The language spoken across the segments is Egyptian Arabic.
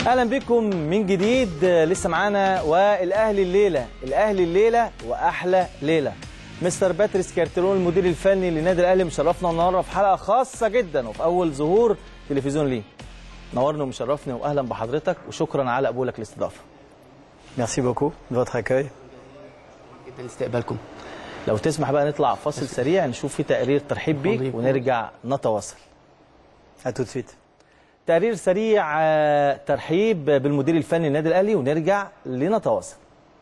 اهلا بكم من جديد لسه معانا والاهلي الليله الاهلي الليله واحلى ليله مستر باتريس كارتيرون المدير الفني للنادي الاهلي مشرفنا النهارده في حلقه خاصه جدا وفي اول ظهور تلفزيون ليه نورني ومشرفني واهلا بحضرتك وشكرا على قبولك الاستضافه Merci beaucoup de votre accueil. جدا استقبالكم لو تسمح بقى نطلع فاصل سريع نشوف في تقرير ترحيب بيك ونرجع نتواصل À tout de suite. تقرير سريع آه، ترحيب بالمدير الفني للنادي الاهلي ونرجع لنتواصل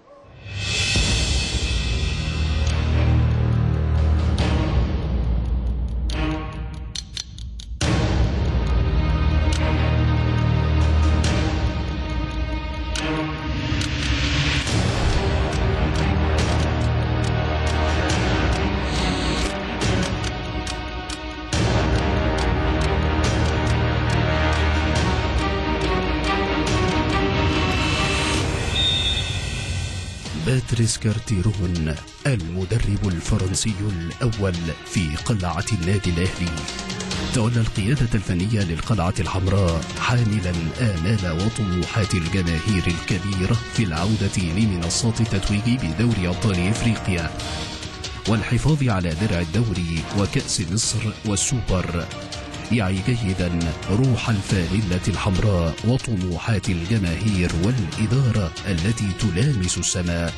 باتريس كارتيرون المدرب الفرنسي الأول في قلعة النادي الأهلي تولى القيادة الفنية للقلعة الحمراء حاملا آمال وطموحات الجماهير الكبيرة في العودة لمنصات التتويج بدوري أبطال إفريقيا والحفاظ على درع الدوري وكأس مصر والسوبر يعي جيدا روح الفانلة الحمراء وطموحات الجماهير والإدارة التي تلامس السماء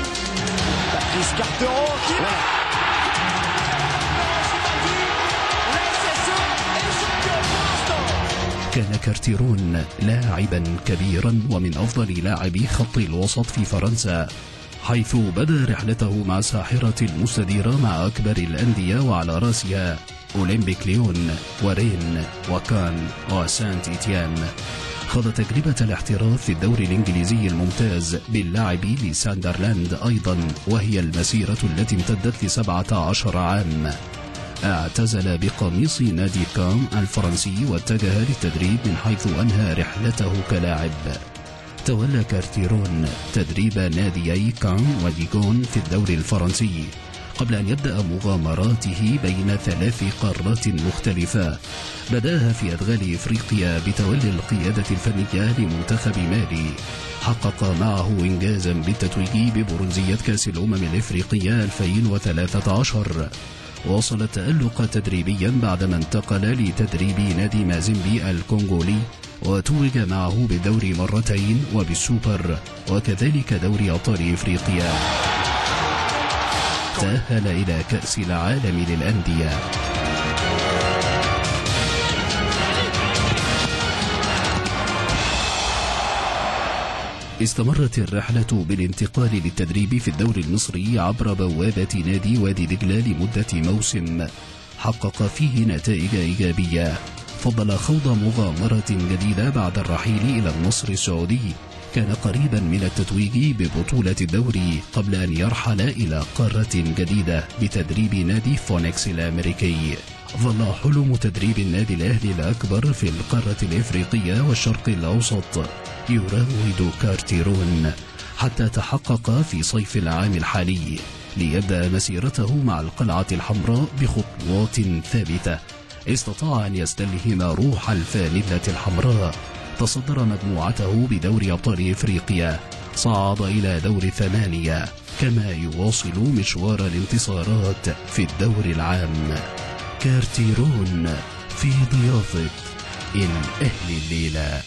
كان كارتيرون لاعبا كبيرا ومن أفضل لاعبي خط الوسط في فرنسا حيث بدا رحلته مع الساحرة المستديرة مع أكبر الأندية وعلى رأسها أولمبيك ليون ورين وكان وسانت إتيان خاض تجربة الاحتراف في الدوري الإنجليزي الممتاز باللعب لساندرلاند أيضا وهي المسيرة التي امتدت لسبعة عشر عام اعتزل بقميص نادي كام الفرنسي واتجه للتدريب من حيث أنهى رحلته كلاعب تولى كارتيرون تدريب ناديي كان وديغون في الدوري الفرنسي قبل أن يبدأ مغامراته بين ثلاث قارات مختلفة بداها في أدغال إفريقيا بتولي القيادة الفنية لمنتخب مالي حقق معه إنجازا بالتتويج ببرونزية كأس الأمم الإفريقية 2013 واصل التألق تدريبيا بعدما انتقل لتدريب نادي مازيمبي الكونغولي وتوج معه بالدوري مرتين وبالسوبر وكذلك دوري أبطال إفريقيا تأهل إلى كأس العالم للأندية استمرت الرحلة بالانتقال للتدريب في الدوري المصري عبر بوابة نادي وادي دجلة لمدة موسم حقق فيه نتائج إيجابية فضل خوض مغامرة جديدة بعد الرحيل إلى النصر السعودي كان قريبا من التتويج ببطولة الدوري قبل أن يرحل إلى قارة جديدة بتدريب نادي فونكس الأمريكي ظل حلم تدريب النادي الأهلي الأكبر في القارة الإفريقية والشرق الأوسط يراود كارتيرون حتى تحقق في صيف العام الحالي ليبدأ مسيرته مع القلعة الحمراء بخطوات ثابتة استطاع أن يستلهم روح الفانلة الحمراء تصدر مجموعته بدوري أبطال إفريقيا صعد إلى دور ثمانية كما يواصل مشوار الانتصارات في الدور العام كارتيرون في ضيافة الأهلي الليلة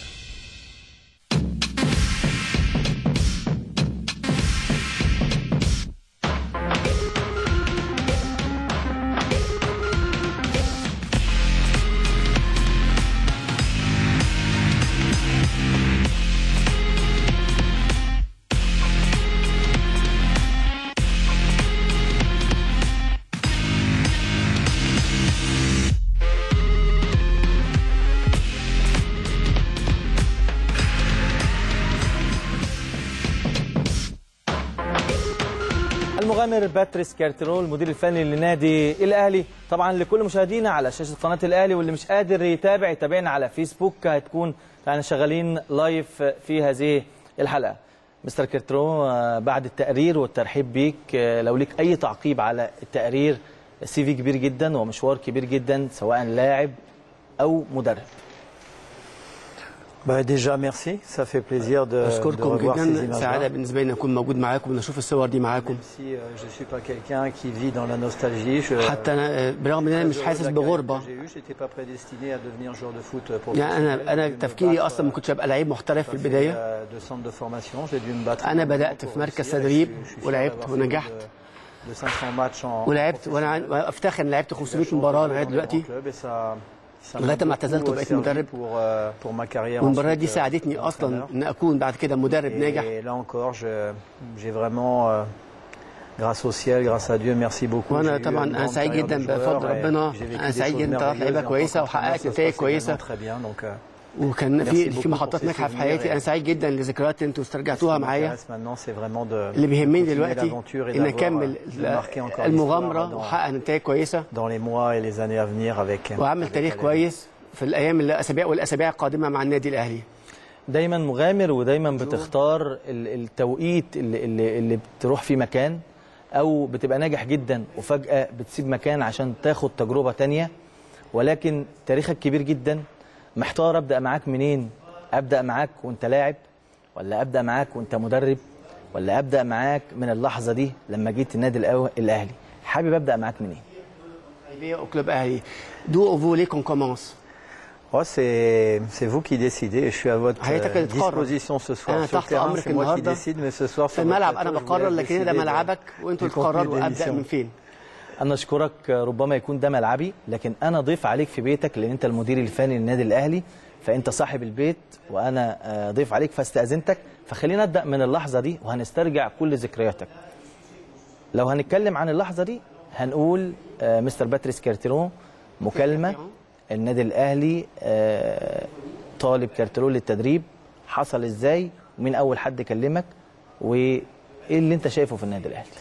المغامر باتريس كارتيرول المدير الفني للنادي الاهلي طبعا لكل مشاهدينا على شاشه قناه الاهلي واللي مش قادر يتابع يتابعنا على فيسبوك هتكون يعني شغالين لايف في هذه الحلقه مستر كارتيرون آه، بعد التقرير والترحيب بيك آه، لو ليك اي تعقيب على التقرير سي في كبير جدا ومشوار كبير جدا سواء لاعب او مدرب Bah, déjà, merci. Ça fait plaisir de, de اشكركم revoir ces جدا سعاده images-là. بالنسبه لي ان اكون موجود معاكم ونشوف الصور دي معاكم Même si euh, je ne suis pas quelqu'un qui vit dans la nostalgie, je, حتى انا آه، برغم ان انا مش حاسس بغربه j'ai eu, j'étais pas prédestiné à devenir joueur de foot pour يعني انا انا تفكيري اصلا ما كنتش ابقى لعيب محترف في البدايه de centre de formation, j'ai dû me battre. أنا بدأت في مركز تدريب ولعبت ونجحت. De 500 matchs en ولعبت وانا عن- وأنا افتخر ان لعبت 500 مباراه لغايه دلوقتي لغاية ما اعتزلت وبقيت مدرب. والمباراه دي ساعدتني اصلا ان اكون بعد كده مدرب ناجح Et là encore, je- j'ai vraiment, euh, grâce au ciel, grâce à Dieu, merci beaucoup. وانا J'ai eu طبعا une انا grande سعيد carrière جدا de بفضل joueur et ربنا j'ai vécu انا des سعيد choses جدا طلعت merveilleuses. لعيبه Et en كويسه tant qu'entraîneur, وحققت ça se نتائج passait كويسه vraiment très bien. Donc, euh, وكان Merci في beaucoup في محطات pour ces ناجحه في souvenirs حياتي انا et- سعيد جدا لذكريات انتوا استرجعتوها ce qui معايا m'intéresse maintenant, c'est vraiment de- اللي de بيهمني continuer دلوقتي l'aventure et ان d'avoir, اكمل euh, de marquer encore المغامره l'histoire dans- واحقق نتائج كويسه dans les mois et les années à venir avec واعمل avec تاريخ Alain. كويس في الايام الاسابيع والاسابيع القادمه مع النادي الاهلي دايما مغامر ودايما بتختار ال- التوقيت اللي, اللي, اللي بتروح فيه مكان او بتبقى ناجح جدا وفجأة بتسيب مكان عشان تاخد تجربة تانية ولكن تاريخك كبير جدا محتار ابدأ معاك منين ابدأ معاك وانت لاعب ولا ابدأ معاك وانت مدرب ولا ابدأ معاك من اللحظة دي لما جيت النادي الأو- الاهلي حابب ابدأ معاك منين arrivé au club Ahli. D'où vous voulez qu'on commence Oh, c'est c'est vous qui décidez et je suis à votre حياتك euh, اللي تقرر. disposition ce soir. أنا Sur le تحت terrain, أمرك c'est moi qui النهاردة. décide, mais ce soir, في sur votre الملعب انا plateau, je vous بقرر laisse لكن هنا ده décider de- ملعبك وانتوا du اللي contenu تقرروا de ابدا l'émission. من فين انا اشكرك ربما يكون ده ملعبي لكن انا ضيف عليك في بيتك لان انت المدير الفني للنادي الاهلي فانت صاحب البيت وانا آه، ضيف عليك فاستاذنتك فخلينا نبدا من اللحظه دي وهنسترجع كل ذكرياتك لو هنتكلم عن اللحظه دي هنقول آه، مستر باتريس كارتيرون مكالمه النادي الاهلي آه، طالب كارتيرون للتدريب حصل ازاي ومين اول حد كلمك وايه اللي انت شايفه في النادي الاهلي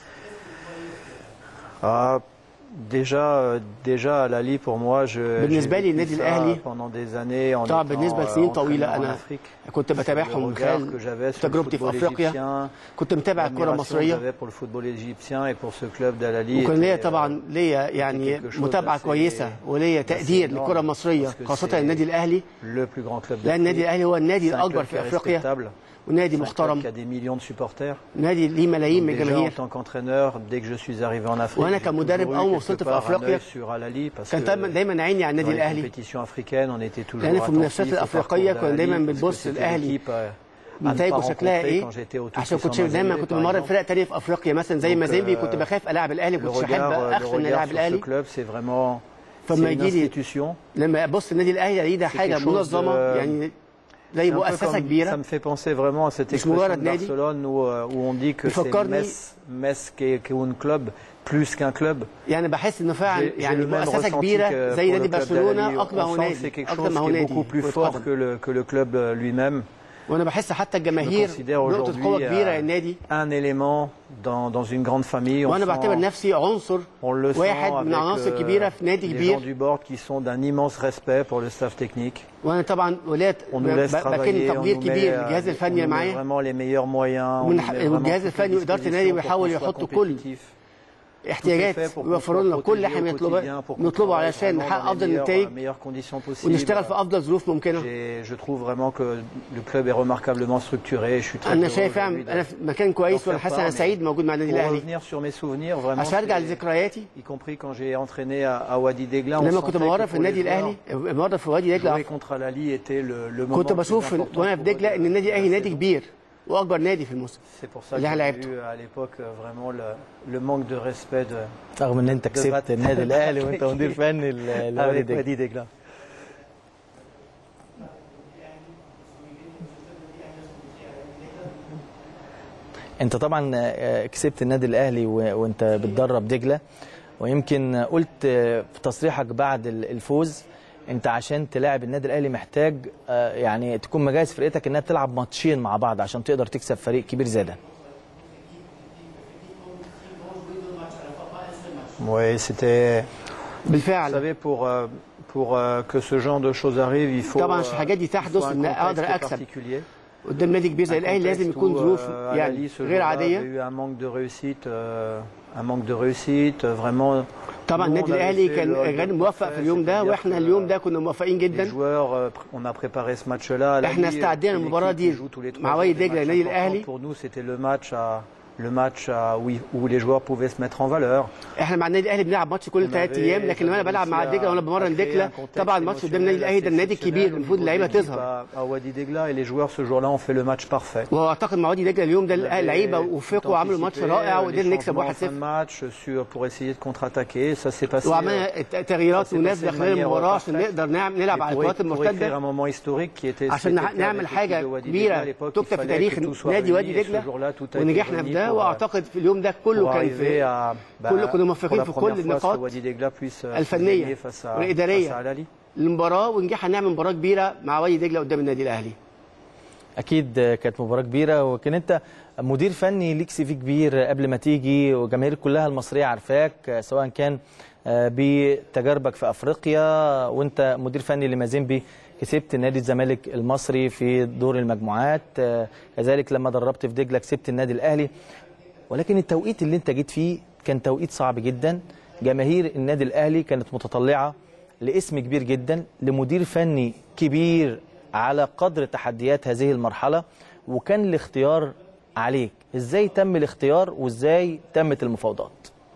Ah, déjà, euh, déjà à Lali, pour moi, je. بالنسبة j'ai لي vécu النادي ça الأهلي pendant des années en طبعا étant, بالنسبه euh, لسنين طويله entraîneur en انا Afrique. كنت Le بتابعهم من regard que خلال j'avais sur le تجربتي في football افريقيا égyptien, كنت متابع الكره l'admiration que المصريه j'avais pour le football égyptien et pour ce club d'Al-Ali. وكان ليا était, طبعا ليا يعني quelque chose متابعه d'assez- كويسه وليا تقدير énorme للكره المصريه parce que خاصه c'est- النادي الاهلي le plus grand club لان النادي d'Afrique. الاهلي هو النادي C'est un الاكبر club qui في est افريقيا respectable. ونادي C'est un club محترم qui a des millions de supporters. نادي ليه ملايين من Déjà, en الجماهير tant qu'entraîneur, dès que je suis arrivé en Afrique, وأنا j'ai كمدرب toujours eu أول ما quelque وصلت في part un أفريقيا œil sur Al-Ali parce كان que دايما دايما عيني على dans النادي les الاهلي compétitions africaines, on était toujours لأن في المنافسات attentifs au الأفريقية parcours كنا دايما d'Al-Ali parce que بنبص c'était الأهلي l'équipe, euh, à ne نتائجه pas شكلها rencontrer ايه quand j'étais au عشان Tunis كنت en دايما Algérie, كنت par بمرن exemple. فرق تانية في افريقيا مثلا زي Donc, مازيمبي euh, كنت بخاف العب الاهلي Le كنتش بحب regard, le اخشى اني regard العب sur ce الاهلي club, c'est vraiment فما c'est une يجي لي institution. لما ابص النادي الاهلي الاقيه ده حاجه quelque chose منظمه de- يعني زي C'est un peu مؤسسه comme- Ça كبيره me fait penser vraiment à cette مش expression مجرد de نادي. Barcelone où, euh, où on dit que c'est يفكرني- Metz, Metz qui est, qui est un club plus qu'un club. يعني بحس انه فعلا J'ai- j'ai يعني le même مؤسسه ressenti كبيره que زي pour نادي le club d'Al-Ali. برشلونه اكبر On هو sent que c'est نادي quelque اكتر chose ما qui هو est نادي beaucoup plus كرة fort قدم. que le, que le club euh, lui-même. وانا بحس حتى الجماهير considère نقطه aujourd'hui, قوه كبيره euh, النادي Un élément dans, dans une grande famille. On, وانا sent- بعتبر نفسي عنصر on le sent واحد avec من عناصر euh, كبيره في نادي les gens كبير du board qui sont d'un immense respect pour le staff technique. وانا طبعا ولاد On nous laisse بكن travailler, on تقدير nous met, كبير euh, للجهاز on الفني nous met معايا vraiment les meilleurs moyens. on ومن nous ح- met vraiment والجهاز toutes les الفني وإدارة النادي dispositions pour بيحاول qu'on soit يحطوا كل compétitif. احتياجات Tout est fait pour qu'on ويوفروا soit لنا كل اللي protégé احنا au بنطلبه quotidien, pour qu'on نطلبه travaille علشان vraiment نحقق dans les افضل meilleures- نتائج meilleures conditions possibles. ونشتغل في افضل ظروف ممكنه J'ai- Je trouve vraiment que le club est remarquablement structuré. Je suis très انا heureux شايف aujourd'hui فعلا de- انا في مكان كويس وانا حاسس انا سعيد موجود مع النادي Pour الاهلي revenir sur mes souvenirs, vraiment, عشان ارجع c'est- لذكرياتي y compris quand j'ai entraîné à, à Wadi Degla, on لما sentait كنت que بمرن pour في النادي les الاهلي بمرن في وادي joueurs, دجله jouer contre Al-Ali était le, le moment كنت le plus بشوف important وانا في pour دجله eux ان de- النادي de الاهلي la نادي saison. كبير واكبر نادي في الموسم C'est pour ça que اللي j'ai لعبته. eu à l'époque euh, vraiment le, le manque de respect de, رغم ان انت كسبت battre. النادي الاهلي وانت مدير فني ل- لوادي avec دجله Wadi Degla. انت طبعا آه، كسبت النادي الاهلي و- وانت بتدرب دجله ويمكن قلت آه، في تصريحك بعد ال- الفوز انت عشان تلاعب النادي الاهلي محتاج آه، يعني تكون مجهز فرقتك انها تلعب ماتشين مع بعض عشان تقدر تكسب فريق كبير زي ده Oui, c'était. Vous بالفعل savez, pour, euh, pour euh, que ce genre de choses arrive, il faut, طبعا euh, الحاجات دي il faut تحدث un ان اقدر contexte اكسب particulier. قدام نادي كبير زي Un الاهلي لازم contexte يكون où, ظروف euh, يعني Al-Ali, ce غير jour-là, عاديه avait eu un manque de réussite, euh, un manque de réussite. euh, Vraiment, طبعا Nous, النادي on avait الاهلي fait كان le- غير le موفق parfait, في اليوم ده c'est-à-dire واحنا que اليوم ده كنا موفقين Les جدا joueurs, euh, on a préparé ce match-là. à la احنا Ligue, استعدينا une المباراة équipe دي qui joue tous les trois مع jours وادي des دجلة matchs النادي importants. الاهلي Pour nous, c'était le match, à, le match à, où, où les joueurs pouvaient se mettre en valeur. احنا مع النادي الاهلي بنلعب ماتش كل On ثلاث avait ايام لكن لما انا بلعب مع réussi à- دجله وانا بمرن à créer دجله un contexte طبعا الماتش قدام النادي الاهلي ده النادي الكبير exceptionnel au المفروض niveau اللعيبه de l'équipe تظهر à, à Wadi Degla et les joueurs ce jour-là ont fait le match parfait. واعتقد مع وادي دجله اليوم ده On avait اللعيبه tout وفقوا وعملوا ماتش anticipé, رائع euh, وقدرنا les نكسب changements en fin 1-0 de match sur, pour essayer de contre-attaquer. Ça s'est passé. euh, وعملنا تغييرات ça s'est وناس passé de داخلين manière المباراه عشان parfaite. نقدر نعم- نلعب Et على pour, الكرات pour écrire المرتده un moment historique qui était عشان c'était نع- le cas نعمل avec حاجه l'équipe de Wadi Degla à كبيره l'époque. Il تكتب في fallait تاريخ que tout soit نادي réuni وادي et ce دجله jour-là, tout a été ونجحنا في réuni ده pour, euh, واعتقد في اليوم ده pour كله كان arriver في à, bah, كله كنا pour موفقين la في première كل fois, ce que النقاط Wadi Degla puisse euh, الفنية gagner face à, والإدارية. face à Al-Ahly. المباراه ونجحنا نعمل مباراه كبيره مع وادي دجله قدام النادي الاهلي اكيد كانت مباراه كبيره وكان انت مدير فني ليك سي في كبير قبل ما تيجي والجماهير كلها المصريه عارفاك سواء كان بتجاربك في افريقيا وانت مدير فني لمازيمبي كسبت نادي الزمالك المصري في دور المجموعات كذلك لما دربت في دجله كسبت النادي الاهلي ولكن التوقيت اللي انت جيت فيه كان توقيت صعب جدا جماهير النادي الاهلي كانت متطلعه لاسم كبير جدا لمدير فني كبير على قدر تحديات هذه المرحله وكان الاختيار عليك ازاي تم الاختيار وازاي تمت المفاوضات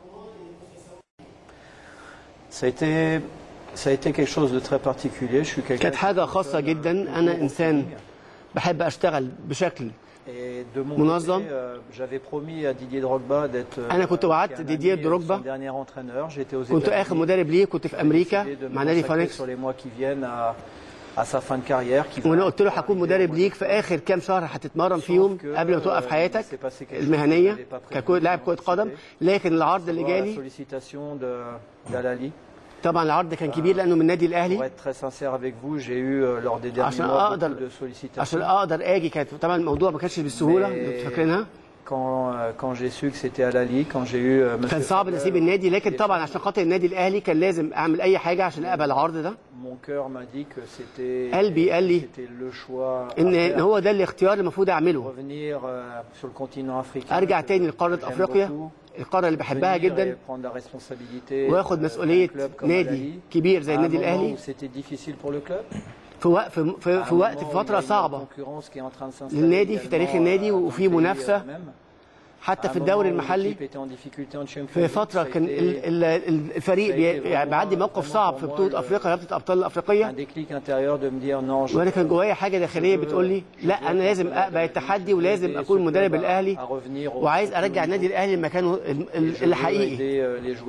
Ça a été, ça a été quelque chose de très particulier. Je suis quelqu'un كانت حاجه خاصه جدا انا انسان بحب اشتغل بشكل Et de mon منظم. côté, euh, j'avais promis à Didier Drogba d'être euh, أنا كنت وعدت qui est un ديدييه ami, euh, دروجبا. son dernier entraîneur. J'étais aux كنت اخر États-Unis. مدرب ليه كنت في امريكا J'ai décidé de me مع نادي consacrer فانكس sur les mois qui viennent à, à sa fin de carrière. Qui va وانا قلت له arriver هكون au مدرب mois ليك de في اخر كام شهر هتتمرن Sauf فيهم que, قبل ما توقف euh, حياتك il s'est passé quelque chose المهنيه que j'avais pas prévu ككو- لاعب كره قدم لكن العرض اللي voir la جالي sollicitation de d'Al-Ali. طبعا العرض كان كبير لانه من النادي Pour الاهلي être très sincère avec vous, j'ai eu euh, lors des derniers عشان mois اقدر beaucoup de sollicitations. عشان اقدر اجي كانت طبعا الموضوع ما كانش بالسهوله Mais اللي فاكرينها Quand, euh, quand j'ai su que c'était Al-Ali, quand j'ai eu euh, كان Monsieur صعب Fabel, نسيب النادي لكن qui est طبعا عشان خاطر النادي الاهلي كان لازم اعمل اي حاجه عشان اقبل العرض ده Mon cœur m'a dit que c'était قلبي قال لي c'était le choix à ان faire. إن هو ده الاختيار اللي المفروض اعمله revenir euh, sur le continent africain. ارجع que- تاني لقاره que j'aime افريقيا beaucoup. القاره اللي بحبها Venir جدا et prendre la responsabilité واخد euh, مسؤوليه d'un club comme نادي Al-Ahly. كبير زي À un النادي moment الاهلي où c'était difficile pour le club. في وقت في, في, À في un وقت moment في où il y فتره a une صعبه concurrence qui est en train de s'installer للنادي في تاريخ également, النادي euh, وفي dans le pays, منافسة. euh, même. حتى À في un الدوري moment où المحلي l'équipe était en difficulté en Champions في League, فتره ça a كان été ال- ال- الفريق بي- يعني بيعدي موقف صعب في بطوله افريقيا رابطه ابطال un الافريقيه déclic intérieur de me dire non, je وانا كان جوايا حاجه داخليه بتقول لي لا انا لازم اقبل التحدي ولازم اكون مدرب الاهلي وعايز ارجع النادي الاهلي لمكانه ال- ال- الحقيقي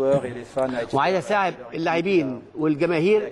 وعايز اساعد اللاعبين والجماهير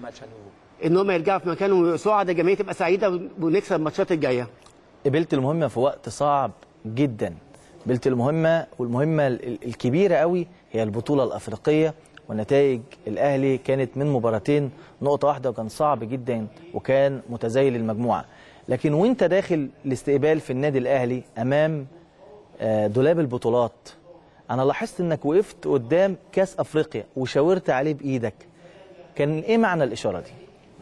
ان هم يرجعوا في مكانهم سعداء الجماهير تبقى سعيده ونكسب الماتشات الجايه قبلت المهمه في وقت صعب جدا قبلت المهمه والمهمه ال- الكبيره قوي هي البطوله الافريقيه ونتائج الاهلي كانت من مباراتين نقطه واحده وكان صعب جدا وكان متزايل المجموعه لكن وانت داخل الاستقبال في النادي الاهلي امام آه، دولاب البطولات انا لاحظت انك وقفت قدام كاس افريقيا وشاورت عليه بايدك كان ايه معنى الاشاره دي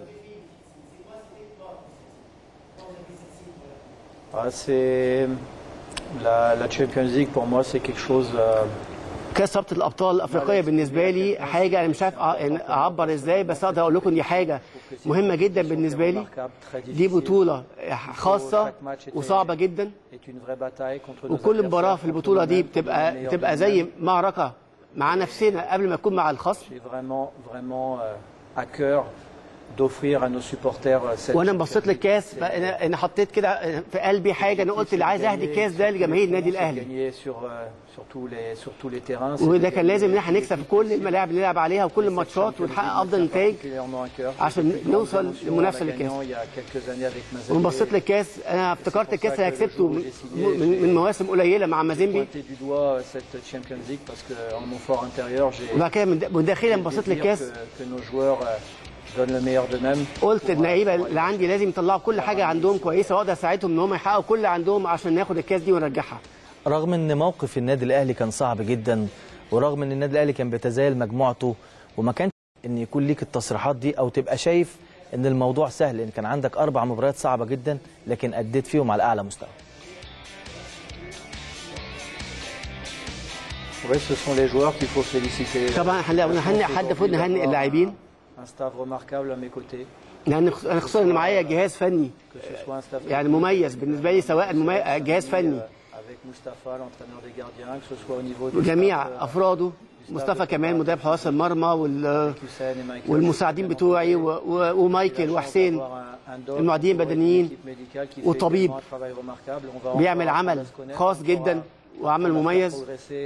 Ah, c'est la, la Champions League pour moi c'est quelque chose euh, كاس رابطه الابطال الافريقيه بالنسبه لي حاجه انا مش عارف أع- يعني اعبر ازاي بس اقدر اقول لكم دي حاجه مهمه جدا بالنسبه لي دي بطوله خاصه وصعبه جدا est une vraie bataille contre nos وكل مباراه adversaires, في contre البطوله دي nous-mêmes, contre بتبقى les meilleurs بتبقى de زي nous-mêmes. معركه مع نفسنا قبل ما تكون مع الخصم J'ai vraiment vraiment euh, à cœur d'offrir à nos supporters euh, cette وانا بصيت للكاس فانا انا حطيت كده في قلبي حاجه انا قلت اللي عايز اهدي الكاس ده لجماهير النادي الاهلي gagner sur euh, sur tous les sur tous les terrains وده كان لازم ان احنا نكسب في كل الملاعب اللي نلعب عليها وكل الماتشات ونحقق افضل نتائج عشان نوصل للمنافسه للكاس ومن بصيت للكاس انا افتكرت الكاس اللي أنا كسبته من, من, من مواسم قليله مع مازيمبي pointer du doigt cette Champions League parce que en mon fort intérieur j'ai وبعد كده من من داخليا بصيت dire للكاس que, que nos joueurs euh, donnent le meilleur d'eux-mêmes قلت اللعيبه اللي عندي لازم يطلعوا كل حاجه عندهم كويسه واقدر اساعدهم ان هم يحققوا كل اللي عندهم عشان ناخد الكاس دي ونرجعها رغم ان موقف النادي الاهلي كان صعب جدا ورغم ان النادي الاهلي كان بيتزايل مجموعته وما كانش ان يكون ليك التصريحات دي او تبقى شايف ان الموضوع سهل لان كان عندك اربع مباريات صعبه جدا لكن اديت فيهم على اعلى مستوى Oui, ce sont les joueurs qu'il faut féliciter. طبعا احنا لو نهنئ حد المفروض نهنئ اللاعبين Un staff remarquable à mes côtés, لان انا خصوصا ان معايا جهاز فني que ce soit un staff يعني مميز بالنسبه لي سواء ممي... جهاز فني avec Mustapha, l'entraîneur des gardiens, que ce soit au niveau du وجميع staff, افراده مصطفى كمان مدرب حراس المرمى وال... Hussein et Michael. والمساعدين بتوعي و... و... ومايكل وحسين المعيدين البدنيين والطبيب بيعمل عمل خاص جدا وعمل مميز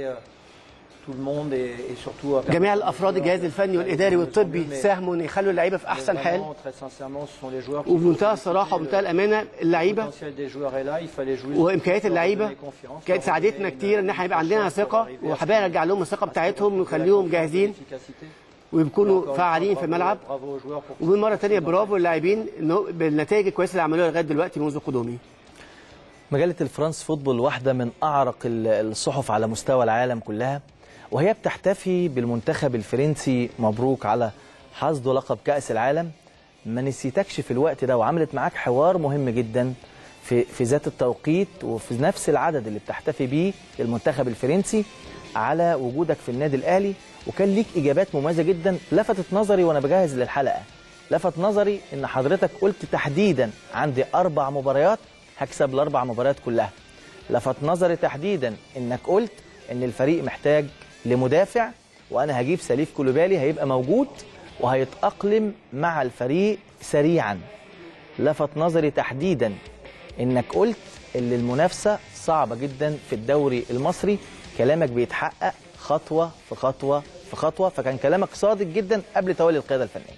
جميع الافراد الجهاز الفني والاداري والطبي ساهموا ان يخلوا اللعيبه في احسن حال وبمنتهى الصراحه وبمنتهى الامانه اللعيبه وامكانيات اللعيبه كانت ساعدتنا كتير ان احنا يبقى عندنا ثقه وحابين نرجع لهم الثقه بتاعتهم ونخليهم جاهزين ويكونوا فعالين في الملعب ومره ثانيه برافو للاعبين انه بالنتائج الكويسه اللي عملوها لغايه دلوقتي منذ قدومي مجله الفرنس فوتبول واحده من اعرق الصحف على مستوى العالم كلها وهي بتحتفي بالمنتخب الفرنسي مبروك على حصده لقب كأس العالم ما نسيتكش في الوقت ده وعملت معاك حوار مهم جدا في في ذات التوقيت وفي نفس العدد اللي بتحتفي بيه المنتخب الفرنسي على وجودك في النادي الاهلي وكان ليك اجابات مميزه جدا لفتت نظري وانا بجهز للحلقه لفت نظري ان حضرتك قلت تحديدا عندي اربع مباريات هكسب الاربع مباريات كلها لفت نظري تحديدا انك قلت ان الفريق محتاج لمدافع وانا هجيب سليف كولوبالي هيبقى موجود وهيتاقلم مع الفريق سريعا لفت نظري تحديدا انك قلت ان المنافسه صعبه جدا في الدوري المصري كلامك بيتحقق خطوه في خطوه في خطوه فكان كلامك صادق جدا قبل تولي القياده الفنيه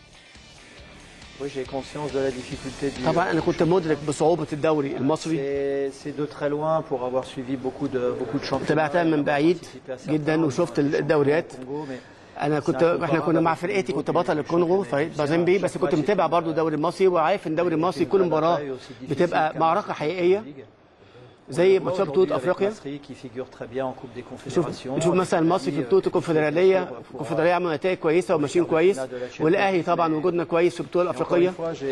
طبعا انا كنت مدرك بصعوبه الدوري المصري تابعتها من بعيد جدا وشفت الدوريات انا كنت احنا كنا مع فرقتي كنت بطل الكونغو فريق بازمبي بس كنت متابع برضو الدوري المصري وعارف ان الدوري المصري كل مباراه بتبقى معركه حقيقيه زي ماتشات بطوله افريقيا شوف شوف مثلا مصر في بطوله الكونفدراليه الكونفدراليه عملوا نتائج كويسه وماشيين كويس والاهلي طبعا وجودنا كويس في البطوله الافريقيه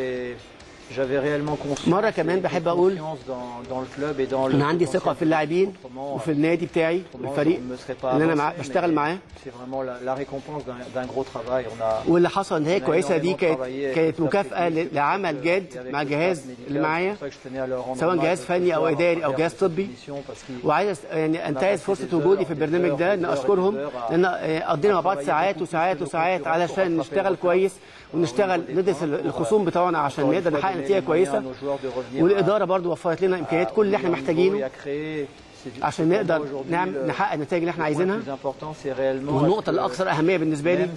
مرة كمان بحب أقول أن عندي ثقة في اللاعبين وفي النادي بتاعي والفريق اللي أنا مع... بشتغل معاه واللي حصل إن هي كويسة دي كانت كانت مكافأة لعمل جاد مع الجهاز اللي معايا سواء جهاز فني أو إداري أو جهاز طبي وعايز يعني أنتهز فرصة وجودي في البرنامج ده إن أشكرهم لأن قضينا مع بعض ساعات وساعات وساعات علشان نشتغل كويس ونشتغل ندرس الخصوم بتوعنا عشان نقدر نحقق نتيجه كويسه والاداره برضو وفرت لنا امكانيات كل اللي احنا محتاجينه عشان نقدر نعمل نحقق النتائج اللي احنا عايزينها والنقطه الاكثر اهميه بالنسبه لي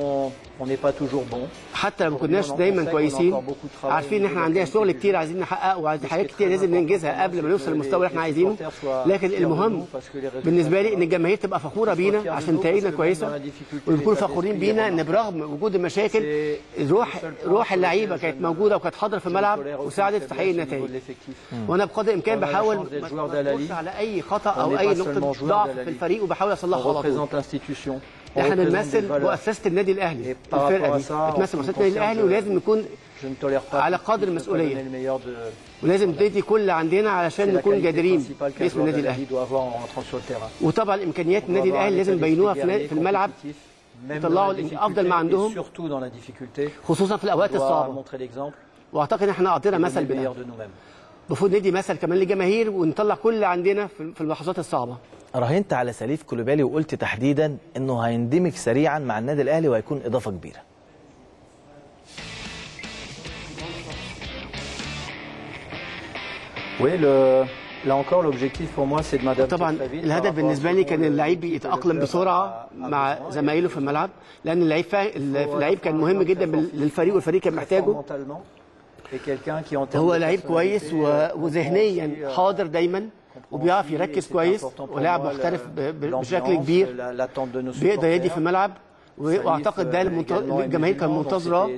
حتى لو ما كناش دايما كويسين عارفين ان احنا عندنا شغل كتير عايزين نحققه وعندنا حاجات كتير لازم ننجزها قبل ما نوصل للمستوى اللي احنا عايزينه لكن المهم بالنسبه لي ان الجماهير تبقى فخوره بينا عشان نتائجنا كويسه ونكون فخورين بينا ان برغم وجود المشاكل روح روح اللعيبه كانت موجوده وكانت حاضره في الملعب وساعدت في تحقيق النتائج وانا بقدر الامكان بحاول ما على اي خطا او اي نقطه ضعف في الفريق وبحاول اصلحها على طول احنا بنمثل مؤسسه النادي الاهلي الفرقه دي بتمثل مؤسسه النادي الاهلي ولازم نكون على قدر المسؤوليه ولازم ندي كل اللي عندنا علشان نكون جادرين باسم النادي الاهلي وطبعا امكانيات النادي الاهلي لازم يبينوها في الملعب يطلعوا افضل ما عندهم خصوصا في الاوقات الصعبه واعتقد ان احنا اعطينا مثل بده المفروض ندي مثل كمان للجماهير ونطلع كل اللي عندنا في اللحظات الصعبه راهنت على سليف كولوبالي وقلت تحديدا انه هيندمج سريعا مع النادي الاهلي وهيكون اضافه كبيره Oui, le, là encore, l'objectif pour moi, c'est de m'adapter طبعا الهدف بالنسبه لي كان اللعيب يتاقلم بسرعه مع زمايله في الملعب لان اللعيب فا... اللعيب كان مهم جدا للفريق والفريق كان محتاجه هو لعيب كويس وذهنيا حاضر دايما وبيعرف يركز كويس ولاعب محترف بشكل كبير بيقدر يدي في الملعب واعتقد ده الجماهير كان منتظره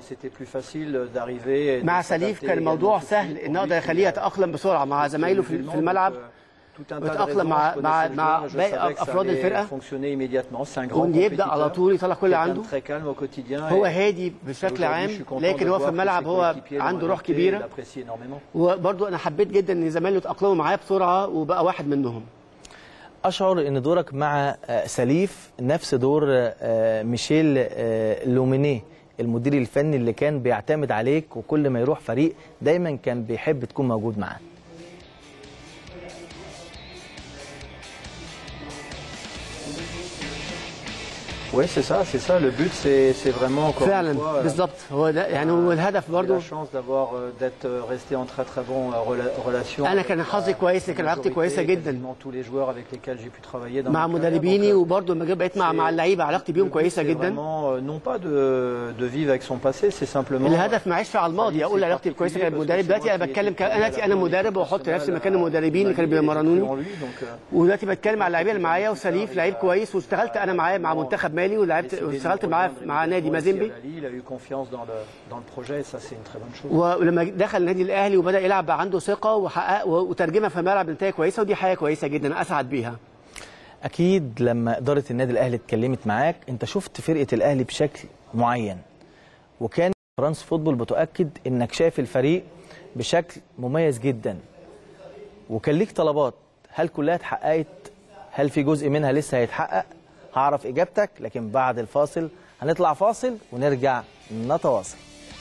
مع سليف كان الموضوع سهل ان اقدر اخليه يتاقلم بسرعه مع زمايله في الملعب ويتاقلم مع مع مع باقي افراد الفرقه وان يبدا على طول يطلع كل اللي عنده هو هادي بشكل عام لكن هو في الملعب هو عنده روح كبيره وبرضه انا حبيت جدا ان زمايله اتاقلموا معاه بسرعه وبقى واحد منهم اشعر ان دورك مع آه، سليف نفس دور آه، ميشيل آه، لومينيه المدير الفني اللي كان بيعتمد عليك وكل ما يروح فريق دايما كان بيحب تكون موجود معاه Oui, c'est ça, c'est ça. Le but, c'est c'est vraiment encore une فعلا fois, euh, بالظبط هو ده يعني هو الهدف j'ai برضو la chance d'avoir euh, d'être euh, resté en très très bon euh, rela- relation. انا كان حظي كويس كان علاقتي كويسه جدا Quasiment tous les joueurs avec lesquels j'ai pu travailler dans مع ma carrière, مدربيني donc, euh, وبرضو لما جيت بقيت مع مع اللعيبه علاقتي بيهم le but, كويسه c'est جدا Vraiment, euh, non pas de, de vivre avec son passé, c'est simplement. الهدف ما عيش على الماضي اقول علاقتي كويسه كانت مدرب دلوقتي انا بتكلم كأناتي انا مدرب واحط نفسي مكان المدربين اللي كانوا بيمرنوني ودلوقتي بتكلم على اللعيبه اللي معايا وسليف لعيب كويس واشتغلت انا معاه مع منتخب مالي ولعبت واشتغلت معاه مع نادي مازيمبي Il a eu confiance dans le, dans le projet et ça, c'est une très bonne chose. ولما دخل النادي الاهلي وبدا يلعب بقى عنده ثقه وحقق وترجمها في الملعب نتائج كويسه ودي حاجه كويسه جدا أنا اسعد بيها اكيد لما اداره النادي الاهلي اتكلمت معاك انت شفت فرقه الاهلي بشكل معين وكان فرانس فوتبول بتؤكد انك شايف الفريق بشكل مميز جدا وكان ليك طلبات هل كلها اتحققت هل في جزء منها لسه هيتحقق هعرف اجابتك لكن بعد الفاصل هنطلع فاصل ونرجع نتواصل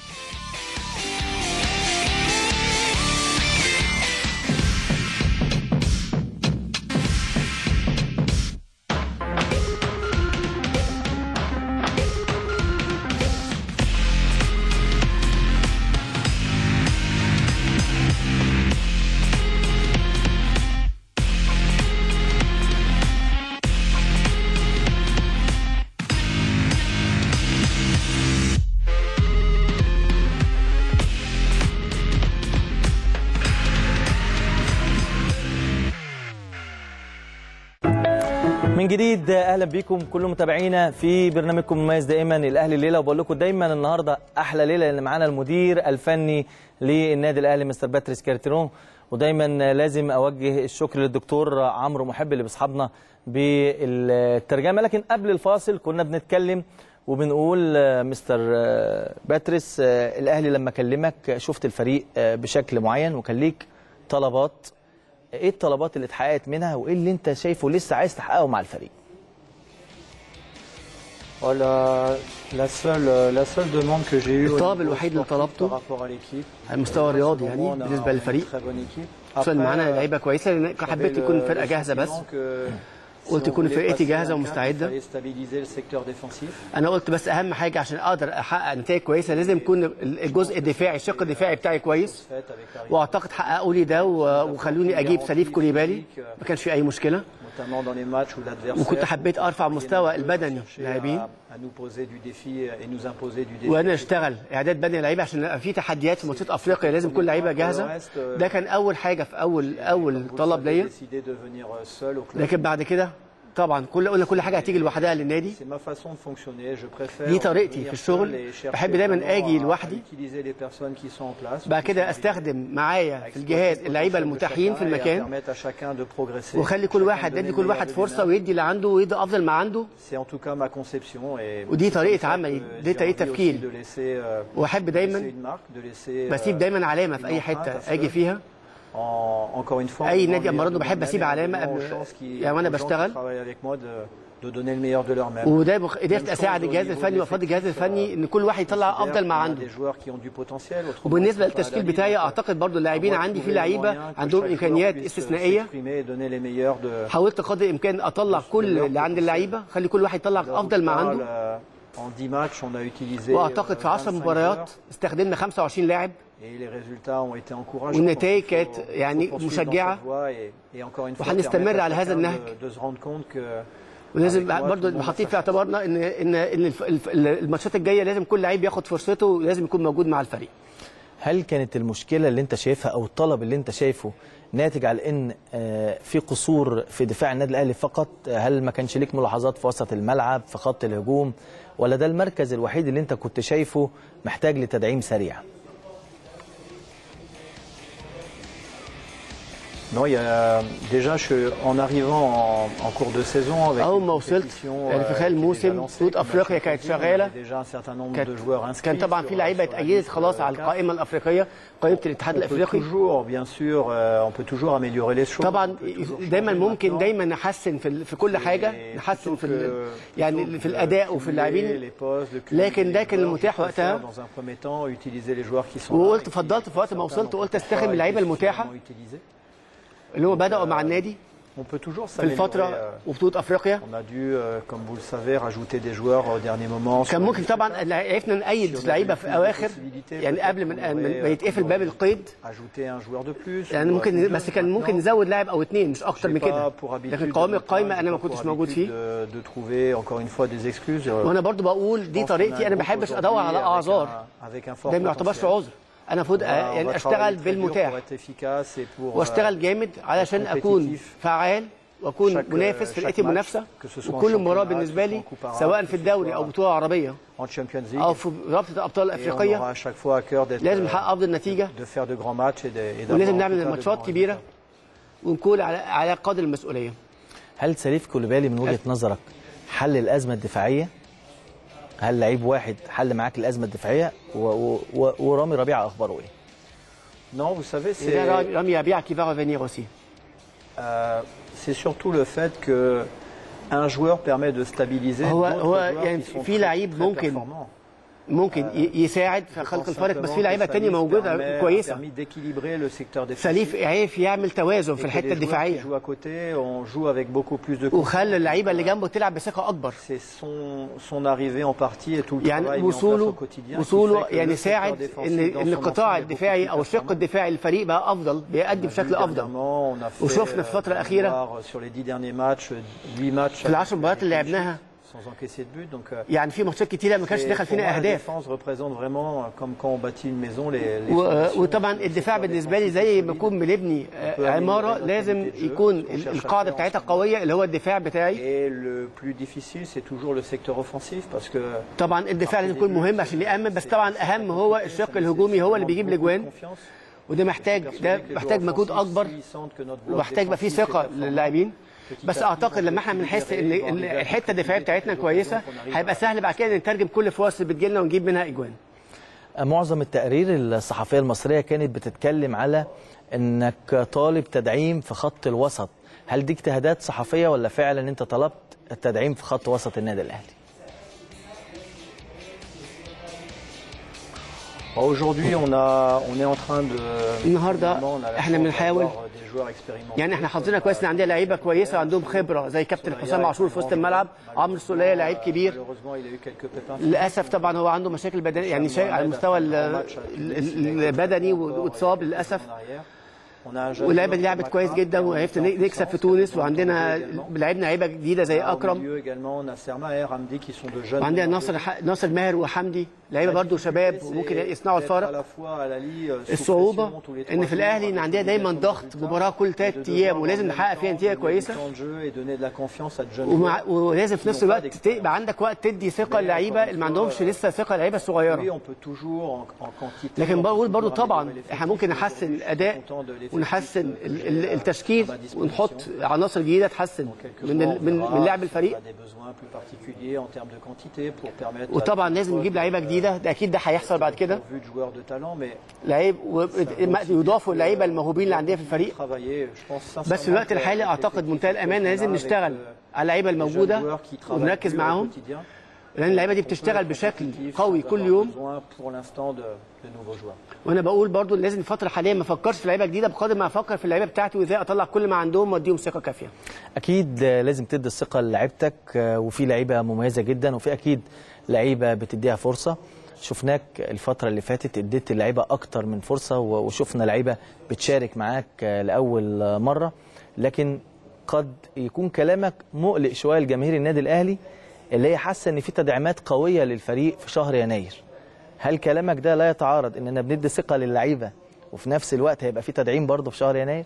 من جديد اهلا بيكم كل متابعينا في برنامجكم المميز دائما الاهلي الليله وبقول لكم دايما النهارده احلى ليله لان معانا المدير الفني للنادي الاهلي مستر باتريس كارتيرون ودايما لازم اوجه الشكر للدكتور عمرو محب اللي بيصحابنا بالترجمه لكن قبل الفاصل كنا بنتكلم وبنقول آه، مستر آه، باتريس آه، الاهلي لما كلمك شفت الفريق آه، بشكل معين وكان ليك طلبات ايه الطلبات اللي اتحققت منها وايه اللي انت شايفه لسه عايز تحققه مع الفريق Oh, la, la, seule, la seule demande que j'ai eue au الطلب niveau الوحيد اللي sportif طلبته par rapport à l'équipe, على المستوى الرياضي يعني on a- بالنسبه on a une للفريق très bonne équipe. خصوصا معانا Après, لعيبه كويسه لان j'avais حبيت le- تكون le الفرقه جاهزه بس sentiment que قلت si on يكون voulait فرقتي passer جاهزة un cap, ومستعدة. il fallait stabiliser le secteur défensif. انا قلت بس اهم حاجه عشان اقدر احقق نتائج كويسه لازم يكون الجزء الدفاعي الشق الدفاعي بتاعي كويس Faites avec l'arrivée, واعتقد حققوا لي ده و- وخلوني اجيب سليف كوليبالي ما كانش في اي مشكله notamment dans les matchs où l'adversaire وكنت حبيت ارفع مستوى البدني cherchait لاعبين à, à nous poser du défi et nous imposer du défi. وانا اشتغل اعداد بدني لعيبه عشان يبقى في تحديات في ماتشات افريقيا لازم كل لعيبه جاهزه ده كان اول حاجه في اول اول Vous le طلب savez, ليا décidé de venir euh, seul au club. لكن بعد كده طبعا كل قلنا كل حاجه هتيجي لوحدها للنادي C'est ma façon de fonctionner. Je préfère دي طريقتي venir في الشغل. seul et chercher بحب دايماً vraiment آجي à- à لوحدي. utiliser les personnes qui sont en place. بعد كده استخدم معايا في الجهاز اللعيبه المتاحين في المكان permettre à chacun de progresser. وخلي كل واحد يدي كل واحد فرصه ويدي اللي عنده ويدي افضل ما عنده C'est en tout cas ma conception et ودي c'est طريقة comme ça عملي، que دي j'ai طريقة envie aussi تفكيري. de laisser, euh, واحب laisser دايما une marque, de laisser, بسيب euh, دايما علامه في اي une حته empreinte à اجي ceux- فيها En- encore une fois, أي on نادي demande أمرضه de بحب donner أسيب علامة aux قبل- gens qui- يعني وأنا aux gens qui بشتغل. travaillent avec moi de- de donner le meilleur de leur-même. وده بخ- قدرت اساعد الجهاز الفني وافضل الجهاز الفني ان كل واحد يطلع افضل ما عنده des joueurs qui ont du potentiel, autrement, وبالنسبه ils sont pas للتشكيل à la بتاعي ligne. اعتقد برضو اللاعبين On va عندي في trouver les لعيبه moyens que عندهم chaque joueur امكانيات puisse استثنائيه s'exprimer et donner les meilleurs de- حاولت قدر الامكان اطلع كل اللي عند اللعيبه خلي كل واحد يطلع افضل ما عنده En 10 matchs, on a utilisé واعتقد euh, في 10 25 مباريات joueurs استخدمنا 25 لاعب et les résultats ont été encourageants. والنتائج Donc, il faut- كانت il faut يعني poursuivre dans مشجعة. cette voie et- et encore une fois, وهنستمر permettre à على هذا chacun النهج. de- de se rendre compte que ولازم avec moi, برضو tout le monde a حاطين sa في اعتبارنا ان ان ان الف- الف- الماتشات الجايه لازم كل لعيب ياخد فرصته ولازم يكون موجود مع الفريق هل كانت المشكله اللي انت شايفها او الطلب اللي انت شايفه ناتج على ان آه، في قصور في دفاع النادي الاهلي فقط هل ما كانش ليك ملاحظات في وسط الملعب في خط الهجوم ولا ده المركز الوحيد اللي انت كنت شايفه محتاج لتدعيم سريع Non, il y a déjà je, en arrivant en, en cours de saison avec أول une ما وصلت compétition, يعني في euh, خلال qui est الموسم déjà lancée, بطولة qui m'a أفريقيا fait كانت plaisir. شغالة. Il y avait déjà un certain nombre كانت- de joueurs inscrits كان طبعا في sur- لعيبه sur la اتأيدت liste, خلاص euh, على CAF. القائمه الافريقيه قائمه الاتحاد On peut الافريقي toujours, bien sûr, euh, on peut toujours améliorer les choses. طبعا On peut toujours دايما changer ممكن maintenant. دايما نحسن في ال- في كل حاجه Et نحسن plutôt في ال- que- يعني plutôt في que الاداء وفي cumuler اللاعبين les postes, de cumuler لكن ده les كان joueurs, المتاح je préfère, وقتها. dans un premier temps utiliser les joueurs qui sont là وقلت et qui- فضلت في وقت ما وصلت وقلت استخدم اللعيبه المتاحه suffisamment utilisés. اللي هم بداوا مع النادي On peut toujours في الفتره s'améliorer. euh, وبطوله افريقيا On a dû, euh, comme vous le savez, rajouter des joueurs au dernier moment. sur كان les ممكن طبعا عرفنا نأيد لعيبه في اواخر يعني قبل ما ما يتقفل باب القيد ajouter un joueur de plus. يعني ou ممكن un بس jeune. كان ممكن Maintenant, نزود لاعب او اثنين مش اكتر j'ai من pas كده pour habitude لكن de قوام maintenant, القائمه j'ai انا ما pas كنتش pour موجود habitude فيه de, de trouver encore une fois des excuses. وانا برضو بقول دي طريقتي انا ما بحبش ادور على اعذار ده ما يعتبرش عذر انا المفروض يعني اشتغل بالمتاح واشتغل جامد علشان اكون فعال واكون منافس فرقتي منافسه وكل مباراه بالنسبه لي سواء في الدوري او بطوله عربيه en Champions League. او في رابطه الابطال Et on aura الافريقيه à chaque fois à cœur d'être, لازم euh, نحقق افضل نتيجه de faire de grands matchs et de- et d'avoir ولازم en نعمل tout cas de ماتشات grands كبيره résultats. ونكون على على قدر المسؤوليه هل سليف كوليبالي من وجهه نظرك حل الازمه الدفاعيه؟ هل لعيب واحد حل معاك الازمه الدفاعيه و... و... و... ورامي ربيعه اخباره ايه؟ Non, vous savez, Et c'est là, Rami Abia qui va revenir aussi. euh, c'est surtout le fait que un joueur permet de stabiliser هو- d'autres هو joueurs يعني qui sont في très- لعيب très ممكن performants. ممكن ي- يساعد في خلق pense الفرق بس simplement في لعيبه que تانية Salif موجوده permet- a كويسه permis d'équilibrer le secteur défensif. سليف عارف يعمل توازن في Et que الحته les joueurs qui الدفاعيه jouent à côté, on joue avec beaucoup plus de confiance. وخلى اللعيبه اللي جنبه تلعب بثقه اكبر C'est son, son arrivée en partie et tout le travail يعني mis en place au وصوله quotidien qui وصوله fait que يعني le secteur ساعد défensif ان dans ان son القطاع ensemble est beaucoup الدفاعي plus او الشق performant. الدفاعي للفريق بقى افضل بيأدي On a بشكل vu افضل dernièrement, on a fait, وشفنا في الفترة euh, الأخيرة voir sur les dix derniers matchs, huit matchs في العشر مباريات اللي لعبناها sans encaisser de but. Donc, euh, يعني في ماتشات كتيره ما كانش et دخل pour moi, فينا la اهداف défense représente vraiment, euh, comme quand on bâtit une maison, les, les و- fondations, وطبعا le الدفاع secteur بالنسبه لي défensif زي est ما solide. اكون بنبني آه، عماره لازم يكون ال- القاعده بتاعتها قويه اللي هو الدفاع بتاعي Et le plus difficile, c'est toujours le secteur offensif parce que طبعا الدفاع لازم يكون مهم عشان يامن بس طبعا اهم هو الشق الهجومي هو اللي بيجيب الاجوان وده محتاج ده محتاج مجهود اكبر ومحتاج يبقى فيه ثقه للاعبين بس اعتقد لما احنا بنحس ان ال- الحته الدفاعيه بتاعتنا كويسه هيبقى سهل بعد كده نترجم كل الفرص اللي بتجيلنا ونجيب منها اجوان معظم التقارير الصحفيه المصريه كانت بتتكلم على انك طالب تدعيم في خط الوسط هل دي اجتهادات صحفيه ولا فعلا انت طلبت التدعيم في خط وسط النادي الاهلي Aujourd'hui, on, a, on est en train de. النهاردة Vraiment, on a la احنا chance بنحاول- d'avoir des joueurs expérimentés. يعني احنا حظنا كويس ان عندنا لعيبه كويسه عندهم خبره زي كابتن حسام عاشور في وسط الملعب عمرو السوليه لعيب كبير Malheureusement, il a eu quelques pépins. للاسف طبعا هو عنده مشاكل بدنيه يعني شيء على المستوى ال- ال- البدني واتصاب للاسف En arrière. On a un jeune واللعيبه دي joueur لعبت comme كويس Akram, جدا qui est وعرفت en ن- نكسب في puissance, تونس qui est وعندنا également. لعبنا لعيبه جديده زي Au اكرم milieu également, on a Serma et Ramdi qui sont de jeunes. وعندنا joueurs. ناصر ح- ناصر ماهر وحمدي لعيبه برضو شباب وممكن يصنعوا d'être à الفارق la fois à la lie, euh, sous الصعوبه pression tous les ان trois في الاهلي jours, ان avec عندنا دايما l'obligation de ضغط résultat, مباراه كل de ثلاث devoir ايام en ولازم même نحقق temps فيها نتيجه donner du كويسه temps de jeu et donner de la confiance à de jeunes ومع joueurs. ولازم في نفس الوقت تبقى عندك وقت تدي ثقه للعيبه اللي ما عندهمش لسه ثقه اللعيبه Oui, الصغيره on peut toujours en, en quantité. لكن on peut بقول برضو toujours طبعا améliorer l'effectif. احنا ممكن نحسن Aujourd'hui, je suis الاداء content de l'effectif ونحسن que ال- j'ai ال- à- التشكيل à ma disposition. ونحط عناصر جديده تحسن Quelquefois, من ال- on من verra من لعب si الفريق on a des besoins plus particuliers en termes de quantité pour permettre à وطبعا chaque لازم fois نجيب لعيبه de- جديده ده اكيد ده هيحصل بعد كده vu de joueurs de talent, mais لعيب و- يضافوا اللعيبه الموهوبين اللي عندنا في الفريق travailler, je pense بس في sincèrement الوقت que الحالي avec اعتقد l'effectif منتهى الامانه qu'on a لازم avec, نشتغل euh, على اللعيبه les jeunes الموجوده joueurs qui travaillent ونركز dur au معاهم quotidien. لان اللعيبه دي On peut بتشتغل être بشكل compétitif قوي sans كل avoir يوم besoin pour l'instant de, de nouveaux joueurs. وانا بقول برضو لازم الفتره الحاليه ما افكرش في لعيبه جديده بقدر ما افكر في اللعيبه بتاعتي وازاي اطلع كل ما عندهم واديهم ثقه كافيه اكيد آه، لازم تدي الثقه لعيبتك آه، وفي لعيبه مميزه جدا وفي اكيد لعيبه بتديها فرصه شفناك الفتره اللي فاتت اديت اللعيبه اكتر من فرصه و- وشفنا لعيبه بتشارك معاك آه، لاول آه، مره لكن قد يكون كلامك مقلق شويه لجماهير النادي الاهلي اللي هي حاسه ان في تدعيمات قويه للفريق في شهر يناير هل كلامك ده لا يتعارض اننا بندي ثقه للعيبه وفي نفس الوقت هيبقى في تدعيم برضه في شهر يناير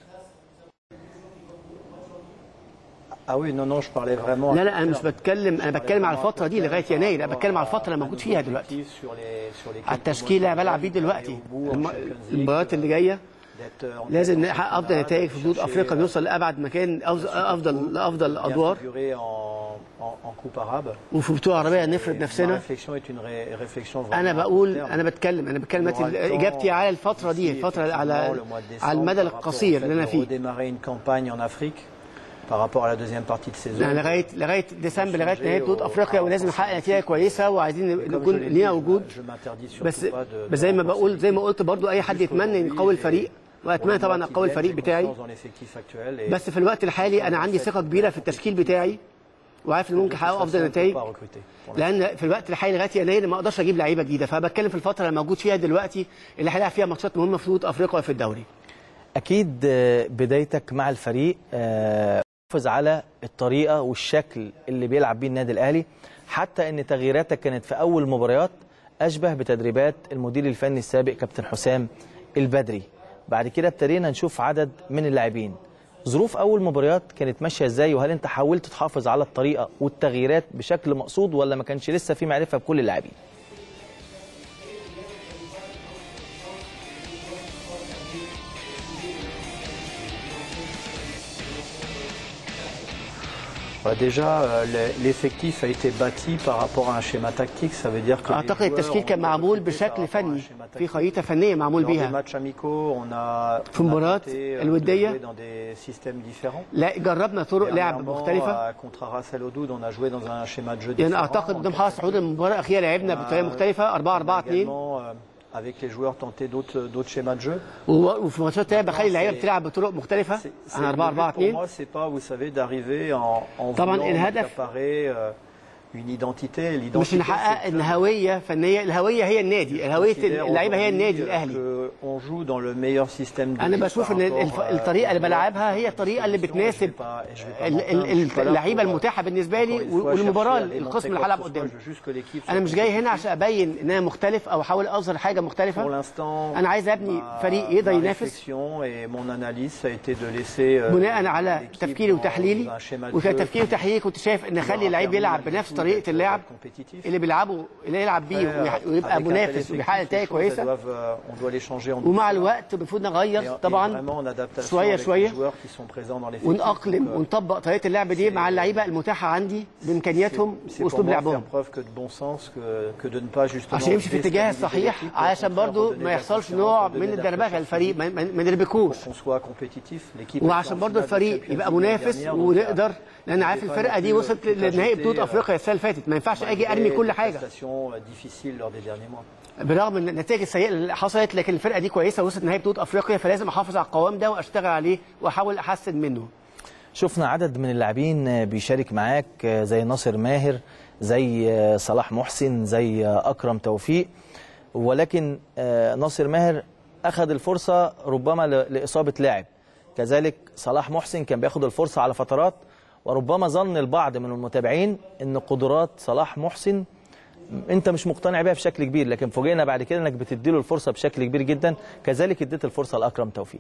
Ah oui, non, non, je parlais vraiment. لا لا انا مش بتكلم انا بتكلم على الفتره دي لغايه يناير انا بتكلم على الفتره اللي موجود فيها دلوقتي على التشكيله اللي بلعب بيه دلوقتي الم- المباريات اللي جايه d'être en لازم tête en نحقق championnat, افضل نتائج في بطوله chercher, افريقيا euh, نوصل لابعد مكان أفضل- افضل لافضل bien الادوار figurer en, en, en coupe arabe. وفي بطوله عربيه نفرض Et Ma نفسنا réflexion est une ré- réflexion vraiment انا à long بقول terme. انا بتكلم انا بتكلم Il y aura دلوقتي le temps اجابتي على الفتره دي d'ici, الفتره effectivement, على le mois de على décembre, المدى par rapport au القصير fait اللي انا de فيه redémarrer une campagne en Afrique par rapport à la deuxième partie de saison. يعني لغايه لغايه ديسمبر لغايه نهايه بطوله افريقيا ولازم نحقق نتيجه كويسه وعايزين Comme je نكون l'ai dit, لينا je- وجود je m'interdis surtout بس pas de- بس de زي ما renforcer بقول زي ما قلت برضو اي حد يتمنى ان يقوي الفريق واتمنى طبعا اقوي الفريق بتاعي Dans l'effectif actuel et بس في الوقت الحالي انا عندي ثقه كبيره في التشكيل بتاعي وعارف ان ممكن احقق افضل on peut نتائج pas recruter. Pour لان في الوقت الحالي لغايه يناير ما اقدرش اجيب لعيبه جديده فبتكلم في الفتره اللي موجود فيها دلوقتي اللي هيلعب فيها ماتشات مهمه في بطوله افريقيا وفي الدوري اكيد آه، بدايتك مع الفريق آه، حافظ على الطريقه والشكل اللي بيلعب بيه النادي الاهلي حتى ان تغييراتك كانت في اول مباريات اشبه بتدريبات المدير الفني السابق كابتن حسام البدري بعد كده ابتدينا نشوف عدد من اللاعبين ظروف اول مباريات كانت ماشيه ازاي وهل انت حاولت تحافظ على الطريقه والتغييرات بشكل مقصود ولا ما كانش لسه في معرفه بكل اللاعبين Bah, déjà, euh, l'e- l'effectif a été bâti par rapport à un schéma tactique. Ça veut dire que les اعتقد joueurs التشكيل ont كان été معمول recrutés بشكل par rapport à un فني schéma في tactique. خريطه فنيه معمول Lors des بيها matchs amicaux, on a, في on a مباراة tenté, euh, de الودية. jouer dans des systèmes différents. لا جربنا طرق لعب Dernièrement, مختلفه à- contre Arras El Oudoud, on a joué dans un schéma de jeu يعني différent. اعتقد قدام حرس حدود المباراه الاخيره لعبنا بطريقه مختلفه 4 4 2 Également, euh, avec les joueurs, tenter d'autres d'autres schémas de jeu. وفي ماتشات تانية بخلي اللعيبه بتلعب بطرق مختلفه C'est- c'est- عن 4 le but 4 pour 2 moi, c'est pas, vous savez, d'arriver en, en طبعاً voulant الهدف- accaparer, euh, une identité. مش L'identité, نحقق c'est ان هويه فنيه الهويه هي النادي الهويه considère اللعيبه هي النادي aujourd'hui, الاهلي que on joue dans le meilleur système de انا jeu بشوف par ان rapport, الف- euh, الطريقه اللي aux بلعبها هي الطريقه اللي compétitions. بتناسب Je vais pas- je vais pas ال- mentir, ال- je suis pas là اللعيبه pour, euh, المتاحه بالنسبه لي encore une fois, والمباراه chercher à démontrer القسم اللي quoi هلعب que ce soit. قدامه Je veux juste que l'équipe انا soit مش جاي هنا compétitive. عشان ابين ان انا مختلف او احاول اظهر حاجه Pour مختلفه l'instant, انا عايز ابني ma- فريق يقدر ma ينافس réflexion et mon analyse ça a été de laisser euh, بناء على l'équipe تفكيري dans- وتحليلي dans un schéma de وكان jeu تفكيري وتحليلي كنت شايف ان اخلي اللعيب يلعب بنفس طريقه اللعب compétitif. اللي بيلعبوا اللي يلعب بيه ويح- ويبقى منافس وبيحقق نتائج كويسه on doit les changer en ومع douceur. الوقت المفروض Et- نغير et طبعا vraiment en adaptation شوية avec شوية. les joueurs qui sont présents dans l'effectif. ونأقلم Donc, euh, ونطبق طريقه اللعب دي مع اللعيبه المتاحه عندي بامكانياتهم c'est pour واسلوب moi faire لعبهم preuve que de bon sens que, que de ne pas justement عشان يمشي في الاتجاه déstabiliser الصحيح l'équipe, au عشان contraire, برضو redonner ما de la يحصلش confiance, نوع redonner من de la الدربكه confiance الفريق physique ما, ما ما نربكوش pour qu'on soit compétitif. L'équipe وعشان était en برضو finale de الفريق Champions يبقى League منافس l'année dernière, donc, ونقدر euh, لان عارف j'ai pas الفرقه non دي plus وصلت tout لنهائي ajouté, بطوله euh, افريقيا السنه اللي فاتت ما ينفعش اجي ارمي malgré كل des حاجه prestations, euh, difficiles lors des derniers mois. برغم ان النتائج السيئه اللي حصلت لكن الفرقه دي كويسه وصلت نهائي بطوله افريقيا فلازم احافظ على القوام ده واشتغل عليه واحاول احسن منه شفنا عدد من اللاعبين بيشارك معاك زي ناصر ماهر زي صلاح محسن زي اكرم توفيق ولكن ناصر ماهر اخذ الفرصه ربما ل- لاصابه لاعب كذلك صلاح محسن كان بياخد الفرصه على فترات وربما ظن البعض من المتابعين ان قدرات صلاح محسن انت مش مقتنع بيها بشكل كبير لكن فوجئنا بعد كده انك بتديله الفرصه بشكل كبير جدا كذلك اديت الفرصه لاكرم توفيق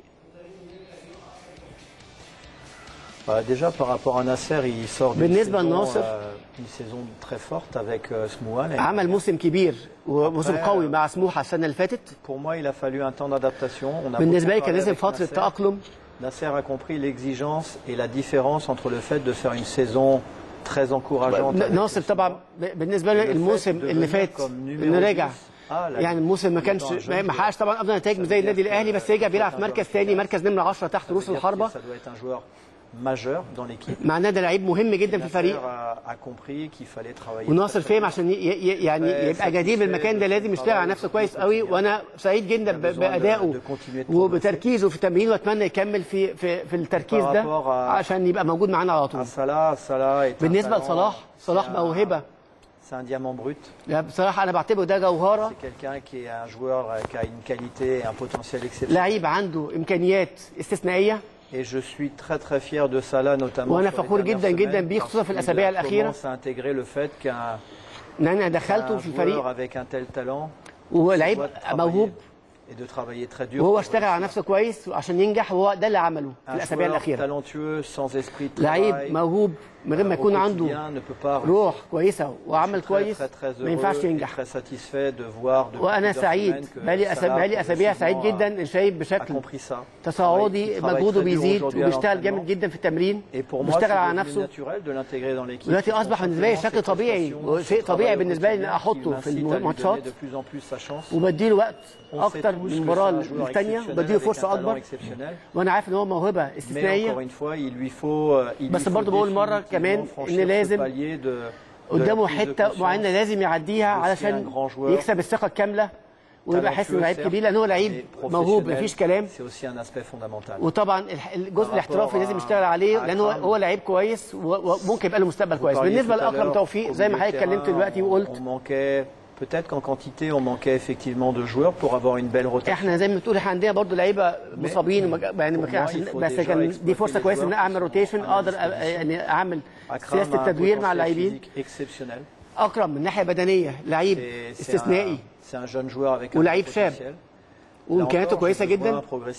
Bah, déjà par rapport à Nasser, il sort d'une بالنسبة saison, لناصر. euh, une saison très forte avec euh, Smoua. l'année عمل موسم كبير وموسم Après, قوي مع سموحه السنه اللي فاتت Pour moi, il a fallu un temps d'adaptation. On a بالنسبه لي beaucoup كان parlé لازم avec فتره Nasser. تاقلم Nasser a compris l'exigence et la différence entre le fait de faire une saison très encourageante. avec ناصر le طبعا ب- بالنسبه لي Le fait الموسم de اللي venir فات comme numéro انه رجع 10 آه، لا. يعني الموسم ما كانش Étant un jeune ما ما حققش طبعا افضل نتائج زي النادي الاهلي بس رجع بيلعب في مركز ثاني مركز نمره 10 تحت رؤوس Ça veut dire الحربه que Ça doit être un joueur majeur dans l'équipe. معناه ده لعيب مهم جدا في Nasser الفريق a, a compris qu'il fallait travailler. وناصر très, très فهم dur. عشان ي- ي- يعني آه، يبقى جديد بالمكان ده لازم يشتغل على نفسه كويس قوي وانا سعيد جدا ب- بادائه وبتركيزه في التمرين واتمنى يكمل في في في التركيز ده عشان يبقى موجود معانا على طول À Salah, Salah est un بالنسبه talent, لصلاح صلاح c'est un- موهبه C'est un diamant brut. يعني بصراحه انا بعتبره ده جوهره C'est quelqu'un qui est un joueur euh, qui a une qualité et un potentiel exceptionnel. لعيب عنده امكانيات استثنائيه Et je suis très très fier de Salah notamment. وأنا sur les فخور dernières جدا جدا semaines بيه parce خصوصا في qu'il الأسابيع a الأخيرة. commencé à intégrer le fait qu'un ان انا un دخلته في joueur الفريق avec un tel talent وهو لعيب doit travailler. موهوب وهو اشتغل على نفسه كويس عشان ينجح وهو ده اللي عمله في الاسابيع الاخيره لعيب موهوب من غير ما يكون عنده روح كويسه وعمل كويس ما ينفعش ينجح وانا سعيد بقالي بقالي اسابيع سعيد جدا شايف بشكل تصاعدي مجهوده بيزيد وبيشتغل جامد جدا في التمرين وبيشتغل على نفسه دلوقتي اصبح بالنسبه لي شكل طبيعي وشيء طبيعي بالنسبه لي ان احطه في الماتشات وبديله وقت اكتر من المباراه الثانيه بديله فرصه اكبر وانا عارف ان هو موهبه استثنائيه بس برضه بقول مره كمان ان لازم قدامه حته معينه لازم يعديها علشان يكسب الثقه الكامله ويبقى حاسس انه لعيب كبير لان هو لعيب موهوب مفيش كلام وطبعا الجزء الاحترافي لازم يشتغل عليه لان هو هو لعيب كويس وممكن يبقى له مستقبل كويس بالنسبه لاكرم توفيق زي ما حضرتك اتكلمت دلوقتي وقلت Peut-être qu'en quantité, on manquait effectivement de joueurs pour avoir une belle rotation. احنا زي ما بتقول احنا عندنا برضه لعيبه مصابين يعني ما عشان بس كان دي فرصه كويسه ان اعمل روتيشن اقدر يعني اعمل سياسه التدوير مع اللاعبين اكرم من ناحيه بدنيه لعيب استثنائي ولعيب شاب وامكانياته كويسه جدا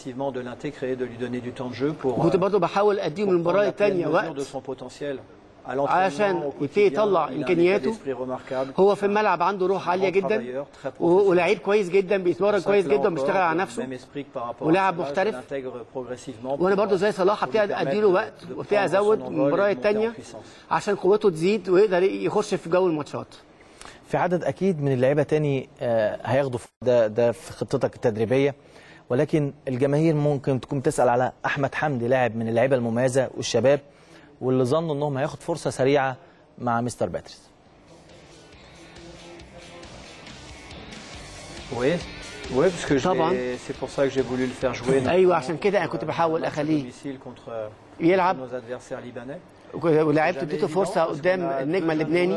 كنت برضه بحاول اديهم المباراه الثانيه وقت علشان يبتدي يطلع امكانياته هو في الملعب عنده روح عاليه جدا ولعيب كويس جدا بيتمرن كويس جدا وبيشتغل على نفسه ولاعب محترف وانا برضو زي صلاح ابتدي اديله وقت وابتدي ازود المباراه الثانيه عشان قوته تزيد ويقدر يخش في جو الماتشات في عدد اكيد من اللعيبه تاني هياخدوا ده ده في خطتك التدريبيه ولكن الجماهير ممكن تكون تسال على احمد حمدي لاعب من اللعيبه المميزه والشباب واللي ظنوا انهم هياخد فرصه سريعه مع مستر باتريس Oui, oui, parce que c'est pour ça que j'ai voulu le faire jouer. ايوه عشان كده انا كنت بحاول اخليه يلعب ولعبت اديته فرصه قدام النجم اللبناني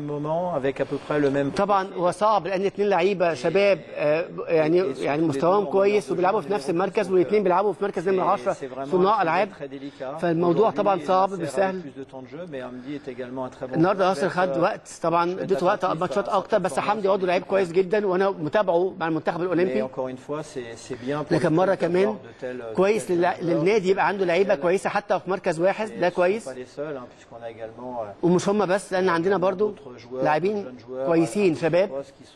طبعا هو صعب لان اثنين لعيبه شباب يعني يعني مستواهم كويس وبيلعبوا في نفس المركز والاثنين بيلعبوا في مركز نمره 10 صناع العاب فالموضوع طبعا صعب مش سهل النهارده ناصر خد وقت طبعا اديته وقت ماتشات اكتر بس حمدي برضه لعيب كويس جدا وانا متابعه مع المنتخب الاولمبي لكن مره كمان كويس للنادي يبقى عنده لعيبه كويسه حتى في مركز واحد ده كويس ومش هم بس لان عندنا برضو لاعبين كويسين شباب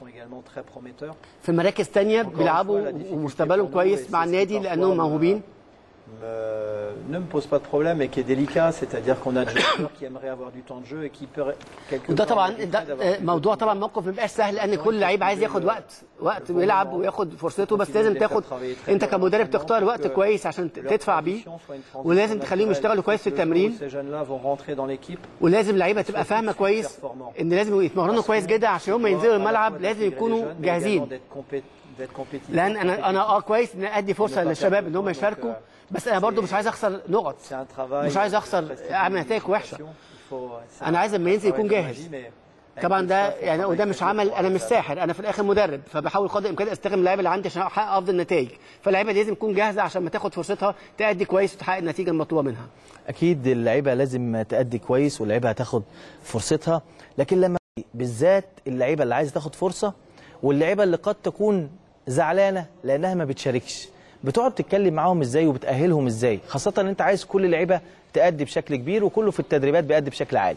في مراكز تانية بيلعبوا ومستقبلهم كويس مع النادي لانهم موهوبين ne me pose pas de problème et qui est délicat, c'est-à-dire qu'on a des joueurs qui aimeraient avoir du temps de jeu et qui peut quelque وده طبعا ده موضوع طبعا موقف ما بيبقاش سهل لان كل لعيب عايز ياخد وقت وقت ويلعب وياخد فرصته بس لازم تاخد انت كمدرب تختار وقت كويس عشان تدفع بيه ولازم تخليهم يشتغلوا كويس في التمرين ولازم لعيبه تبقى فاهمه كويس ان لازم يتمرنوا كويس جدا عشان هم ينزلوا الملعب لازم يكونوا جاهزين لان انا انا اه كويس ان ادي فرصه للشباب ان هم يشاركوا بس انا برضو مش عايز اخسر نقط مش عايز اخسر اعمل نتائج وحشه انا عايز لما ينزل يكون جاهز طبعا ده يعني وده مش عمل انا مش ساحر انا في الاخر مدرب فبحاول قدر الامكان استخدم اللعيبه اللي عندي عشان احقق افضل نتائج فاللعيبه لازم تكون جاهزه عشان ما تاخد فرصتها تادي كويس وتحقق النتيجه المطلوبه منها اكيد اللعيبه لازم تادي كويس واللعيبه هتاخد فرصتها لكن لما بالذات اللعيبه اللي عايزه تاخد فرصه واللعيبه اللي قد تكون زعلانه لانها ما بتشاركش بتقعد تتكلم معاهم ازاي وبتاهلهم ازاي خاصه ان انت عايز كل اللعيبه تادي بشكل كبير وكله في التدريبات بيأدي بشكل عالي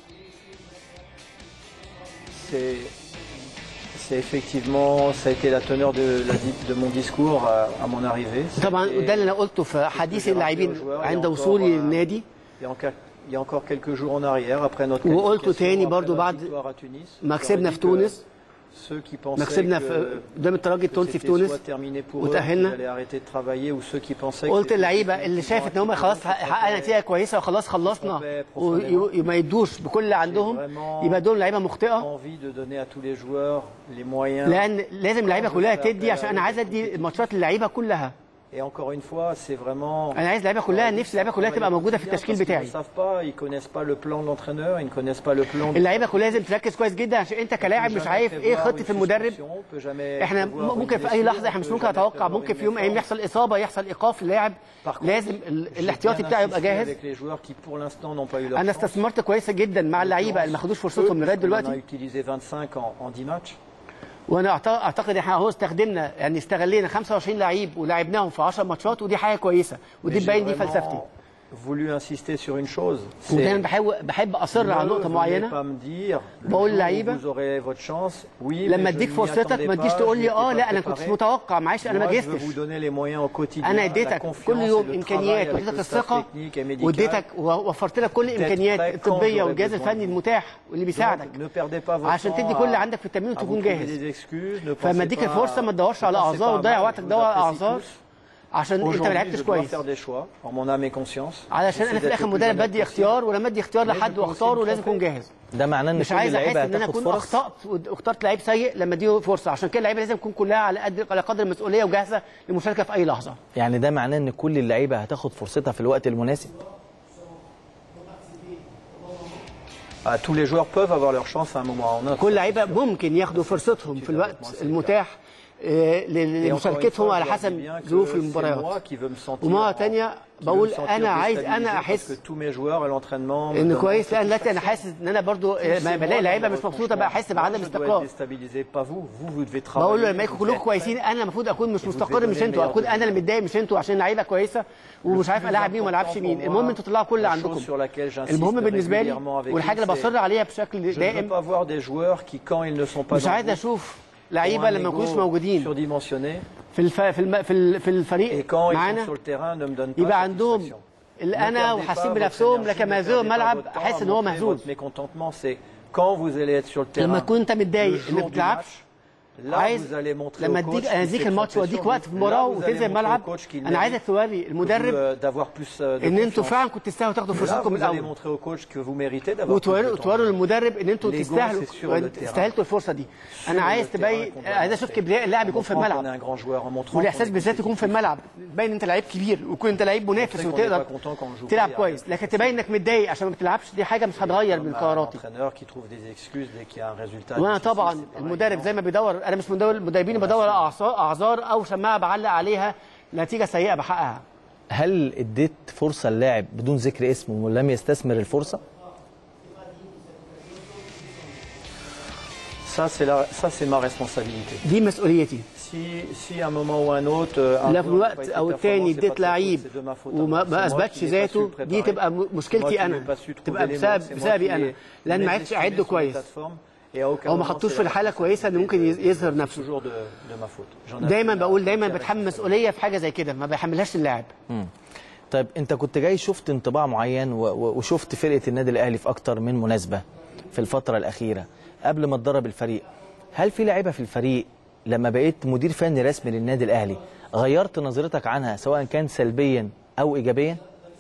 C'est effectivement, ça a été la teneur de, la, de mon discours à, à mon arrivée. طبعا وده اللي انا قلته في حديث اللاعبين عند وصولي للنادي Il y a encore quelques jours en arrière, après notre وقلته تاني برضو بعد ما كسبنا في تونس ما كسبنا في قدام الترجي التونسي في تونس وتأهلنا قلت اللعيبه اللي شافت ان هم خلاص حققنا نتيجه كويسه وخلاص خلصنا وما يدوش بكل اللي عندهم يبقى دول لعيبه مخطئه لان لازم اللعيبه كلها تدي عشان انا عايز ادي الماتشات للعيبه كلها Et encore une fois, c'est vraiment. انا عايز اللعيبه كلها نفسي اللعيبه كلها تبقى موجوده في التشكيل بتاعي. اللعيبه كلها لازم تركز كويس جدا عشان انت كلاعب مش عارف ايه خطه المدرب. احنا ممكن في اي لحظه احنا مش ممكن نتوقع ممكن في يوم ايام يحصل اصابه يحصل ايقاف للاعب لازم الاحتياطي بتاعه يبقى جاهز. انا استثمرت كويس جدا مع اللعيبه اللي ما خدوش فرصتهم لغايه دلوقتي. وانا أعت- اعتقد احنا اهو استخدمنا يعني استغلينا 25 لعيب ولعبناهم في 10 ماتشات ودي حاجه كويسه ودي Mais j'ai تبين دي vraiment فلسفتي voulu insister sur une chose. ودايما C'est بحاول بحب اصر على ne نقطه venez معينه pas me dire le بقول jour où للعيبة vous aurez votre chance. Oui, لما mais je اديك n'y فرصتك attendais ما تجيش pas, تقول je لي n'étais اه pas لا انا كنت préparé. متوقع معلش انا ما Moi, je veux جهزتش vous donner les moyens au quotidien, انا la اديتك confiance كل et يوم le امكانيات travail avec واديتك le staff الثقه technique et médical. واديتك ووفرت لك كل الامكانيات prêt quand الطبيه j'aurai والجهاز besoin الفني de vous. المتاح واللي بيساعدك Donc, ne perdez pas votre عشان temps تدي à- كل اللي عندك في التمرين à وتكون vous trouver جاهز des excuses, ne فلما pensez اديك pas- الفرصه ما تدورش على ne pensez اعذار pas وتضيع mal, وقتك je vous تدور على apprécie اعذار tous. عشان انت ما Aujourd'hui, لعبتش je dois كويس faire des choix en mon âme et conscience. علشان J'essaie انا في d'être الاخر le plus مدرب honnête بدي possible. اختيار ولما ادي اختيار لازم لحد يكون واختاره في لازم يكون متفق. جاهز ده معناه ان مش كل عايز احس اللعيبه ان انا هتاخد اكون فرص اخطات واخترت لعيب سيء لما اديله فرصه عشان كده اللعيبه لازم تكون كلها على قد على قدر المسؤوليه وجاهزه للمشاركه في اي لحظه يعني ده معناه ان كل اللعيبه هتاخد فرصتها في الوقت المناسب Ah, tous les joueurs peuvent avoir leur chance à un moment ou à un autre. كل لعيبه ممكن ياخدوا فرصتهم في الوقت المتاح آه، ل- Et encore une لمشاركتهم fois, على je leur dis حسب bien que ظروف c'est المباريات moi qui veux me sentir ومره en- تانية qui veux بقول me sentir انا عايز انا déstabilisé احس parce que tous mes joueurs à l'entraînement me ان demandent كويس cette لان دلوقتي انا satisfaction. حاسس ان انا برضو آه، ما C'est بلاقي moi لعيبه dans مش votre مبسوطه بقى احس franchement. بعدم Moi, je dois استقرار être déstabilisé, pas vous. Vous, vous devez travailler. بقول له لما vous يكونوا كلكم devez كويسين انا المفروض اكون مش مستقر devez مش donner انتوا le اكون meilleur انا اللي متضايق مش انتوا عشان لعيبه كويسه ومش عارف العب مين وما العبش مين المهم انتوا تطلعوا كل اللي La chose عندكم sur laquelle j'insiste المهم بالنسبه لي régulièrement avec والحاجه lui, اللي c'est- بصر عليها بشكل Je ne veux دائم pas voir des joueurs qui, quand ils ne sont pas مش dans عايز le groupe, اشوف ont لعيبه un لما يكونوش ego موجودين surdimensionné في الف... في الم... في ال- في et الفريق quand ils sont معانا sur le terrain ne me donnent pas يبقى عندهم satisfaction. اللي Ne انا perdez وحاسين pas بنفسهم votre لكن énergie, ما ne زالوا perdez pas الملعب votre temps احس à ان هو montrer مهزوز votre mécontentement, c'est quand vous allez être sur le لما terrain, تكون انت le متضايق jour انك du بتلعبش match, là عايز vous allez montrer لما au coach اديك qui اديك s'est الماتش trompé واديك sur وقت lui. في المباراه Là, vous allez وتنزل montrer الملعب au coach qu'il انا عايزك mérite توري plus, المدرب euh, d'avoir plus euh, de ان انتوا confiance. فعلا كنتوا تستاهلوا تاخدوا Là, فرصتكم vous allez الاول montrer au coach que vous méritez d'avoir plus وتوروا de توروا temps. للمدرب ان انتوا L'ego, تستاهلوا c'est sur le terrain. استاهلتوا الفرصه دي انا Sur عايز le تبين terrain qu'on doit عايز اشوف montrer. كبرياء اللاعب يكون في En montrant qu'on الملعب est un grand joueur, en montrant والاحساس qu'on est بالذات يكون في الملعب تبين انت لعيب كبير ويكون انت لعيب منافس qu'on n'est وتقدر pas content quand on joue تلعب pas, كويس لكن تبين انك متضايق عشان ما بتلعبش دي حاجه مش هتغير من Comme un قراراتي entraîneur qui trouve des excuses dès qu'il y a un résultat. وانا difficile, طبعا c'est pareil. المدرب زي ما بيدور انا مش مدرب مدربين بدور على أعصا- اعذار او شماعه بعلق عليها نتيجه سيئه بحققها هل اديت فرصه اللاعب بدون ذكر اسمه ولم يستثمر الفرصه Ça, c'est la- ça, c'est ma responsabilité. دي مسؤوليتي Si, si à un moment ou un autre, euh, un لا في joueur n'a pas الوقت été او performant, التاني c'est pas اديت de sa faute, لعيب c'est de ma faute. وما C'est ما moi اثبتش qui n'ai pas su ذاته le دي préparer. تبقى م- C'est moi مشكلتي qui انا n'ai pas su trouver تبقى les mots, بسبب c'est moi بسببي qui انا ai لان ما mis عرفتش les اعد sur les كويس plateformes, et à aucun او ما moment, حطوش c'est في la الحاله كويسه ان responsabilité ممكن de- يظهر نفسه toujours de, de ma faute. J'en دايما assume بقول la- دايما la بتحمل responsabilité. مسؤوليه في حاجه زي كده ما بيحملهاش اللاعب طيب انت كنت جاي شفت انطباع معين و- و- وشفت فرقه النادي الاهلي في اكتر من مناسبه في الفتره الاخيره قبل ما تدرب الفريق هل في لعيبه في الفريق لما بقيت مدير فني رسمي للنادي الاهلي غيرت نظرتك عنها سواء كان سلبيا او ايجابيا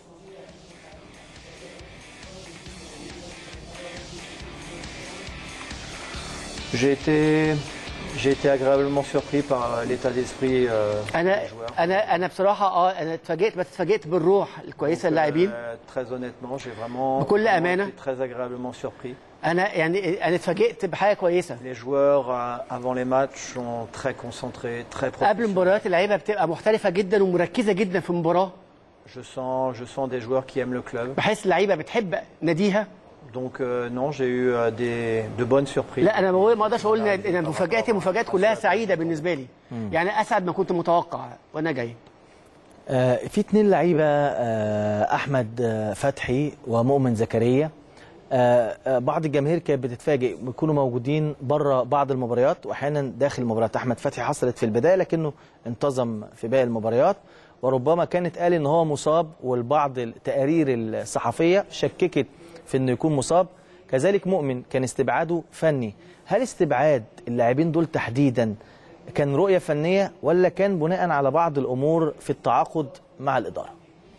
J'ai été, j'ai été agréablement surpris par l'état d'esprit euh, انا des joueurs. انا انا بصراحه اه انا اتفاجئت بس اتفاجئت بالروح الكويسه للاعبين Euh, très honnêtement, j'ai vraiment, بكل vraiment أمانة. été très agréablement surpris. انا يعني انا اتفاجئت بحاجه كويسه Les joueurs, euh, avant les matchs, sont très concentrés, très قبل professionnels. المباريات اللعيبه بتبقى محترفه جدا ومركزه جدا في المباراه Je sens, je sens des joueurs qui aiment le club. بحيث اللعيبه بتحب ناديها Donc euh, non, j'ai eu euh, des, de bonnes surprises. لا انا بقول ما اقدرش اقول ان إن مفاجاتي مفاجات كلها سعيده بالنسبه لي يعني اسعد ما كنت متوقع وانا جاي آه، في اتنين لعيبه آه، احمد آه، فتحي ومؤمن زكريا آه، آه، بعض الجماهير كانت بتتفاجئ بيكونوا موجودين بره بعض المباريات واحيانا داخل المباريات احمد فتحي حصلت في البدايه لكنه انتظم في باقي المباريات وربما كانت قال ان هو مصاب والبعض التقارير الصحفيه شككت في انه يكون مصاب كذلك مؤمن كان استبعاده فني هل استبعاد اللاعبين دول تحديدا كان رؤيه فنيه ولا كان بناء على بعض الامور في التعاقد مع الاداره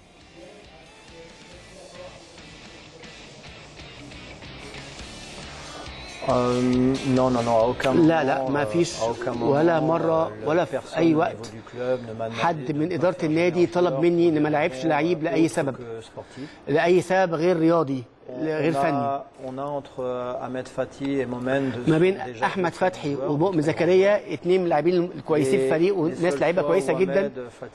Euh, non, non, non, à aucun moment. لا لا ما euh, فيش à aucun moment, ولا مره euh, ولا personne في اي au وقت niveau du club ne m'a demandé حد de من pas اداره faire النادي jouer un طلب joueur مني ان ما pour لعبش des لعيب raisons لاي autres سبب que sportives. لاي سبب غير رياضي غير فني ما بين احمد فتحي ومؤمن زكريا اثنين من اللاعبين الكويسين في الفريق وناس لعيبه كويسه جدا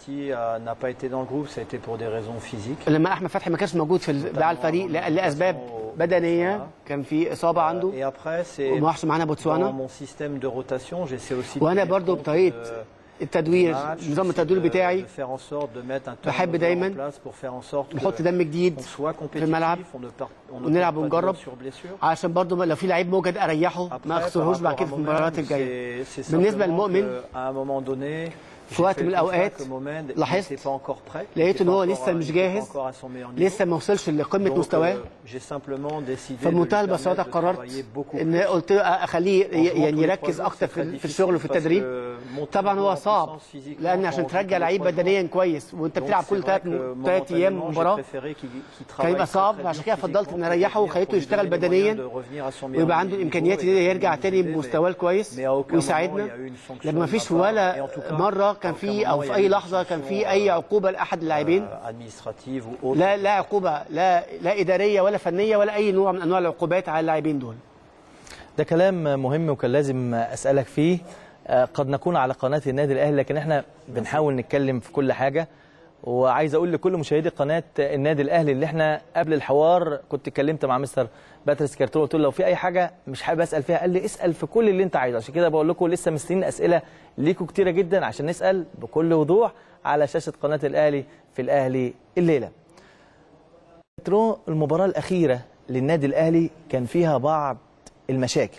لما احمد فتحي ما كانش موجود في مع الفريق لاسباب بدنيه كان في اصابه عنده وما راحش معانا بوتسوانا وانا برضو بطريقه التدوير نظام التدوير بتاعي بحب دايما نحط دم جديد في الملعب ونلعب ونجرب عشان برضو لو في لعيب موجود اريحه ما اخسرهوش بعد كده في المباريات الجايه بالنسبه للمؤمن في وقت من الاوقات لاحظت لقيت ان هو لسه مش جاهز لسه ما وصلش لقمه مستواه فبمنتهى البساطه قررت ان قلت اخليه يعني يركز اكتر في الشغل وفي التدريب طبعا هو صعب لان عشان ترجع لعيب بدنيا كويس وانت بتلعب كل ثلاث ثلاث ايام مباراه كان يبقى صعب عشان كده فضلت ان اريحه وخليته يشتغل بدنيا ويبقى عنده الامكانيات اللي يرجع تاني بمستواه الكويس ويساعدنا لما ما فيش ولا مره كان في او في اي لحظه كان في اي عقوبه لاحد اللاعبين لا لا عقوبه لا لا اداريه ولا فنيه ولا اي نوع من انواع العقوبات على اللاعبين دول ده كلام مهم وكان لازم اسالك فيه قد نكون على قناه النادي الاهلي لكن احنا بنحاول نتكلم في كل حاجه وعايز اقول لكل مشاهدي قناه النادي الاهلي اللي احنا قبل الحوار كنت اتكلمت مع مستر باتريس كارتون قلت له لو في اي حاجه مش حابب اسال فيها قال لي اسال في كل اللي انت عايزه عشان كده بقول لكم لسه مستنيين اسئله ليكم كتيره جدا عشان نسال بكل وضوح على شاشه قناه الاهلي في الاهلي الليله. المباراه الاخيره للنادي الاهلي كان فيها بعض المشاكل.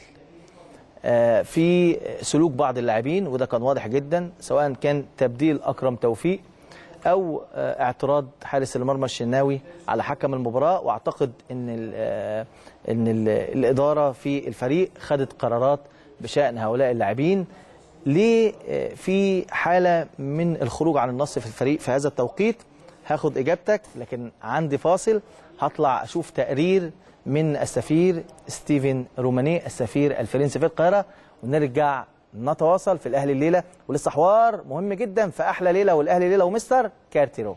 في سلوك بعض اللاعبين وده كان واضح جدا سواء كان تبديل اكرم توفيق او اعتراض حارس المرمى الشناوي على حكم المباراه واعتقد ان ال ان ال الاداره في الفريق خدت قرارات بشان هؤلاء اللاعبين ليه في حاله من الخروج عن النص في الفريق في هذا التوقيت هاخد اجابتك لكن عندي فاصل هطلع اشوف تقرير من السفير ستيفن روماني السفير الفرنسي في القاهره ونرجع نتواصل في الاهلي الليله ولسه حوار مهم جدا في احلى ليله والاهلي ليله ومستر كارتيرو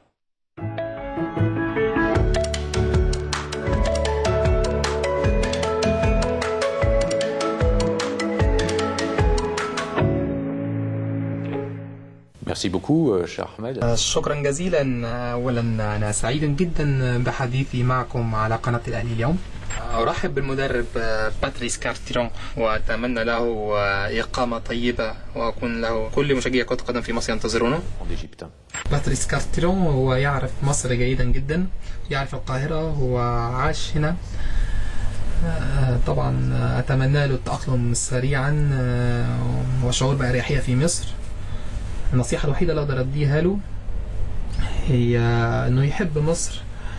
Merci beaucoup, cher Ahmed. شكرا جزيلا اولا انا سعيد جدا بحديثي معكم على قناه الاهلي اليوم ارحب بالمدرب باتريس كارتيرون واتمنى له اقامه طيبه واكون له كل مشجعي كره القدم في مصر ينتظرونه باتريس كارتيرون هو يعرف مصر جيدا جدا يعرف القاهره هو عاش هنا طبعا اتمنى له التاقلم سريعا والشعور باريحيه في مصر النصيحة الوحيدة اللي أقدر أديها له هي إنه يحب مصر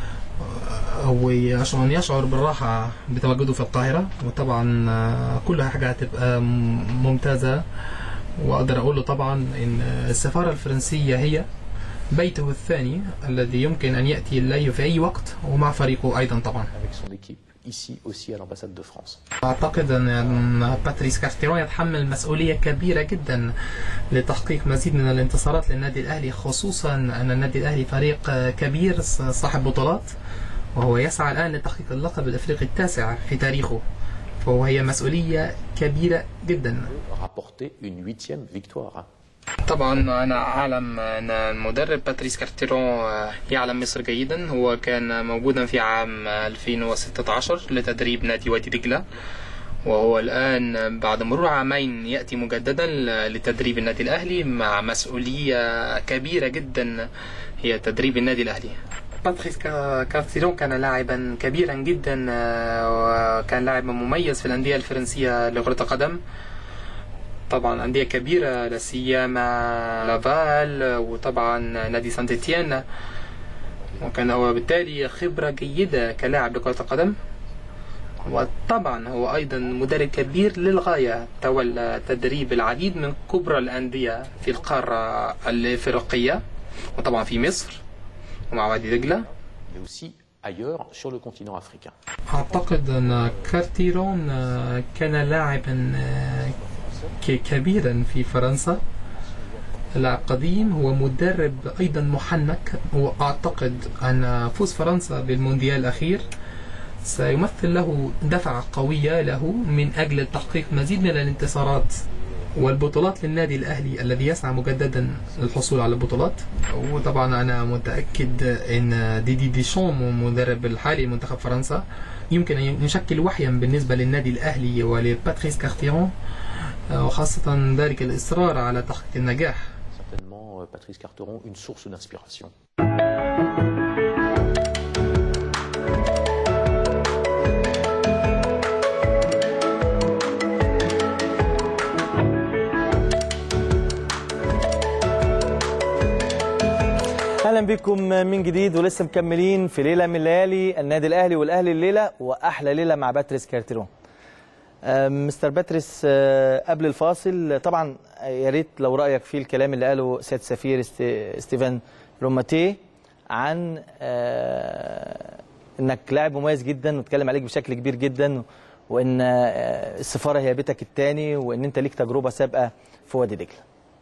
وعشان يشعر بالراحة بتواجده في القاهرة وطبعا كل حاجة هتبقى ممتازة وأقدر أقول له طبعا إن السفارة الفرنسية هي بيته الثاني الذي يمكن أن يأتي إليه في أي وقت ومع فريقه أيضا طبعا ici aussi à l'ambassade de France. أعتقد أن باتريس كارتيرون يتحمل مسؤولية كبيرة جدا لتحقيق مزيد من الانتصارات للنادي الأهلي خصوصا أن النادي الأهلي فريق كبير صاحب بطولات وهو يسعى الآن لتحقيق اللقب الأفريقي التاسع في تاريخه فهي مسؤولية كبيرة جدا. Rapporter une huitième victoire. طبعا انا اعلم ان المدرب باتريس كارتيرون يعلم مصر جيدا هو كان موجودا في عام 2016 لتدريب نادي وادي دجله وهو الان بعد مرور عامين ياتي مجددا لتدريب النادي الاهلي مع مسؤوليه كبيره جدا هي تدريب النادي الاهلي باتريس كارتيرون كان لاعبا كبيرا جدا وكان لاعبا مميز في الانديه الفرنسيه لكره القدم طبعا أندية كبيرة لا سيما لافال وطبعا نادي سانت اتيان وكان هو بالتالي خبرة جيدة كلاعب لكرة القدم وطبعا هو أيضا مدرب كبير للغاية تولى تدريب العديد من كبرى الأندية في القارة الإفريقية وطبعا في مصر ومع وادي دجلة ailleurs sur le continent africain. أعتقد أن كارتيرون كان لاعبا كبيرا في فرنسا لاعب قديم هو مدرب أيضا محنك وأعتقد أن فوز فرنسا بالمونديال الأخير سيمثل له دفعة قوية له من أجل تحقيق مزيد من الانتصارات والبطولات للنادي الأهلي الذي يسعى مجددا للحصول على البطولات وطبعا أنا متأكد أن ديدي ديشام المدرب الحالي لمنتخب فرنسا يمكن أن يشكل وحيا بالنسبة للنادي الأهلي ولباتريس كارتيرون وخاصة ذلك الإصرار على تحقيق النجاح Certainement, Patrice Carteron, une source d'inspiration. اهلا بكم من جديد ولسه مكملين في ليله من الليالي النادي الاهلي والاهلي الليله واحلى ليله مع باتريس كارتيرون آه، مستر باتريس آه، قبل الفاصل طبعا يا ريت لو رايك في الكلام اللي قاله سياده السفير است- ستيفن روماتي عن آه، انك لاعب مميز جدا واتكلم عليك بشكل كبير جدا وان آه، السفاره هي بيتك الثاني وان انت ليك تجربه سابقه في وادي دجله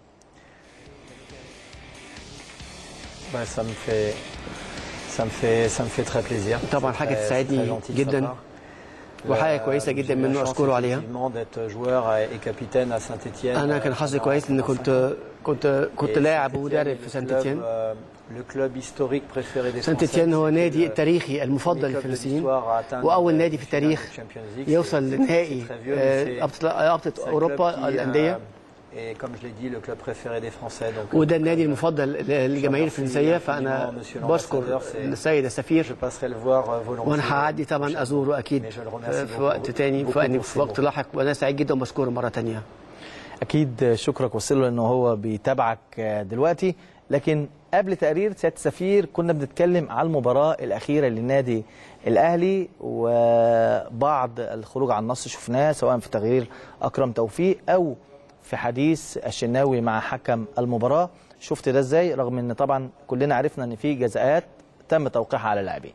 Bah, ça me fait, ça me fait, ça me fait très plaisir. طبعا C'est حاجة très- c'est تسعدني très gentil de sa جدا. part. وحاجة Euh, كويسة جدا j'ai eu la منه chance أشكره عليها. effectivement d'être joueur et capitaine à Saint-Étienne. أنا كان حظي كويس إن كنت كنت كنت لاعب ومدرب في سانت إتيان Le club historique préféré des سانت Français, إتيان هو c'est نادي le التاريخي premier المفضل club de للفلسطينيين l'histoire à atteindre وأول une نادي في finale التاريخ de Champions League. يوصل C'est- لنهائي c'est très vieux, mais آه، c'est- رابطة رابطة c'est un club أوروبا qui, الأندية euh, Et comme je l'ai dit, le club préféré des Français. Donc, وده euh, النادي المفضل للجماهير الفرنسية فأنا بشكر السيد السفير je passerai le voir euh, volontiers. وانا هعدي طبعا ازوره اكيد Mais je le remercie في في beaucoup. وقت تاني Beaucoup في pour في ces وقت mots. لاحق وانا سعيد جدا وبشكره مره تانية اكيد شكرك وصل له انه هو بيتابعك دلوقتي لكن قبل تقرير سياده السفير كنا بنتكلم على المباراه الاخيره للنادي الاهلي وبعض الخروج عن النص شفناه سواء في تغيير اكرم توفيق او في حديث الشناوي مع حكم المباراه شفت ده ازاي رغم ان طبعا كلنا عرفنا ان في جزاءات تم توقيعها على اللاعبين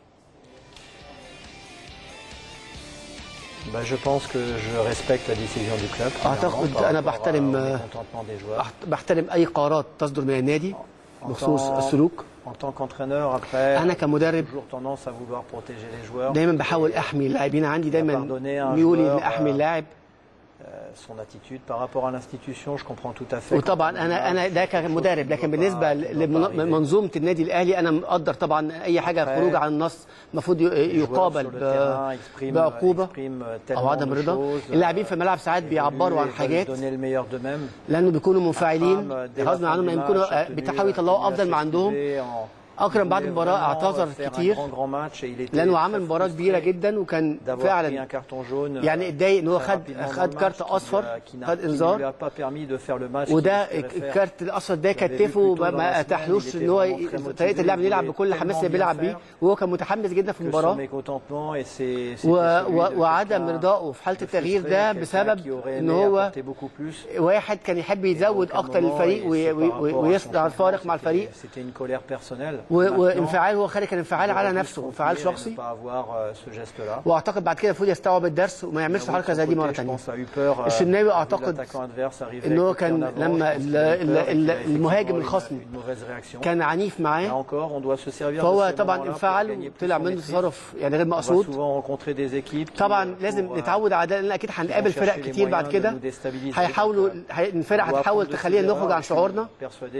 Bah, je pense que je respecte la décision du club. أعتقد clairement, par أنا rapport بحترم- à- au mécontentement des joueurs. أحت- بحترم اي قرارات تصدر من النادي بخصوص En tant- السلوك En tant qu'entraîneur, après, أنا كمدرب toujours tendance à vouloir protéger les joueurs. دايما بحاول احمي اللاعبين عندي دايما ميولي ان احمي اللاعب Euh, son attitude par rapport à l'institution, je comprends tout à fait. وطبعا انا انا ده كمدرب لكن بالنسبه لمنظومه النادي الاهلي انا مقدر طبعا اي حاجه خروج عن النص المفروض يقابل ب- بعقوبه او عدم رضا اللاعبين في الملعب ساعات بيعبروا عن حاجات لانه بيكونوا منفعلين غصب عنهم لما يكونوا بيحاولوا يطلعوا افضل ما عندهم اكرم بعد المباراه اعتذر كتير لانه عمل مباراه كبيره جدا وكان فعلا يعني اتضايق ان هو خد خد كارت اصفر خد انذار وده الكارت الاصفر ده كتفه ما- ما اتاحلوش ان هو ي- طريقه اللعب يلعب بكل حماس اللي بيلعب بيه وهو كان متحمس جدا في المباراه و... و... وعدم رضائه في حاله التغيير ده بسبب ان هو واحد كان يحب يزود اكتر الفريق وي... وي... ويصنع الفارق مع الفريق و... وانفعال هو خارج كان انفعال على نفسه انفعال شخصي واعتقد بعد كده المفروض يستوعب الدرس وما يعملش حركه زي دي مره ثانيه الشناوي اعتقد ان هو كان لما ال- ال- ال- المهاجم الخصم كان عنيف معاه فهو طبعا انفعل وطلع منه تصرف يعني غير مقصود طبعا لازم نتعود على ده لان اكيد هنقابل فرق كتير بعد كده هيحاولوا هي- الفرق هتحاول تخلينا نخرج عن شعورنا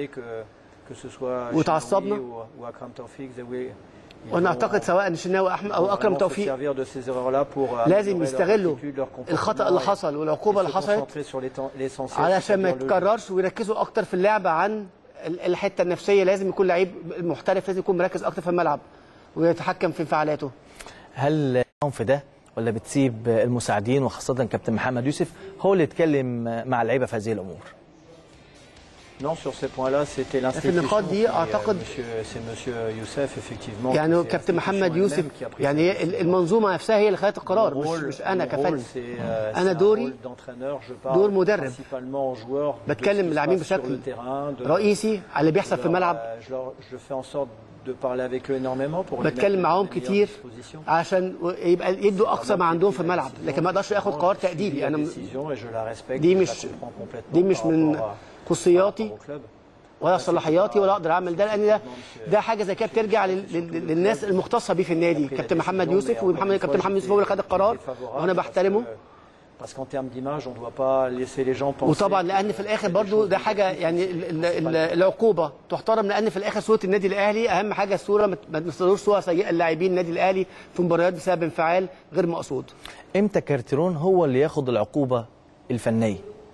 وتعصبنا. وانا اعتقد سواء الشناوي احمد او اكرم توفيق لازم يستغلوا الخطا اللي حصل والعقوبه اللي حصلت علشان ما يتكررش ويركزوا اكتر في اللعب عن ال- الحته النفسيه لازم يكون لعيب محترف لازم يكون مركز اكتر في الملعب ويتحكم في انفعالاته هل معاهم في ده ولا بتسيب المساعدين وخاصه كابتن محمد يوسف هو اللي يتكلم مع اللعيبه في هذه الامور Non, sur ces points-là, c'était في النقاط l'institution. دي qui, euh, أعتقد- monsieur- C'est monsieur Youssef, effectivement. يعني qui- c'est كابتن l'institution محمد يوسف elle-même qui a pris يعني cette هي ال- المنظومه نفسها هي اللي خدت القرار مش Mon rôle- مش انا mon كفني rôle, c'est, euh, أنا c'est un دوري rôle d'entraîneur. Je parle دور مدرب. principalement aux joueurs de ce بتكلم qui se اللاعبين passe sur بشكل le terrain, de- رئيسي على اللي بيحصل في leur- الملعب euh, je leur- je fais en sorte de parler avec eux énormément pour les بتكلم mettre معاهم dans les meilleures كتير dispositions. عشان يبقى يدوا اقصى ما عندهم في الملعب لكن ما اقدرش اخد قرار تاديبي انا م- Décision et je la respecte, دي je la مش comprends complètement دي مش par من rapport à- خصوصياتي par rapport au club. ولا صلاحياتي ولا اقدر اعمل ده لان ده ده حاجه زي كده بترجع لل- لل- للناس المختصه بيه في النادي كابتن محمد يوسف ومحمد كابتن محمد يوسف هو اللي خد القرار وانا بحترمه Parce qu'en termes d'image, on ne doit pas laisser les gens penser. وطبعا لان في الاخر برضو ده حاجه يعني ال- ال- ال- العقوبه تحترم لان في الاخر صوره النادي الاهلي اهم حاجه الصوره ما ت- ما تصدرش صوره سيئه للاعبين النادي الاهلي في مباريات بسبب انفعال غير مقصود امتى كارتيرون هو اللي ياخد العقوبه الفنيه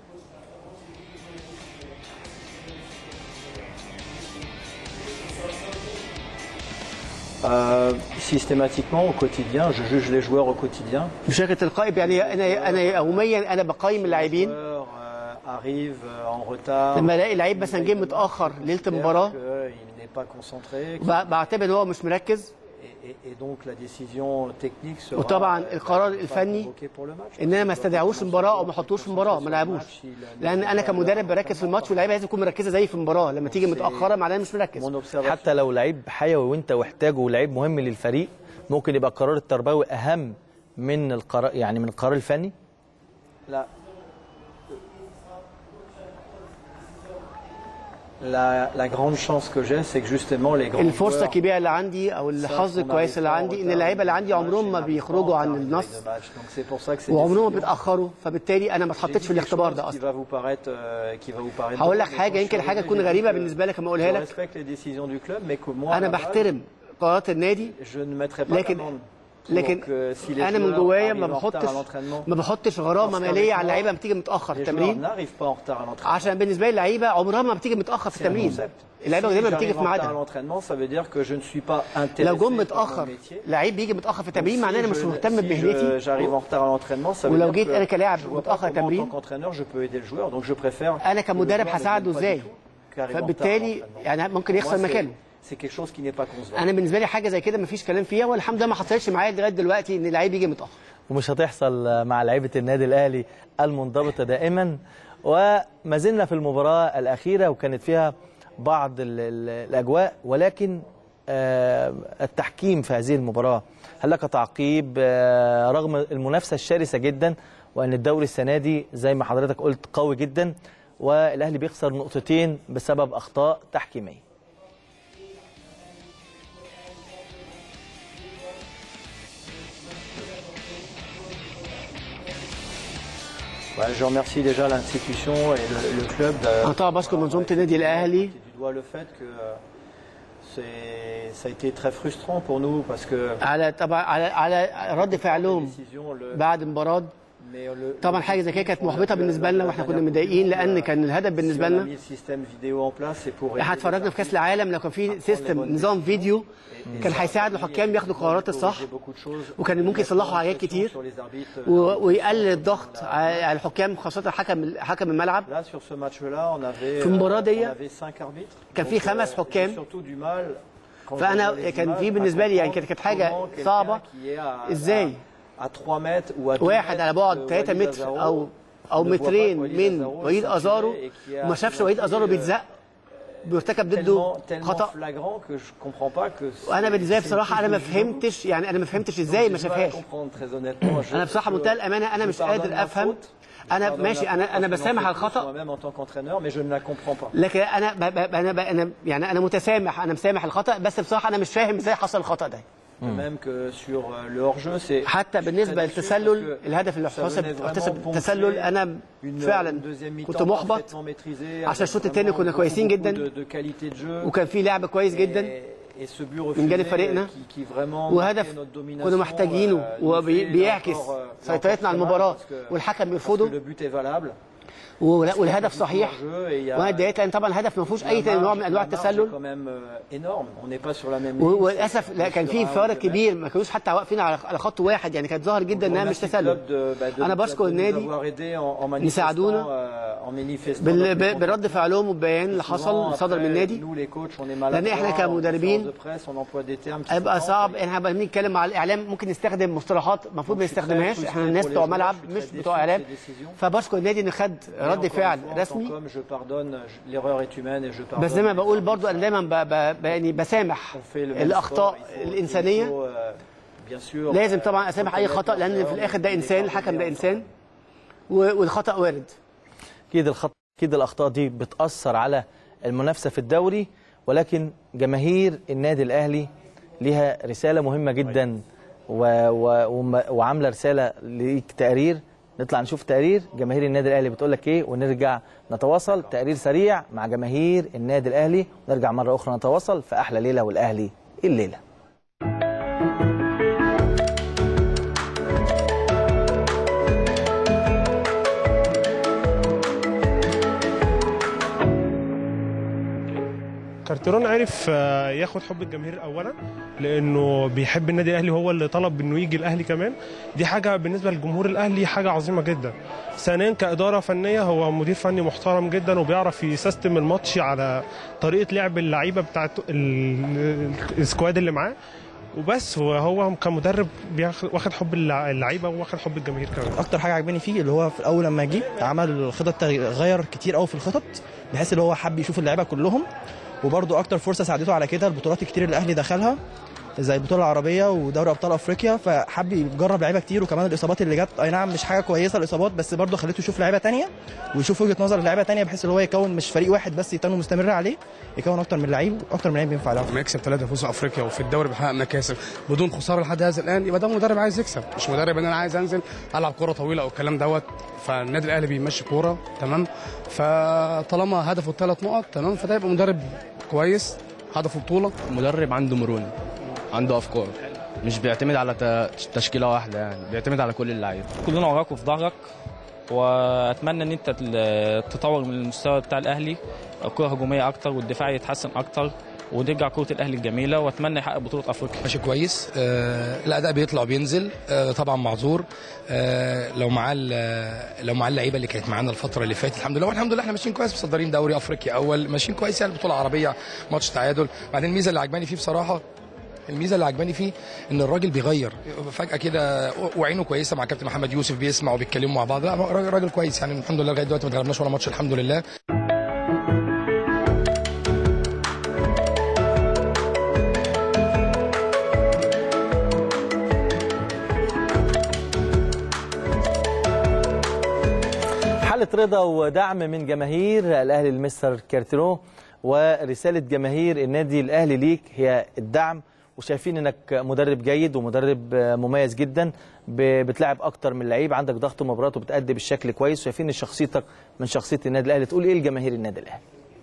Euh, systématiquement, au quotidien, je juge les joueurs au quotidien. بشكل تلقائي يعني انا انا يوميا انا بقيم Les اللاعبين joueurs euh, arrivent euh, en retard. لما الاقي لعيب مثلا جه متاخر ليله المباراه qu'il n'est pas concentré. ب- بعتبر ان هو مش مركز Et, et- et donc la décision technique sera وطبعا euh, القرار pas الفني convoqué pour le match. ان انا ما استدعوش المباراه او ما احطوش في المباراه ما لعبوش لان انا كمدرب بركز في الماتش واللعيبه لازم تكون مركزه زي في المباراه لما تيجي متاخره معناها مش مركز Mon observation, حتى لو لعيب حيوي وانت محتاجه ولعيب مهم للفريق ممكن يبقى القرار التربوي اهم من القرار يعني من القرار الفني la, la, la grande chance que j'ai, c'est que justement les grands الفرصه joueurs الكبيره اللي عندي او الحظ الكويس اللي عندي ان اللعيبه اللي عندي عمرهم ما بيخرجوا عن النص Donc c'est pour ça que c'est وعمرهم ما décision- بيتاخروا فبالتالي انا ما J'ai اتحطيتش dit في quelque الاختبار chose ده qui اصلا va vous paraître, euh, qui va vous paraître هقول لك drôle, mais حاجه quand يمكن je suis حاجه revenu, تكون j'ai dit غريبه que بالنسبه لك لما اقولها Je لك respecte les décisions du club, mais que moi, انا à la base, بحترم قرارات النادي je ne mettrai pas لكن d'amende. لكن Donc, euh, si les انا من joueurs جوايا ما arrivent en retard بحطش à l'entraînement, ما بحطش غرامه ماليه على اللعيبه لما تيجي متاخر في les joueurs التمرين n'arrivent pas en retard à l'entraînement. عشان بالنسبه لي اللعيبه عمرها ما بتيجي متاخر في C'est un التمرين concept. اللعيبه Si دايما بتيجي j'arrive في en retard à ميعادها l'entraînement, ça veut dire que je ne suis pas intéressé لو جم par mon متاخر métier. لعيب بيجي متاخر في التمرين معناه انا مش je- مهتم si je- بمهنتي j'arrive en retard à l'entraînement, ça veut ولو dire جيت que أنا كلاعب je vois pas متأخر comment, en تمرين. tant qu'entraîneur, je peux aider le joueur. Donc je préfère انا que le كمدرب joueur ne هساعده vienne pas ازاي du tout, qu'arrive en retard à فبالتالي l'entraînement. يعني ممكن Moi, يخسر c'est- مكانه C'est quelque chose qui n'est pas concevable. انا بالنسبه لي حاجه زي كده مفيش كلام فيها والحمد لله ما حصلتش معايا لغايه دلوقتي ان لعيب يجي متاخر ومش هتحصل مع لعيبه النادي الاهلي المنضبطه دائما وما زلنا في المباراه الاخيره وكانت فيها بعض ال ال الاجواء ولكن آه، التحكيم في هذه المباراه هل لك تعقيب آه، رغم المنافسه الشرسه جدا وان الدوري السنه دي زي ما حضرتك قلت قوي جدا والاهلي بيخسر نقطتين بسبب اخطاء تحكيميه Ouais, je remercie déjà l'institution et le, le club انا de, طبعا بشكر منظومه النادي الاهلي du doigt le fait que euh, c'est- ça a été très frustrant pour nous parce que على طبعا على على رد فعلهم décision, le- بعد المباراه mais le- طبعا حاجه زي كده كانت محبطه بالنسبه لنا واحنا كنا متضايقين لان كان الهدف بالنسبه Si on a لنا mis le système vidéo en place, c'est pour احنا aider اتفرجنا في كاس العالم لو كان في سيستم نظام فيديو كان هيساعد الحكام ياخدوا القرارات الصح corriger beaucoup de choses. وكان ممكن يصلحوا حاجات كتير Sur les arbitres. و- ويقلل الضغط على الحكام خاصه حكم حكم الملعب Là, sur ce match-là, on avait, في المباراة euh, دي on avait cinq arbitres. كان في Donc, خمس euh, حكام. j'ai surtout du mal quand je فأنا vois les كان images في à بالنسبة لي يعني comprendre كانت- كانت حاجة comment quelqu'un صعبة. qui est à- إزاي؟ à- à 3 mètres ou à 2 واحد على mètres بعد de 3 Walid متر Azaro او او ne voit pas مترين Walid من Azaro وليد s'imputer ازارو et qui a وما شافش وليد ازارو commis, بيتزق بيرتكب ضده tellement, tellement خطا flagrant que je comprends pas que وانا بالنسبه لي c'est- بصراحه انا ما فهمتش يعني انا ما فهمتش ازاي ما j'ai du mal à شافهاش comprendre, très honnêtement. Je- انا بصراحه je- منتهى الامانه انا je مش pardonne قادر la افهم faute. انا Pardonne ماشي la انا faute انا parce qu'on en بسامح fait على tous الخطا moi-même en tant qu'entraîneur, mais je ne la comprends pas. لكن انا ب- ب- انا ب- انا يعني انا متسامح انا مسامح الخطا بس بصراحه انا مش فاهم ازاي حصل الخطا ده De même que sur euh, le hors-jeu, c'est حتى بالنسبه très déçu للتسلل parce que الهدف اللي ça حسب venait vraiment احتسب ponctuer تسلل انا une- فعلا une deuxième كنت mi-temps محبط parfaitement maîtrisée, عشان avec الشوط التاني vraiment كنا beaucoup, كويسين beaucoup جدا. de- de qualité de jeu. وكان في لعب كويس جدا Et- et ce but من جانب refusé, فريقنا. qui- qui vraiment وهدف marquait notre domination, كنا محتاجينه euh, nous fait وبيعكس encore, euh, سيطرتنا على encore المباراه parce que- والحكم parce que يرفضه le but est valable. ولا- والهدف صحيح hors-jeu et il y a- وانا اتضايقت لان طبعا الهدف ما فيهوش اي La نوع marge- من انواع la marge est التسلل quand même euh, énorme. On n'est pas sur la même و- ligne. وللاسف لا كان في Sur un فارق ou deux كبير ما كانوش حتى واقفين على على خط واحد يعني كانت ظاهر جدا انها مش تسلل انا بشكر النادي يساعدونا بال- ب- برد فعلهم والبيان اللي حصل صدر من النادي لأن إحنا كمدربين هيبقى صعب احنا هنبقى بنتكلم على الاعلام ممكن نستخدم مصطلحات المفروض ما نستخدمهاش احنا الناس بتوع ملعب مش بتوع اعلام فبشكر النادي انه خد رد فعل رسمي بس زي ما بقول برضو انا دايما ب- ب- ب- يعني بسامح الاخطاء الانسانيه لازم طبعا اسامح اي خطا لان في الاخر ده انسان الحكم ده انسان و- والخطا وارد اكيد الخط اكيد الاخطاء دي بتاثر على المنافسه في الدوري ولكن جماهير النادي الاهلي ليها رساله مهمه جدا و... و... وم- وعامله رساله ليك تقرير نطلع نشوف تقرير جماهير النادي الاهلي بتقول لك ايه ونرجع نتواصل تقرير سريع مع جماهير النادي الاهلي ونرجع مره اخرى نتواصل في احلى ليله والاهلي الليله كارتيرون عرف آه، ياخد حب الجماهير اولا لانه بيحب النادي الاهلي هو اللي طلب انه يجي الاهلي كمان دي حاجه بالنسبه للجمهور الاهلي حاجه عظيمه جدا ثانيا كاداره فنيه هو مدير فني محترم جدا وبيعرف يسيستم الماتش على طريقه لعب اللعيبه بتاعت ال- السكواد اللي معاه وبس هو هو كمدرب بياخد واخد حب اللع- اللعيبه واخد حب الجماهير كمان اكتر حاجه عجباني فيه اللي هو في الاول لما جه عمل خطط تغي- غير كتير قوي في الخطط بحيث اللي هو حب يشوف اللعيبه كلهم وبرده اكتر فرصه ساعدته على كده البطولات الكتير اللي الاهلي دخلها زي البطوله العربيه ودوري ابطال افريقيا فحب يجرب لعيبه كتير وكمان الاصابات اللي جت اي نعم مش حاجه كويسه الاصابات بس برده خليته يشوف لعيبه تانية ويشوف وجهه نظر لعيبه تانية بحيث اللي هو يكون مش فريق واحد بس يتنه مستمر عليه يكون اكتر من لعيب واكتر من لعيب ينفع له لما يكسب ثلاثة فوز افريقيا وفي الدوري بيحقق مكاسب بدون خساره لحد هذا الان يبقى ده مدرب عايز يكسب مش مدرب ان انا عايز انزل العب كوره طويله او الكلام دوت فالنادي الاهلي بيمشي كوره تمام فطالما هدفه الثلاث نقط تمام فده يبقى مدرب كويس هدفه بطوله مدرب عنده مرونه عنده افكار مش بيعتمد على ت- تشكيله واحده يعني بيعتمد على كل اللعيبه كلنا وراك وفي ظهرك واتمنى ان انت تل- تطور من المستوى بتاع الاهلي الكره هجوميه اكتر والدفاع يتحسن اكتر ونرجع كره الاهلي الجميله واتمنى يحقق بطوله افريقيا ماشي كويس آه الاداء بيطلع وبينزل آه طبعا معذور آه لو معاه ال- لو معاه اللعيبه اللي كانت معانا الفتره اللي فاتت الحمد لله والحمد لله احنا ماشيين كويس مصدرين دوري افريقيا اول ماشيين كويس يعني البطوله العربيه ماتش تعادل بعدين الميزه اللي عجباني فيه بصراحه الميزه اللي عجباني فيه ان الراجل بيغير فجاه كده وعينه كويسه مع كابتن محمد يوسف بيسمع وبيتكلموا مع بعض لا راجل راجل كويس يعني الحمد لله لغايه دلوقتي ما اتغلبناش ولا ماتش الحمد لله حالة رضا ودعم من جماهير الأهلي لمستر كارتيرو ورسالة جماهير النادي الأهلي ليك هي الدعم وشايفين انك مدرب جيد ومدرب مميز جدا ب- بتلعب اكتر من لعيب عندك ضغط مباريات وبتأدي بالشكل كويس وشايفين ان شخصيتك من شخصيه النادي الاهلي تقول ايه لجماهير النادي الاهلي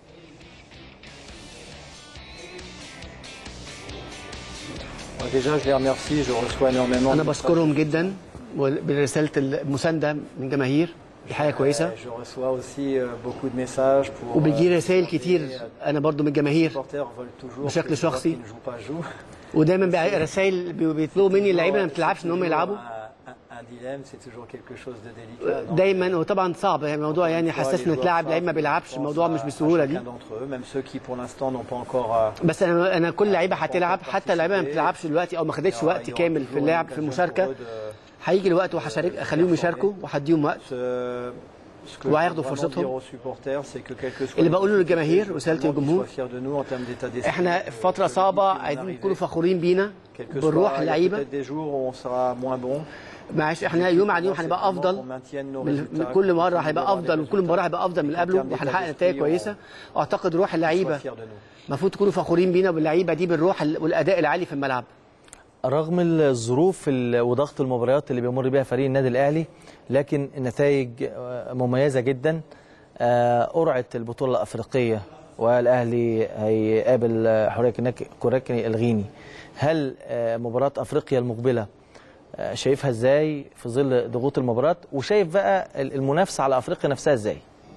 Déjà, je les remercie, je reçois énormément انا de بشكرهم جدا برساله المسانده من جماهير دي حاجه كويسه Je reçois aussi euh, beaucoup de messages pour. وبيجي euh, رسائل كتير انا برضو من الجماهير Les supporters veulent toujours بشكل que les joueurs شخصي. qui ne jouent pas jouent. ودايما بقى رسائل بي- بيطلبوا مني اللعيبه اللي ما بتلعبش ان هم يلعبوا Un, un dilemme, c'est toujours quelque chose de délicat. non دايما وطبعا صعب يعني الموضوع يعني حساس ان تلعب لعيب ما بيلعبش الموضوع مش بالسهوله دي Chacun d'entre eux, même ceux qui pour l'instant n'ont pas encore. euh, بس انا انا كل لعيبه هتلعب حتى اللعيبه ما بتلعبش دلوقتي او ما خدتش وقت كامل في اللعب في المشاركه هيجي الوقت وهشارك اخليهم يشاركوا وهديهم وقت ce que je وهياخدوا veux vraiment فرصتهم. dire aux supporters, c'est que quel que soit اللي le بقوله contexte, للجماهير je veux رسالتي vraiment qu'ils للجمهور soient fiers de nous en termes d'état d'esprit. احنا في فتره صعبه عايزين يكونوا فخورين بينا Quel que soit, بالروح il y a اللعيبه peut-être des jours où on sera moins bon. معلش احنا يوم عن يوم هنبقى افضل من من كل مره هيبقى افضل وكل مباراه هيبقى افضل من اللي قبله وهنحقق نتائج كويسه اعتقد روح اللعيبه المفروض تكونوا فخورين بينا باللعيبه دي بالروح والاداء العالي في الملعب رغم الظروف ال- وضغط المباريات اللي بيمر بيها فريق النادي الاهلي لكن النتائج آه، مميزه جدا آه، قرعه البطوله الافريقيه والاهلي هيقابل آه، حوريه كناك- كوراكي الغيني هل آه، مباراه افريقيا المقبله آه، شايفها ازاي في ظل ضغوط المباراه وشايف بقى ال- المنافسه على افريقيا نفسها ازاي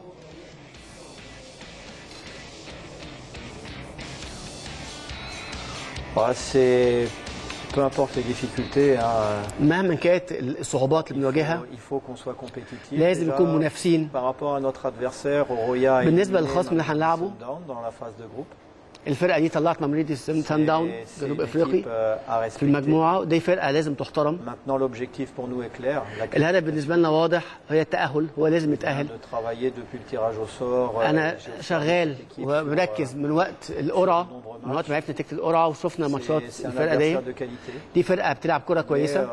Ah, c'est peu importe les difficultés. hein, مهما كانت الصعوبات اللي بنواجهها il faut qu'on soit compétitif. لازم Déjà, نكون منافسين Par rapport à notre adversaire, Oroya est بالنسبة éliminé للخصم اللي maintenant هنلعبه. Sundown dans la phase de groupe. الفرقه دي طلعت ممريدي سان داون جنوب افريقي في المجموعه دي فرقه لازم تحترم الهدف بالنسبه لنا واضح هي التاهل هو لازم يتاهل انا شغال ومركز من وقت القرعه من وقت ما عرفنا نتيجه القرعه وشفنا ماتشات الفرقه دي دي فرقه بتلعب كره كويسه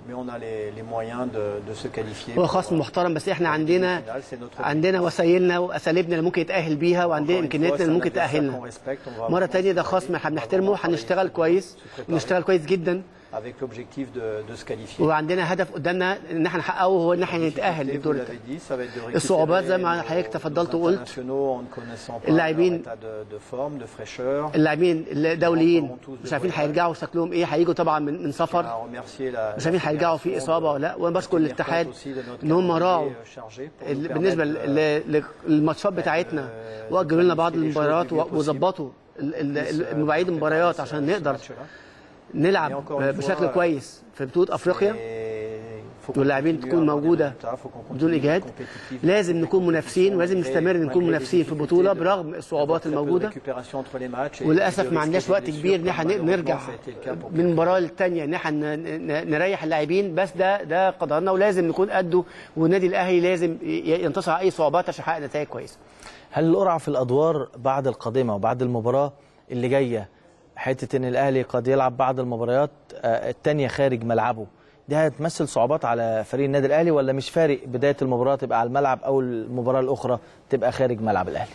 هو خصم محترم بس احنا عندنا عندنا وسائلنا واساليبنا اللي ممكن يتاهل بيها وعندنا امكانياتنا اللي ممكن تاهلنا مره ثانيه ده خصم احنا بنحترمه هنشتغل كويس ونشتغل كويس جدا avec l'objectif de, de se qualifier. وعندنا هدف قدامنا ان احنا نحققه هو ان احنا نتاهل للدور الصعوبات زي ما حضرتك تفضلت وقلت اللاعبين اللاعبين الدوليين مش عارفين هيرجعوا شكلهم ايه هيجوا طبعا من, من سفر مش عارفين هيرجعوا في اصابه ولا لا وانا بشكر الاتحاد ان هم راعوا بالنسبه للماتشات بتاعتنا واجلوا لنا بعض المباريات وظبطوا مواعيد المباريات عشان نقدر نلعب بشكل كويس في بطوله افريقيا واللاعبين تكون موجوده بدون اجهاد لازم نكون منافسين ولازم نستمر نكون منافسين في البطوله برغم الصعوبات الموجوده وللاسف ما عندناش وقت كبير ان احنا نرجع من مباراه للثانيه ان احنا نريح اللاعبين بس ده ده قدرنا ولازم نكون قده والنادي الاهلي لازم ينتصر على اي صعوبات عشان يحقق نتائج كويسه هل القرعه في الادوار بعد القادمه وبعد المباراه اللي جايه حته ان الاهلي قد يلعب بعض المباريات الثانيه خارج ملعبه دي هتمثل صعوبات على فريق النادي الاهلي ولا مش فارق بدايه المباراه تبقى على الملعب او المباراه الاخرى تبقى خارج ملعب الاهلي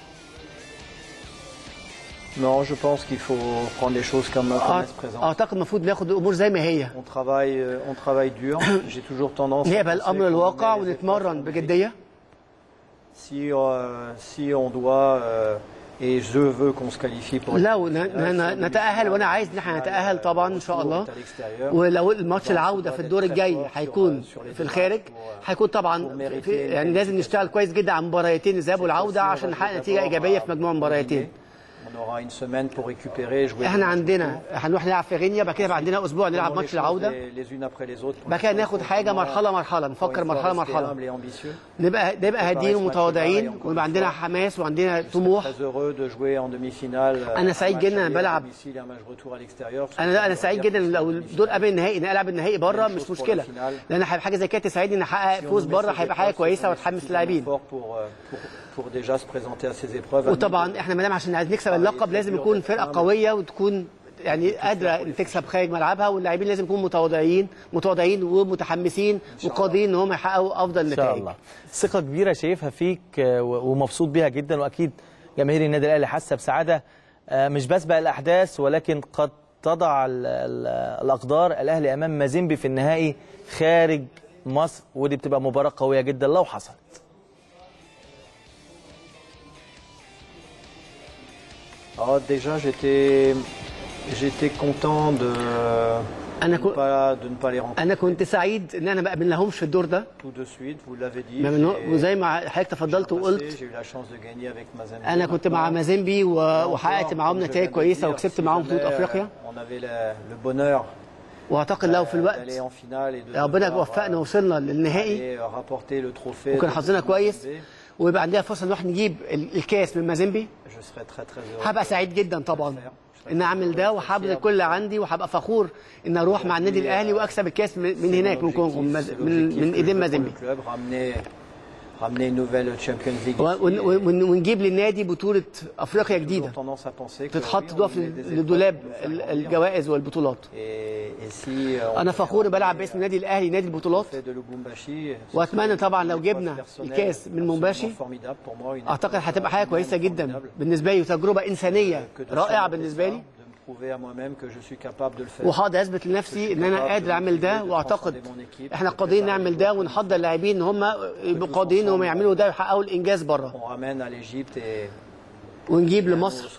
Non, je pense qu'il faut prendre les choses comme, comme elles se présentent. اعتقد المفروض ناخد الامور زي ما هي. On travaille, on travaille dur. J'ai toujours tendance. نقبل الامر الواقع ونتمرن بجديه. Si euh, si on doit euh, et je veux qu'on se qualifie pour لو نتاهل وانا عايز ان احنا نتاهل طبعا ان شاء الله ولو الماتش العوده في الدور الجاي هيكون في الخارج هيكون طبعا في يعني لازم نشتغل كويس جدا على مباريتين الذهاب والعوده عشان نحقق نتيجه ايجابيه في مجموع مباريتين احنا عندنا هنروح نلعب في غينيا بعد كده عندنا اسبوع نلعب ماتش العوده بعد كده ناخد حاجه مرحله مرحله نفكر مرحله مرحله نبقى نبقى هاديين ومتواضعين ويبقى عندنا حماس وعندنا طموح انا سعيد جدا انا بلعب انا انا سعيد جدا لو الدور قبل النهائي ان العب النهائي بره مش مشكله لان حاجه زي كده تساعدني ان احقق فوز بره هيبقى حاجه كويسه وتحمس اللاعبين وطبعا احنا ما دام عشان عايز نكسب اللقب لازم يكون فرقه قويه وتكون يعني قادره تكسب خارج ملعبها واللاعبين لازم يكونوا متواضعين متواضعين ومتحمسين وقادرين ان هم يحققوا افضل نتائج. ان شاء الله. ثقه كبيره شايفها فيك ومبسوط بيها جدا واكيد جماهير النادي الاهلي حاسه بسعاده مش بسبق الاحداث ولكن قد تضع الاقدار الاهلي امام مازيمبي في النهائي خارج مصر ودي بتبقى مباراه قويه جدا لو حصلت. Oh, déjà, j'étais, j'étais content de, أنا de, ne pas, de ne pas les rencontrer. أنا كنت سعيد إن أنا ما قابلناهمش في الدور ده. Tout de suite, vous l'avez dit. وزي ما حضرتك تفضلت وقلت. J'ai eu la chance de gagner avec Mazembe. أنا كنت مع مازيمبي وحققت معاهم نتائج كويسة وكسبت معاهم بطولة أفريقيا. On avait le, le bonheur واعتقد لو في الوقت ربنا وفقنا وصلنا للنهائي وكان حظنا كويس ويبقى عندنا فرصه نروح نجيب الكاس من مازيمبي هبقى سعيد جدا طبعا ان اعمل ده وهبذل كل اللي عندي وهبقى فخور ان اروح مع النادي الاهلي واكسب الكاس من هناك من كونغو من من ايدين مازيمبي ونجيب للنادي بطولة أفريقيا جديدة تتحط ضوء في الدولاب الجوائز والبطولات أنا فخور بلعب باسم النادي الأهلي نادي البطولات وأتمنى طبعا لو جبنا الكاس من مومباشي أعتقد هتبقى حاجة كويسة جدا بالنسبة لي وتجربة إنسانية رائعة بالنسبة لي وهقدر اثبت لنفسي ان انا قادر اعمل ده واعتقد احنا قادرين نعمل ده ونحضر اللاعبين ان هم يبقوا قادرين ان هم يعملوا ده ويحققوا الانجاز بره ونجيب لمصر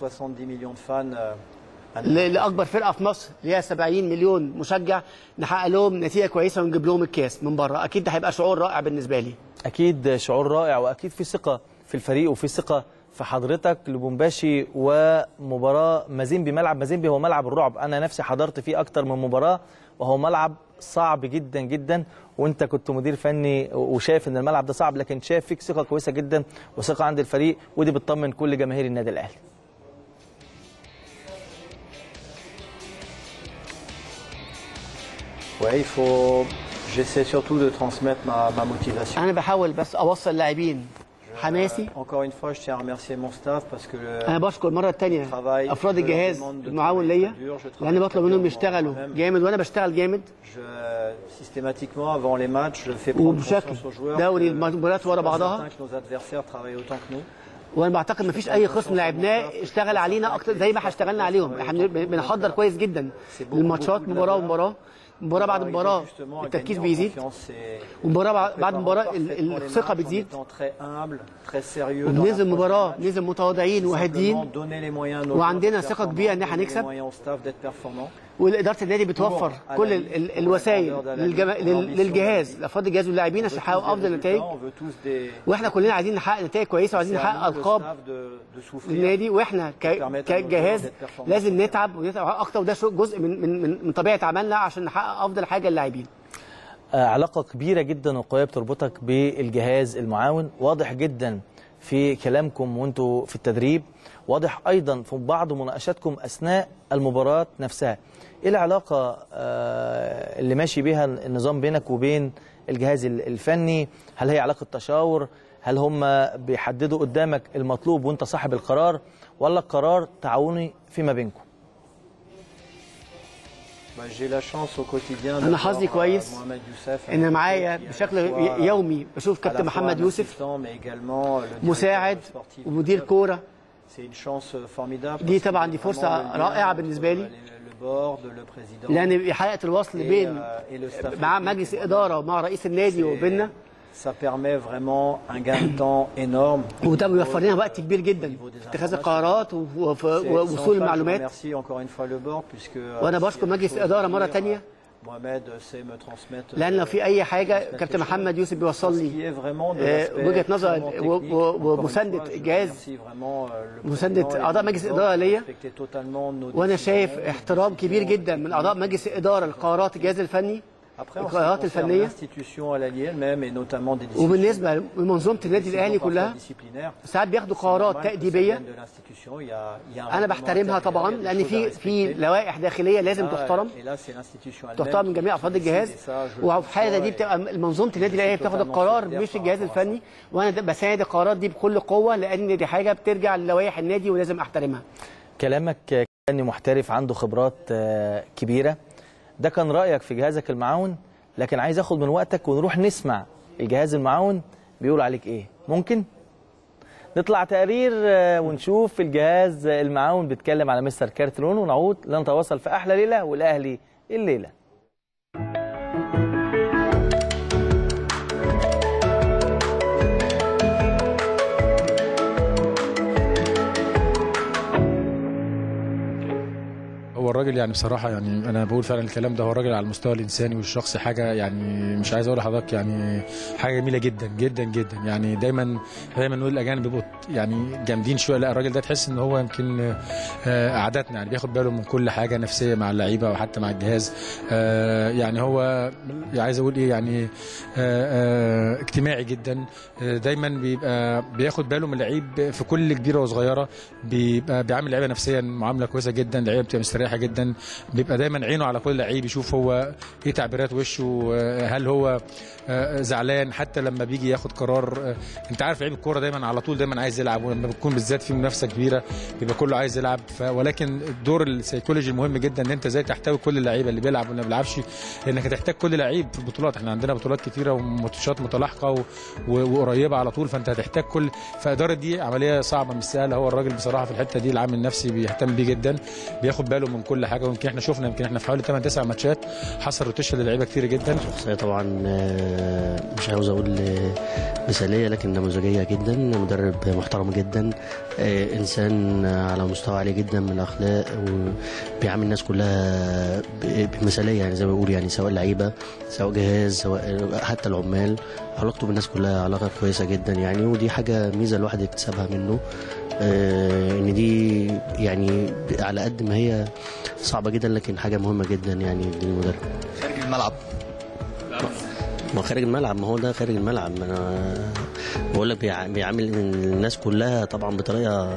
لاكبر فرقه في مصر اللي هي 70 مليون مشجع نحقق لهم نتيجه كويسه ونجيب لهم الكاس من بره اكيد ده هيبقى شعور رائع بالنسبه لي اكيد شعور رائع واكيد في ثقه في الفريق وفي ثقه في حضرتك لبومباشي ومباراه مازيمبي ملعب مازيمبي هو ملعب الرعب انا نفسي حضرت فيه اكتر من مباراه وهو ملعب صعب جدا جدا وانت كنت مدير فني وشايف ان الملعب ده صعب لكن شايف فيك ثقه كويسه جدا وثقه عند الفريق ودي بتطمن كل جماهير النادي الاهلي Ouais, il faut. J'essaie surtout de transmettre ma, ma motivation. انا بحاول بس اوصل لاعبين حماسي Encore une fois, je tiens à remercier mon staff parce que le انا بشكر المره الثانيه افراد الجهاز المعاون ليا لان بطلب منهم يشتغلوا جامد وانا بشتغل جامد je, systématiquement avant les matchs, je fais prendre وبشكل conscience aux joueurs دوري que المباريات ورا je suis pas بعضها certain que nos adversaires travaillent autant que nous. وانا بعتقد مفيش اي خصم لعبناه اشتغل علينا اكتر زي ما احنا اشتغلنا عليهم احنا بن- بنحضر كويس جدا للماتشات مباراه ومباراه مباراه بعد مباراه التركيز بيزيد ومباراه بعد- بعد مباراه ال- ال- الثقه بتزيد Très humble, très sérieux. dans وبننزل l'approche مباراه ننزل متواضعين Simplement وهادين donner les moyens à nos وعندنا joueurs ثقه d'être كبيره ان احنا performants, donner نكسب les moyens au staff d'être performants. واداره النادي بتوفر كل ال- ال- الوسائل للجما... لل- للجهاز لافراد الجهاز واللاعبين عشان يحققوا افضل نتائج On veut tous des واحنا كلنا عايزين نحقق نتائج كويسه وعايزين c'est à نحقق nous, le القاب staff, de- de souffrir. للنادي واحنا ك... كجهاز لازم نتعب ونتعب اكتر وده شو- جزء من من من, من طبيعه عملنا عشان نحقق افضل حاجه للاعبين آه، علاقة كبيرة جدا وقوية بتربطك بالجهاز المعاون واضح جدا في كلامكم وانتوا في التدريب واضح أيضا في بعض مناقشاتكم أثناء المباراة نفسها إيه العلاقة آه، اللي ماشي بيها النظام بينك وبين الجهاز ال- الفني هل هي علاقة تشاور هل هم بيحددوا قدامك المطلوب وانت صاحب القرار ولا القرار تعاوني فيما بينكم Bah, j'ai la chance au quotidien انا d'avoir, حظي euh, كويس Mohamed Youssef, ان un معايا coach qui, à la بشكل fois- يومي بشوف à la كابتن fois محمد un يوسف assistant, mais également le مساعد directeur sportif. ومدير كوره C'est une chance formidable. دي parce طبعا que دي vraiment فرصه le lien رائعه entre بالنسبه لي le board, le président لان حلقه الوصل et, بين euh, et le staff مع technique. مجلس اداره ومع رئيس النادي وبيننا Ça permet vraiment un gain de temps énorme. وده بيوفر لنا وقت كبير جدا في اتخاذ القرارات وفي C'est- sans ووصول ça, je المعلومات remercie encore une fois le board puisque euh, وانا s'il y a بشكر des مجلس choses الاداره à مره dire, ثانيه Mohamed sait me transmettre. لان لو في اي حاجه كابتن محمد يوسف بيوصل لي آه، وجهه نظر و- و- ومسانده الجهاز مسانده اعضاء مجلس الاداره ليا وانا شايف احترام كبير جدا من اعضاء مجلس الاداره لقرارات الجهاز الفني Après, en ce qui القرارات concerne الفنيه l'institution à l'Allier elle-même et notamment des décisions وبالنسبه لمنظومه النادي الاهلي parfois كلها disciplinaires, ساعات بياخدوا c'est قرارات normal que ça تأديبية vienne de l'institution. Il y a- il y a un انا règlement بحترمها intérieur, طبعا il y a des لان choses à في في respecter. لوائح داخليه لازم Ah, تحترم et là, c'est l'institution elle-même تحترم من qui- جميع qui افراد décide, الجهاز et ça, je le وفي الحاله conçois دي et- بتبقى منظومه النادي الاهلي بتاخد القرار مش الجهاز الفني وانا ده بساعد القرارات دي بكل قوه لان دي حاجه بترجع للوائح النادي ولازم احترمها كلامك كان محترف عنده خبرات آه، كبيرة ده كان رأيك في جهازك المعاون لكن عايز اخد من وقتك ونروح نسمع الجهاز المعاون بيقول عليك ايه ممكن نطلع تقرير آه، ونشوف الجهاز المعاون بيتكلم على مستر كارترون ونعود لنتواصل في احلى ليله والاهلي الليله هو الراجل يعني بصراحه يعني انا بقول فعلا الكلام ده هو الراجل على المستوى الانساني والشخصي حاجه يعني مش عايز اقول لحضرتك يعني حاجه جميله جدا جدا جدا يعني دايما دايما نقول الاجانب بيبقوا يعني جامدين شويه لا الراجل ده تحس ان هو يمكن آه، قعداتنا يعني بياخد باله من كل حاجه نفسيه مع اللعيبه وحتى مع الجهاز آه، يعني هو عايز اقول ايه يعني آه، آه، اجتماعي جدا آه، دايما بيبقى بياخد باله من اللعيب في كل كبيره وصغيره بيبقى بيعامل اللعيبه نفسيا معامله كويسه جدا اللعيبه بتبقى مستريحه جدا بيبقى دايما عينه على كل لعيب يشوف هو ايه تعبيرات وشه آه، هل هو آه، زعلان حتى لما بيجي ياخد قرار آه، انت عارف لعيب الكوره دايما على طول دايما عايز يلعب ولما بتكون بالذات في منافسه كبيره بيبقى كله عايز يلعب ف... ولكن الدور السيكولوجي المهم جدا ان انت ازاي تحتوي كل اللعيبه اللي بيلعب واللي ما بيلعبش لانك هتحتاج كل لعيب في البطولات احنا عندنا بطولات كتيره وماتشات متلاحقه و... و... وقريبه على طول فانت هتحتاج كل فاداره دي عمليه صعبه مش سهله هو الراجل بصراحه في الحته دي العامل النفسي بيهتم بيه جدا بياخد باله من كل حاجه ويمكن احنا شفنا يمكن احنا في حوالي 8 9 ماتشات حصل روتيشن للعيبه كتير جدا شخصية طبعا آه، مش عاوز اقول آه، مثالية لكن نموذجية جدا مدرب محترم جدا آه، انسان على مستوى عالي جدا من الاخلاق وبيعامل الناس كلها ب- بمثالية يعني زي ما بيقول يعني سواء لعيبة سواء جهاز سواء حتى العمال علاقته بالناس كلها علاقة كويسة جدا يعني ودي حاجة ميزة الواحد يكتسبها منه آه، ان دي يعني على قد ما هي صعبة جدا لكن حاجة مهمة جدا يعني للمدرب خارج الملعب ما خارج الملعب ما هو ده خارج الملعب ما انا بقول لك بيع- بيعامل الناس كلها طبعا بطريقه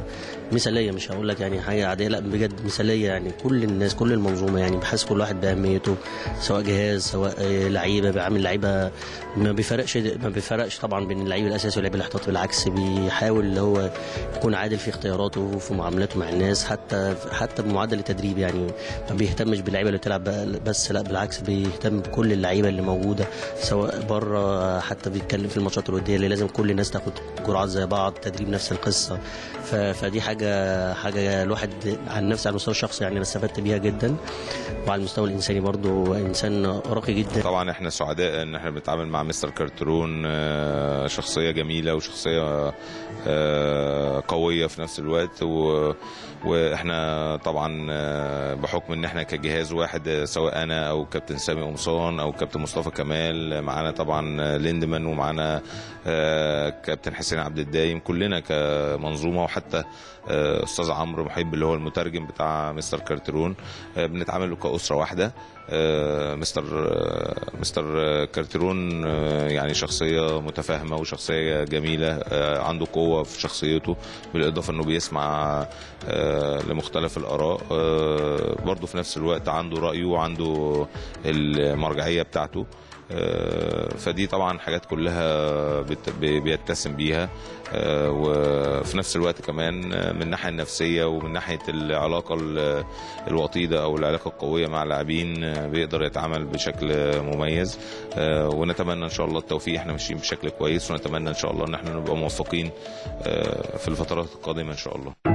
مثاليه مش هقول لك يعني حاجه عاديه لا بجد مثاليه يعني كل الناس كل المنظومه يعني بحس كل واحد باهميته سواء جهاز سواء آه، لعيبه بيعامل لعيبه ما بيفرقش ما بيفرقش طبعا بين اللعيب الاساسي واللعيب الاحتياطي بالعكس بيحاول اللي هو يكون عادل في اختياراته وفي معاملاته مع الناس حتى حتى بمعدل التدريب يعني ما بيهتمش باللعيبه اللي بتلعب بس لا بالعكس بيهتم بكل اللعيبه اللي موجوده سواء بره حتى بيتكلم في الماتشات الوديه اللي لازم كل الناس تاخد جرعات زي بعض تدريب نفس القصه ف- فدي حاجه حاجه الواحد عن نفسي على المستوى الشخصي يعني انا استفدت بيها جدا وعلى المستوى الانساني برضو انسان راقي جدا طبعا احنا سعداء ان احنا بنتعامل مع مستر كارترون آه، شخصيه جميله وشخصيه آه، قويه في نفس الوقت و واحنا طبعا آه، بحكم ان احنا كجهاز واحد آه، سواء انا او كابتن سامي قمصان او كابتن مصطفى كمال آه، معانا طبعا آه، ليندمان ومعانا آه، كابتن حسين عبد الدايم كلنا كمنظومه وحتى آه، استاذ عمرو محب اللي هو المترجم بتاع مستر كارترون آه، بنتعامل كاسره واحده آه، مستر آه، مستر آه، كارترون آه، يعني شخصيه متفاهمه وشخصيه جميله آه، عنده قوه في شخصيته بالاضافه انه بيسمع آه، لمختلف الاراء آه، برضه في نفس الوقت عنده رايه وعنده المرجعيه بتاعته آه، فدي طبعا حاجات كلها بت- بي- بيتسم بيها آه، وفي نفس الوقت كمان آه، من الناحيه النفسيه ومن ناحيه العلاقه ال- الوطيده او العلاقه القويه مع اللاعبين آه، بيقدر يتعامل بشكل آه، مميز آه، ونتمنى ان شاء الله التوفيق احنا ماشيين بشكل كويس ونتمنى ان شاء الله ان احنا نبقى موفقين آه، في الفترات القادمه ان شاء الله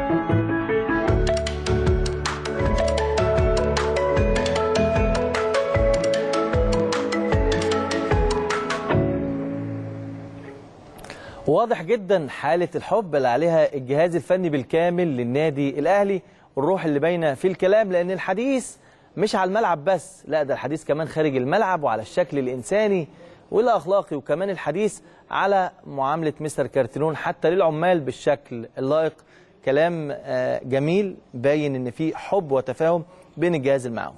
واضح جدا حالة الحب اللي عليها الجهاز الفني بالكامل للنادي الأهلي والروح اللي باينة في الكلام لأن الحديث مش على الملعب بس لا ده الحديث كمان خارج الملعب وعلى الشكل الإنساني والأخلاقي وكمان الحديث على معاملة مستر كارتيرون حتى للعمال بالشكل اللائق كلام آه، جميل باين إن في حب وتفاهم بين الجهاز المعاون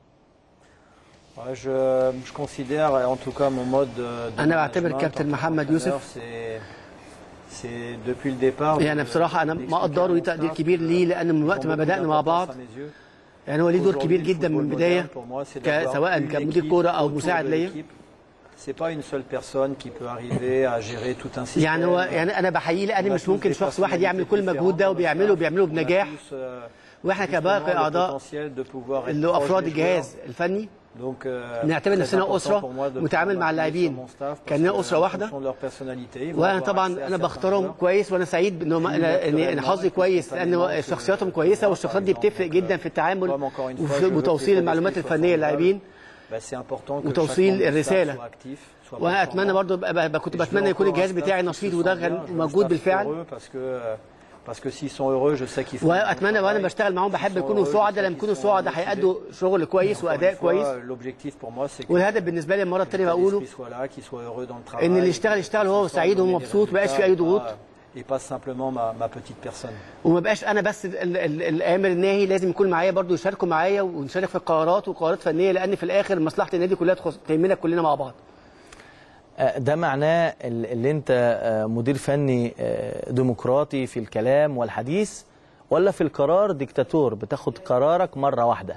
Ouais, je, je considère, en tout cas, mon mode de أنا بعتبر management كابتن en tant محمد qu'entraîneur, يوسف c'est- c'est depuis le départ. يعني بصراحة أنا ما أقدره ليه تقدير كبير ليه لأن من وقت ما بدأنا مع بعض يعني هو ليه دور كبير جدا من البداية ك- سواء كمدير كورة أو مساعد ليا C'est pas une seule personne qui peut arriver à gérer tout un système. يعني هو يعني أنا بحييه لأن مش ممكن شخص واحد يعمل كل المجهود ده وبيعمله وبيعمله بنجاح واحنا كباقي أعضاء اللي هو أفراد الجهاز الفني Donc, euh, نعتبر très نفسنا important أسرة pour moi de متعامل pouvoir مع appuyer اللاعبين sur mon staff parce كأننا que, أسرة en واحدة fonction de leur personnalité, ils vont وانا avoir طبعا accès à انا certains بختارهم joueurs. كويس وانا سعيد ان هم ان إن حظي كويس لان شخصياتهم كويسه والشخصيات دي بتفرق جدا في التعامل وفي- وتوصيل المعلومات الفنيه للاعبين Bah, c'est important que وتوصيل chaque membre du staff الرسالة. soit actif, soit وانا اتمنى برضو أبقى- أبقى كنت بتمنى يكون الجهاز بتاعي نشيط وده كان موجود بالفعل Parce que, euh, parce que s'ils sont heureux, je sais qu'ils font. واتمنى وانا بشتغل معاهم بحب يكونوا سعداء لما يكونوا سعداء هيأدوا شغل كويس واداء كويس L'objectif pour moi, c'est que والهدف بالنسبه لي المره الثانيه بقوله l'esprit soit là, qu'ils soient heureux dans le travail. ان اللي يشتغل يشتغل وهو سعيد وهو مبسوط ما يبقاش في اي ضغوط Et pas simplement ma, ma petite personne. وما بقاش انا بس ال- ال- ال- الامر الناهي لازم يكون معايا برضو يشاركوا معايا ونشارك في القرارات وقرارات فنيه لان في الاخر مصلحه النادي كلها تخص تهمنا كلنا مع بعض آه، ده معناه ال- اللي انت آه، مدير فني آه، ديمقراطي في الكلام والحديث ولا في القرار ديكتاتور بتاخد قرارك مرة واحدة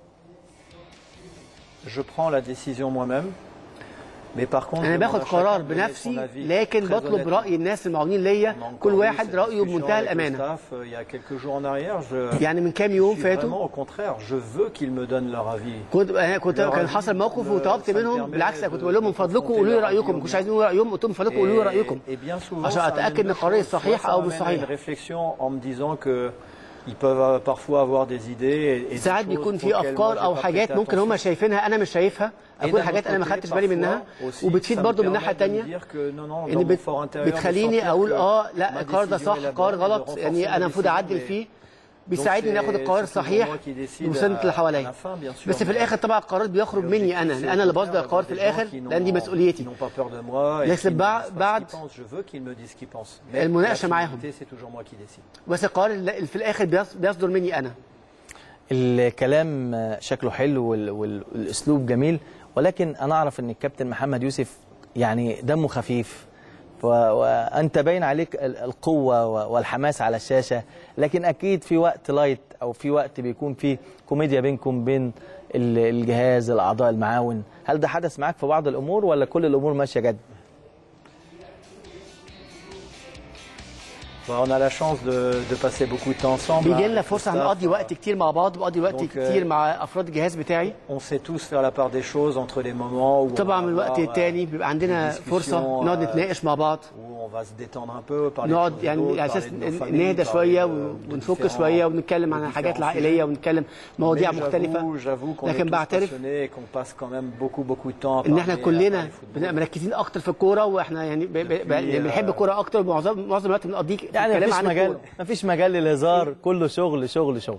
Je prends la décision moi-même. Mais par contre, انا je باخد demande à قرار chacun de donner بنفسي son avis لكن très بطلب honnêtement. راي الناس المعاونين ليا On a كل encore eu واحد cette رايه discussion بمنتهى avec le الامانه staff, euh, il y a quelques jours en arrière, je, يعني من كام يوم je suis فاتوا vraiment au contraire, je veux qu'ils me donnent leur avis. كنت أنا كنت leur كان avis حصل موقف me- وطلبت ça me منهم permet بالعكس أنا كنت de- بقول لهم من de فضلكم confronter قولوا لي leur رايكم avis مش au عايزين يقولوا رايهم قلت لهم من فضلكم قولوا لي رايكم Et bien souvent, عشان ça اتاكد amène ان deux قراري choses. صحيح Soit ça او m'amène مش à صحيح une réflexion en me disant que ils peuvent euh, parfois avoir des idées et, et des ساعات choses بيكون في auxquelles moi, افكار j'ai او pas حاجات prêté ممكن attention. هم شايفينها انا مش شايفها Et اكون d'un حاجات autre انا ما côté, خدتش بالي منها parfois aussi, وبتفيد ça me برضو من permet ناحيه de me تانية dire que non, non, ان dans mon بت- fort intérieur, de بتخليني sentir اقول que اه لا ma القرار ده décision صح est la قرار bonne et de غلط renforcer يعني ma انا المفروض décision, اعدل mais- فيه Donc بيساعدني ان c'est- اخد القرار c'est toujours الصحيح moi qui décide وسنة à- اللي à حواليا la fin, bien sûr, بس في mais- الاخر طبعا القرار بيخرج مني انا انا اللي بصدر القرار في الاخر لان دي مسؤوليتي qui n'ont pas peur de moi et لكن qui me بعد disent pas ce بعد qu'ils pensent. Je veux qu'ils me disent ce qu'ils pensent. Mais المناقشة la معاهم. finalité, c'est toujours moi qui décide. بس القرار اللي في الاخر بيص- بيصدر مني انا الكلام آه، شكله حلو وال- وال- والاسلوب جميل ولكن انا اعرف ان الكابتن محمد يوسف يعني دمه خفيف وانت باين عليك القوه والحماس على الشاشه لكن اكيد في وقت لايت او في وقت بيكون في كوميديا بينكم بين الجهاز الاعضاء المعاون هل ده حدث معاك في بعض الامور ولا كل الامور ماشيه جد On a la chance de, de passer beaucoup de temps ensemble. بيجي لنا فرصه هنقضي وقت كتير مع بعض وبقضي وقت كتير مع افراد الجهاز بتاعي. On sait tous faire la part des choses entre les moments où طبعا من الوقت التاني بيبقى عندنا فرصه نقعد نتناقش مع بعض. on va se détendre un peu, parler نقعد يعني على اساس نهدى شويه ونفك شويه ونتكلم عن الحاجات العائليه ونتكلم مواضيع مختلفه لكن بعترف ان احنا كلنا بنبقى مركزين اكتر في الكوره واحنا يعني بنحب الكوره اكتر معظم معظم الوقت بنقضيه يعني مفيش مجال مفيش مجال للهزار كله شغل شغل شغل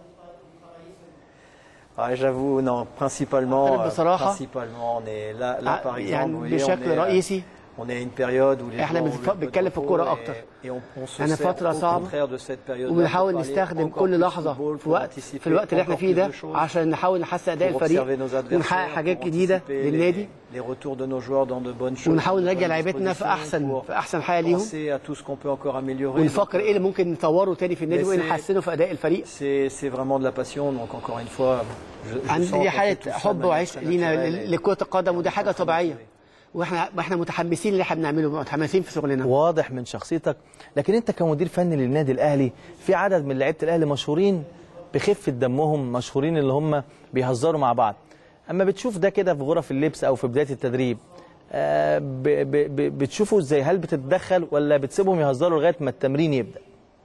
Ah, J'avoue, non, principalement, بصراحة principalement, on est là, là par exemple, يعني vous voyez, بشكل on est, رئيسي on est à une période où les احنا gens بنتكلم في الكوره اكتر et on, on se انا sert فتره au صعبه contraire de cette période وبنحاول نستخدم كل لحظه في وقت في الوقت اللي احنا فيه ده عشان نحاول نحسن اداء الفريق ونحقق حاجات جديده للنادي les retours de nos joueurs dans de bonnes choses ونحاول نرجع لعيبتنا في احسن في احسن حال ليهم penser à tout ce qu'on peut encore améliorer ونفكر ايه اللي ممكن نطوره تاني في النادي وايه اللي نحسنه في اداء الفريق c'est c'est vraiment de la passion donc encore une fois je, je عندي sens دي qu'on fait حاله tout ça de حب manière وعشق très لينا naturelle. لكره القدم ودي حاجه طبيعيه واحنا احنا متحمسين اللي احنا بنعمله متحمسين في شغلنا واضح من شخصيتك لكن انت كمدير فني للنادي الاهلي في عدد من لعيبه الاهلي مشهورين بخفه دمهم مشهورين اللي هم بيهزروا مع بعض اما بتشوف ده كده في غرف اللبس او في بدايه التدريب آه ب ب ب بتشوفوا ازاي هل بتتدخل ولا بتسيبهم يهزروا لغايه ما التمرين يبدا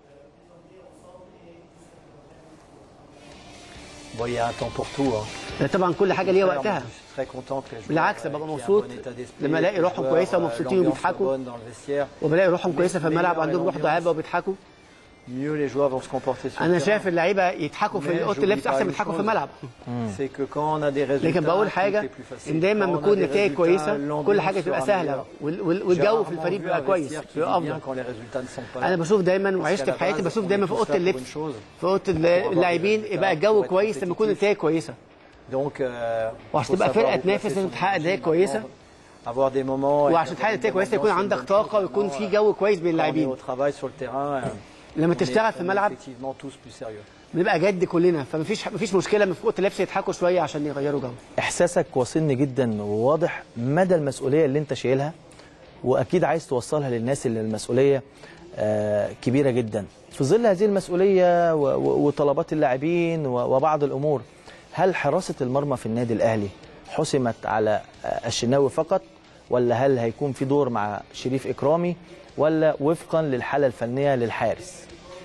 Bon, il y a un temps pour tout. hein. طبعا كل حاجه ليها Moi, وقتها je suis très content que les joueurs, بالعكس euh, ببقى qu'il y ait un مبسوط bon état d'esprit, لما que الاقي les روحهم joueurs, كويسه euh, ومبسوطين l'ambiance وبيضحكوا soit bonne dans le vestiaire. وبلاقي روحهم Mais كويسه فالملعب meilleure est عندهم روح l'ambiance, دعابه وبيضحكوا mieux les joueurs vont se comporter sur انا le شايف terrain. اللعيبه يضحكوا Mais في اوضه j'oublie اللبس pas احسن une من يضحكوا في chose, الملعب C'est que quand on a des résultats, لكن بقول tout حاجه est plus facile. ان دايما Quand لما on a يكون des نتائج résultats, كويسه كل حاجه l'ambiance تبقى sera سهله meilleure. وال- وال- J'ai والجو في rarement الفريق vu بيبقى un كويس vestiaire qui بيبقى vit افضل bien quand les résultats ne sont pas là. انا بشوف دايما Parce وعشت qu'à la في حياتي base, بشوف on دايما est في tous اوضه là pour اللبس une chose. في اوضه Pour avoir des اللاعبين résultats, يبقى pour الجو être كويس لما يكون compétitif. النتائج كويسه Donc, euh, وعشان faut تبقى savoir فرقه où تنافس placer لازم son تحقق نتائج énergie, كويسه avoir des moments et وعشان avoir تحقق une نتائج bonne كويسه يكون ambiance, عندك une bonne طاقه chose. ويكون في Maintenant, جو كويس بين quand on est اللاعبين au travail sur le terrain, لما on est- تشتغل في on est الملعب effectivement tous plus sérieux. بنبقى جد كلنا فمفيش مفيش مشكله من في اوضه اللبس يضحكوا شويه عشان يغيروا جو احساسك واصلني جدا وواضح مدى المسؤوليه اللي انت شايلها واكيد عايز توصلها للناس اللي المسؤوليه آه، كبيره جدا في ظل هذه المسؤوليه و- و- وطلبات اللاعبين و- وبعض الامور هل حراسه المرمى في النادي الاهلي حسمت على آه، الشناوي فقط ولا هل هيكون في دور مع شريف اكرامي ولا وفقا للحاله الفنيه للحارس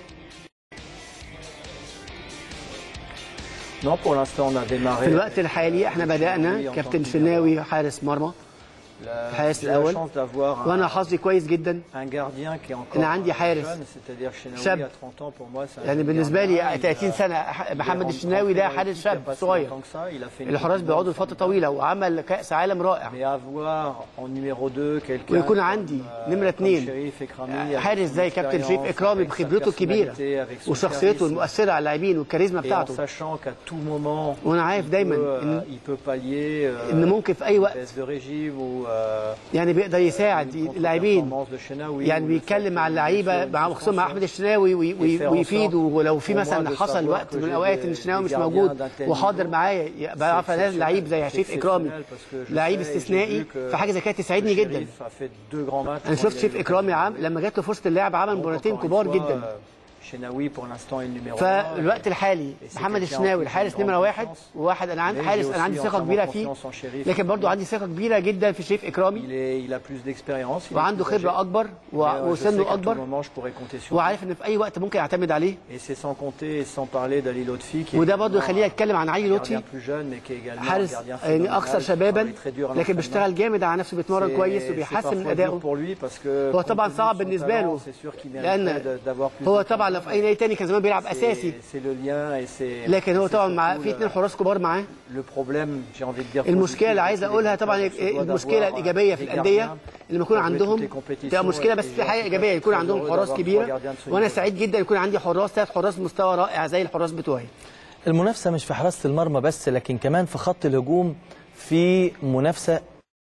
Non, pour l'instant, on a démarré. في الوقت الحالي احنا بدانا كابتن شناوي حارس مرمى La- الحارس j'ai la الاول chance d'avoir un- وانا حظي كويس جدا un gardien qui est encore انا عندي حارس jeune, c'est-à-dire Chenaoui شاب. à 30 ans pour moi c'est un يعني jeune بالنسبه gardien. لي Il 30 a- سنه محمد الشناوي ده حارس شاب صغير الحراس بيقعدوا لفتره طويله وعمل كاس عالم رائع Mais avoir en numéro 2 quelqu'un ويكون comme, عندي euh, نمره comme اثنين Chérif Ekrami, avec حارس son زي كابتن شريف expérience, اكرامي avec sa بخبرته الكبيره personnalité, avec son وشخصيته charisme. المؤثره على اللاعبين والكاريزما Et en بتاعته sachant qu'à tout moment وانا عارف il دايما peut, ان euh, il peut pallier euh, ان ممكن في اي وقت baisse de régime ou euh, يعني بيقدر يساعد اللاعبين performance de Chenaoui يعني ou le بيتكلم fait مع qu'il اللعيبه soit مع une خصوصا مع suspension. احمد الشناوي وي- وي- Et faire en ويفيد sorte ولو في pour moi مثلا de حصل savoir وقت que من j'ai الاوقات des- ان الشناوي des مش gardiens موجود d'un tel وحاضر niveau. معايا يبقى عارف انا exceptionnel. لعيب زي C'est شريف اكرامي exceptionnel parce que je لعيب sais et j'ai استثنائي vu que- فحاجه زي كده تسعدني que جدا Chérif a fait deux grands matchs انا quand شفت il a شريف eu اكرامي l'occasion عام de لما جات له فرصه اللعب عمل مباراتين Encore une كبار fois, جدا euh, Chenaoui pour l'instant est le numéro un. فالوقت الحالي Et c'est محمد quelqu'un الشناوي en qui الحارس j'ai نمره grande واحد confiance. وواحد انا عندي Mais حارس j'ai انا عندي aussi ثقه entièrement كبيره فيه confiance en Chérif. لكن برضو عندي ثقه كبيره جدا في شريف اكرامي Il, est, il a plus d'expérience. il est وعنده plus خبره âgé. اكبر Mais, و- euh, je sais qu'à وسنه tout اكبر moment, je pourrais compter sur lui. وعارف ان في اي وقت ممكن اعتمد عليه Et c'est sans compter et sans parler d'Ali Lotfi qui est وده برضه également يخليني اتكلم عن علي un لطفي gardien plus jeune mais qui est également un حارس gardien يعني phénoménal, اكثر qui شبابا travaille très dur à لكن l'entraînement. بيشتغل جامد على نفسه بيتمرن C'est- كويس c'est وبيحسن من parfois ادائه dur pour lui parce que هو compte طبعا tenu de صعب son بالنسبه له talent, c'est sûr qu'il لان mériterait de- d'avoir plus هو de طبعا لو في اي نادي تاني كان زمان بيلعب C'est- اساسي c'est le lien et c'est لكن هو c'est طبعا مع surtout في le- اثنين حراس كبار معاه le problème j'ai envie de dire المشكله اللي عايز positif, اقولها c'est طبعا qu'on se doit المشكله d'avoir الايجابيه في des الانديه gardiens لما يكون pour jouer عندهم toutes les compétitions تبقى مشكله بس et في حاجه en tout ايجابيه cas, يكون très عندهم heureux حراس d'avoir trois كبيره gardiens de ce وانا niveau. سعيد جدا يكون عندي حراس ثلاث حراس مستوى رائع زي الحراس بتوعي المنافسه مش في حراسه المرمى بس لكن كمان في خط الهجوم في منافسه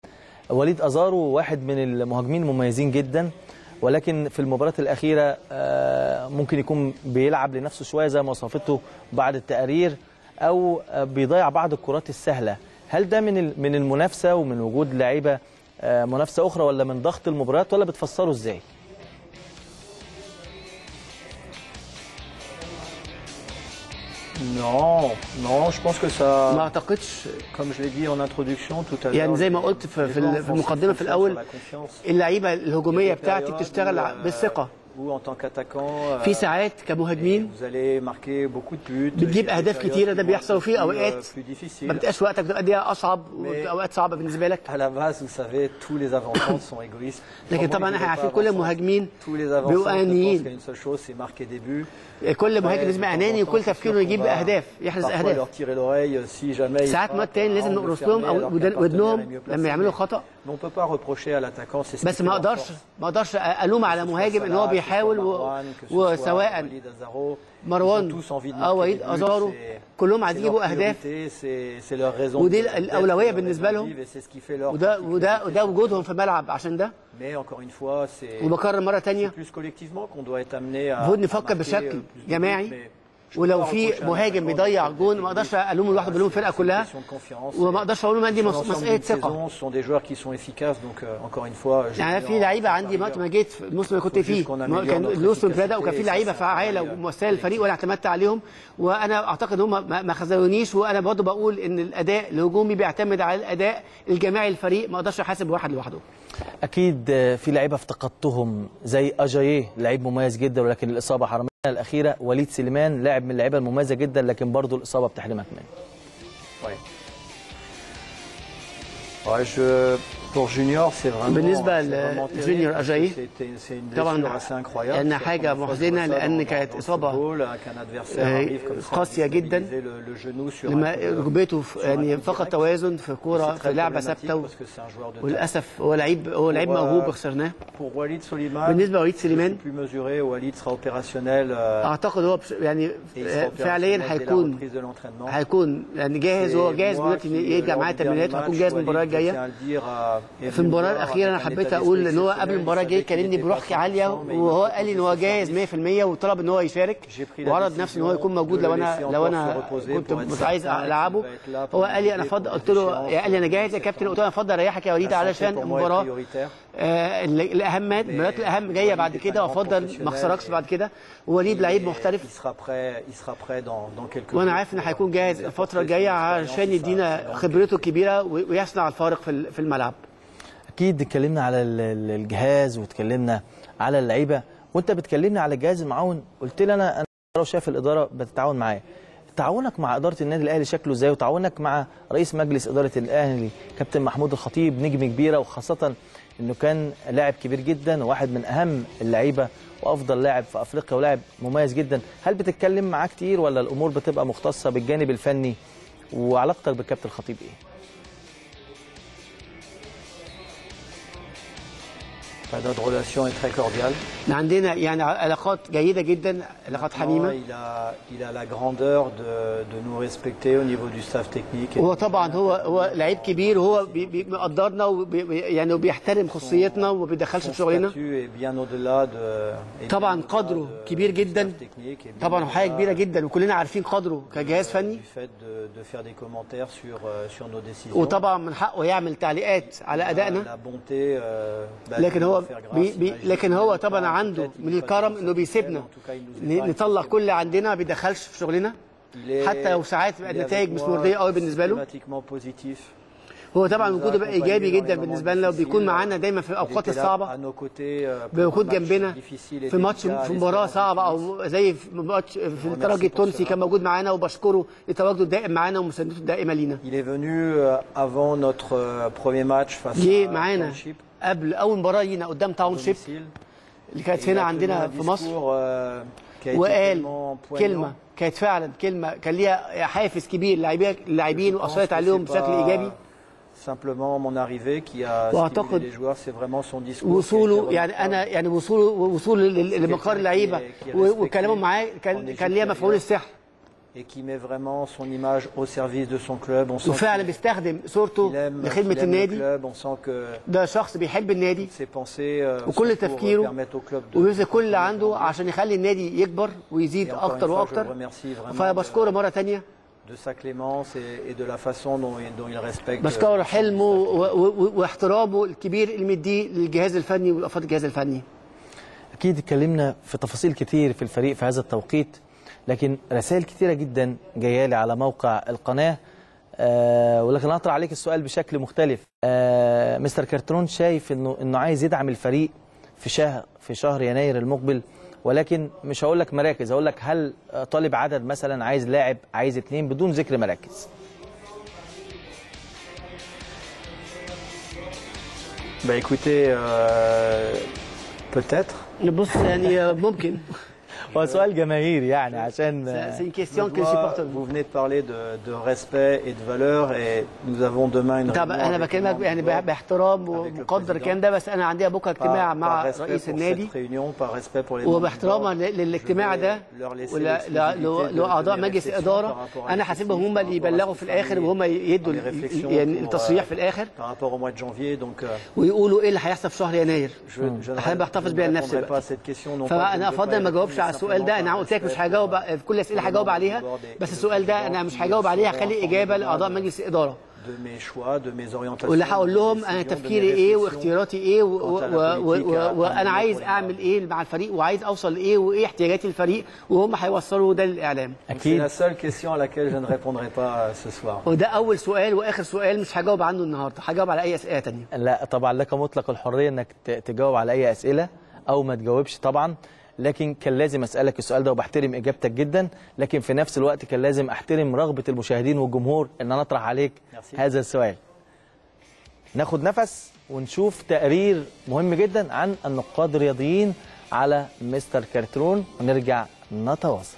وليد ازارو واحد من المهاجمين المميزين جدا ولكن في المباراه الاخيره ممكن يكون بيلعب لنفسه شويه زي ما وصفته بعد التقارير او بيضيع بعض الكرات السهله هل ده من من المنافسه ومن وجود لعيبه منافسه اخرى ولا من ضغط المباريات ولا بتفسره ازاي Non, non, je pense que ça. ما اعتقدش Comme je l'ai dit en introduction tout à l'heure. يعني زي ما قلت في, في في المقدمه في الاول اللعيبه الهجوميه بتاعتي بتشتغل بالثقه Ou en tant qu'attaquant. في ساعات كمهاجمين Vous allez marquer beaucoup de buts. بتجيب اهداف كتيره ده بيحصل فيه plus, اوقات euh, plus difficile. ما بتبقاش وقتك بتبقى دي اصعب واوقات صعبه بالنسبه لك À la base, vous savez, tous les avant sont égoïstes. لكن طبعا احنا عارفين كل المهاجمين Tous les avant بيبقوا ne pensent انانيين qu'à une seule chose, c'est marquer des buts. كل مهاجم لازم يبقى اناني وكل تفكيره يجيب اهداف يحرز Parfois اهداف leur tirer l'oreille si jamais. ils ساعات frappent, مرات تاني لازم avant de نقرص fermer لهم alors او qu'un ودن- partenaire est ودنهم mieux placé. لما يعملوا خطا Mais on peut pas reprocher à l'attaquant, c'est ce بس qui ما fait leur اقدرش force. ما اقدرش الوم على مهاجم ان هو بيحاول و... وسواء مروان او وليد ازارو كلهم عايزين يجيبوا اهداف ودي الاولويه بالنسبه لهم وده وده وده وجودهم في الملعب عشان ده Mais encore une fois, c'est وبكرر مره تانية plus collectivement qu'on doit être amené à. المفروض à نفكر marquer, بشكل euh, plus de buts, جماعي mais ولو في مهاجم بيضيع جون ما اقدرش الومه لوحده بلوم الفرقه كلها وما اقدرش اقول لهم دي sur مس- l'ensemble مساله d'une ثقه saison, ce sont des joueurs qui sont efficaces, donc euh, encore une fois. je يعني vais في en- لعيبه عندي وقت ما جيت في الموسم اللي كنت فيه ما كان الموسم بدا وكان في لعيبه فعاله ومؤثره للفريق وانا اعتمدت عليهم وانا اعتقد هم ما ما خذلونيش وانا برضه بقول ان الاداء الهجومي بيعتمد على الاداء الجماعي للفريق ما اقدرش احاسب واحد لوحده اكيد آه، في لعيبه افتقدتهم زي اجاييه لعيب مميز جدا ولكن الاصابه حرمنا الاخيره وليد سليمان لاعب من اللعيبه المميزه جدا لكن برضه الاصابه بتحرمك منه Ouais. Ouais, je... Pour Junior, c'est vraiment. بالنسبة c'est vraiment terrible لجونيور parce que أجاي c'était- C'est une طبعا blessure assez incroyable. لأن C'est la حاجة première fois que je محزنة vois ça لأن dans- كانت dans le إصابة football, qu'un adversaire آه، arrive comme ça, قاسية جدا déstabiliser le- le genou sur un لما coup de- ركبته في- يعني فقد توازن في كوره C'est très في لعبه problématique ثابته و- parce que c'est un joueur de taille. وللاسف هو لعيب هو لعيب Pour, euh, موهوب خسرناه Pour Walid Soliman, بالنسبه لوليد سليمان plus mesuré, Walid sera opérationnel. euh, اعتقد هو بش- يعني et il sera فعليا opérationnel dès la هيكون reprise de l'entraînement. هيكون يعني جاهز هو جاهز دلوقتي إن يرجع معايا تمرينات وهيكون جاهز المباراه الجايه في المباراه الاخيره انا حبيت اقول ان هو قبل المباراه الجايه كلمني بروح عاليه وهو قال لي ان هو جاهز 100% وطلب ان هو يشارك وعرض نفسه ان هو يكون موجود لو انا لو انا كنت مش عايز العبه هو قال لي انا افضل قلت له قال لي انا جاهز يا كابتن قلت له انا افضل اريحك يا وليد علشان المباراه آه، ال- الاهم المباريات الاهم جايه بعد كده وافضل ما اخسركش بعد كده ووليد لعيب محترف Il sera prêt, il sera prêt dans, dans quelques وانا jours عارف ان pour- هيكون جاهز الفتره الجايه عشان يدينا خبرته الكبيره و- ويصنع الفارق في ال- في الملعب اكيد اتكلمنا على ال- ال- الجهاز واتكلمنا على اللعيبه وانت بتكلمني على الجهاز المعاون قلت لي انا انا لو شايف الاداره بتتعاون معايا تعاونك مع اداره النادي الاهلي شكله ازاي وتعاونك مع رئيس مجلس اداره الاهلي كابتن محمود الخطيب نجم كبيره وخاصه انه كان لاعب كبير جدا وواحد من اهم اللعيبه وافضل لاعب في افريقيا ولاعب مميز جدا هل بتتكلم معاه كتير ولا الامور بتبقى مختصه بالجانب الفني وعلاقتك بالكابتن الخطيب ايه Notre relation est très cordiale. إحنا عندنا يعني علاقات جيده جدا علاقات Maintenant, حميمه Il a, il a la grandeur de, de nous respecter au niveau du staff technique. et هو طبعا هو هو لعيب كبير وهو بي- بي- بيقدرنا وبي بي- يعني وبيحترم خصوصيتنا وما بيدخلش في son شغلنا statut est bien au-delà de. est طبعا bien قدره كبير جدا technique et bien طبعا هو حاجه au-delà كبيره جدا وكلنا عارفين قدره كجهاز فني du fait de, de faire des commentaires sur, euh, sur nos décisions. وطبعا من حقه يعمل تعليقات على ادائنا La bonté, euh, bah, لكن de هو nous faire grâce. بي بي Il a لكن juste هو le طبعا temps, عنده peut-être, من il الكرم peut انه dire بيسيبنا en tout cas, il nous ن- épargne نطلع كل اللي عندنا ما بيدخلش في شغلنا Il est- حتى لو ساعات il بقى est النتائج avec مش moi مرضيه قوي بالنسبه له systématiquement positif. هو طبعا وجوده بقى ايجابي جدا بالنسبه لنا وبيكون معانا دايما في الاوقات Il était là الصعبه à nos côtés, euh, pour بوجود un match جنبنا difficile et في ماتش délicat, في مباراه صعبه او زي في ماتش في الترجي التونسي كان موجود معانا وبشكره لتواجده الدائم معانا ومساندته الدائمه لينا Il est venu euh, avant notre euh, premier match face جه à معانا Township. قبل اول مباراه لينا قدام تاون شيب اللي كانت Et il هنا a عندنا tenu un في مصر discours, euh, qui a été وقال tellement poignant. كلمه كانت فعلا كلمه كان ليها حافز كبير للاعبين اللاعبين Je pense واثرت que عليهم c'est بشكل pas ايجابي Simplement mon arrivée qui a stimulé وأعتقد les joueurs, c'est vraiment son discours. qui a été وصوله remarquable. يعني انا يعني وصوله وصوله لل- لمقر اللعيبه و- وكلامه معاه كان كان ليها مفعول السحر et qui met vraiment son image au service de son club. On sent وفعلا بيستخدم صورته qu'il aime, لخدمة qu'il aime le النادي club. On sent que ده شخص بيحب النادي ses pensées euh, وكل sont pour تفكيره permettre au club de وبيبذل كل اللي عنده عشان يخلي النادي يكبر ويزيد Et encore اكتر une fois, je واكتر le remercie vraiment فبشكره مره ثانيه de sa clémence et, et de la façon dont, il- dont il respecte. بشكره حلمه و- و- واحترامه الكبير اللي مديه للجهاز الفني والافراد الجهاز الفني اكيد اتكلمنا في تفاصيل كتير في الفريق في هذا التوقيت لكن رسائل كتيره جدا جايه لي على موقع القناه آه ولكن اطرح عليك السؤال بشكل مختلف آه مستر كارترون شايف انه انه عايز يدعم الفريق في شهر في شهر يناير المقبل ولكن مش هقول لك مراكز هقول لك هل آه، طالب عدد مثلا عايز لاعب عايز اتنين بدون ذكر مراكز Bah écoutez, euh, peut-être. بص يعني ممكن هو سؤال جماهيري يعني عشان C'est une question que Moi, supporte. vous venez de parler de, de respect et de valeur et nous avons demain une طب réunion انا avec بكلمك les يعني membres باحترام ومقدر الكلام ده بس انا عندي بكره اجتماع par, مع par respect رئيس pour النادي cette réunion, par respect pour les membres du وباحتراما board, ل- للاجتماع ده leur laisser ولا- l'exclusivité لا- de- لو- de لو اعضاء donner مجلس réflexion par الاداره rapport à انا l'effectif, حاسبهم هم par اللي rapport à يبلغوا ce في qui الاخر famille, وهم يدوا les ال- réflexions يعني pour, التصريح euh, في الاخر par rapport au mois de janvier. Donc, euh, ويقولوا ايه اللي هيحصل في شهر يناير je, je ne, احنا بحتفظ je ne بيها لنفسي répondrai pas بقى. à cette question. non pas que je فانا ne veux pas افضل y ما répondre, اجاوبش على mais السؤال ده simplement انا par قلت لك مش respect هجاوب pour- في كل الاسئله هجاوب عليها بس السؤال ده انا مش هجاوب عليه هخلي اجابه لاعضاء مجلس الاداره de mes choix, de mes orientations. واللي de هقول mes لهم décisions, انا de mes تفكيري ايه réflexions. واختياراتي ايه و- و- quant à la و- politique و- à- à وانا mener عايز pour les اعمل ايه مع الفريق وعايز اوصل لايه وايه احتياجات الفريق وهم هيوصلوا ده للاعلام Donc, C'est la seule question à laquelle je ne répondrai pas euh, ce soir. وده اول سؤال واخر سؤال مش هجاوب عنه النهارده هجاوب على اي اسئله تانية لا طبعا لك مطلق الحريه انك ت- تجاوب على اي اسئله او ما تجاوبش طبعا لكن كان لازم اسالك السؤال ده وبحترم اجابتك جدا لكن في نفس الوقت كان لازم احترم رغبه المشاهدين والجمهور ان انا اطرح عليك هذا السؤال ناخد نفس ونشوف تقرير مهم جدا عن النقاد الرياضيين على مستر كارترون ونرجع نتواصل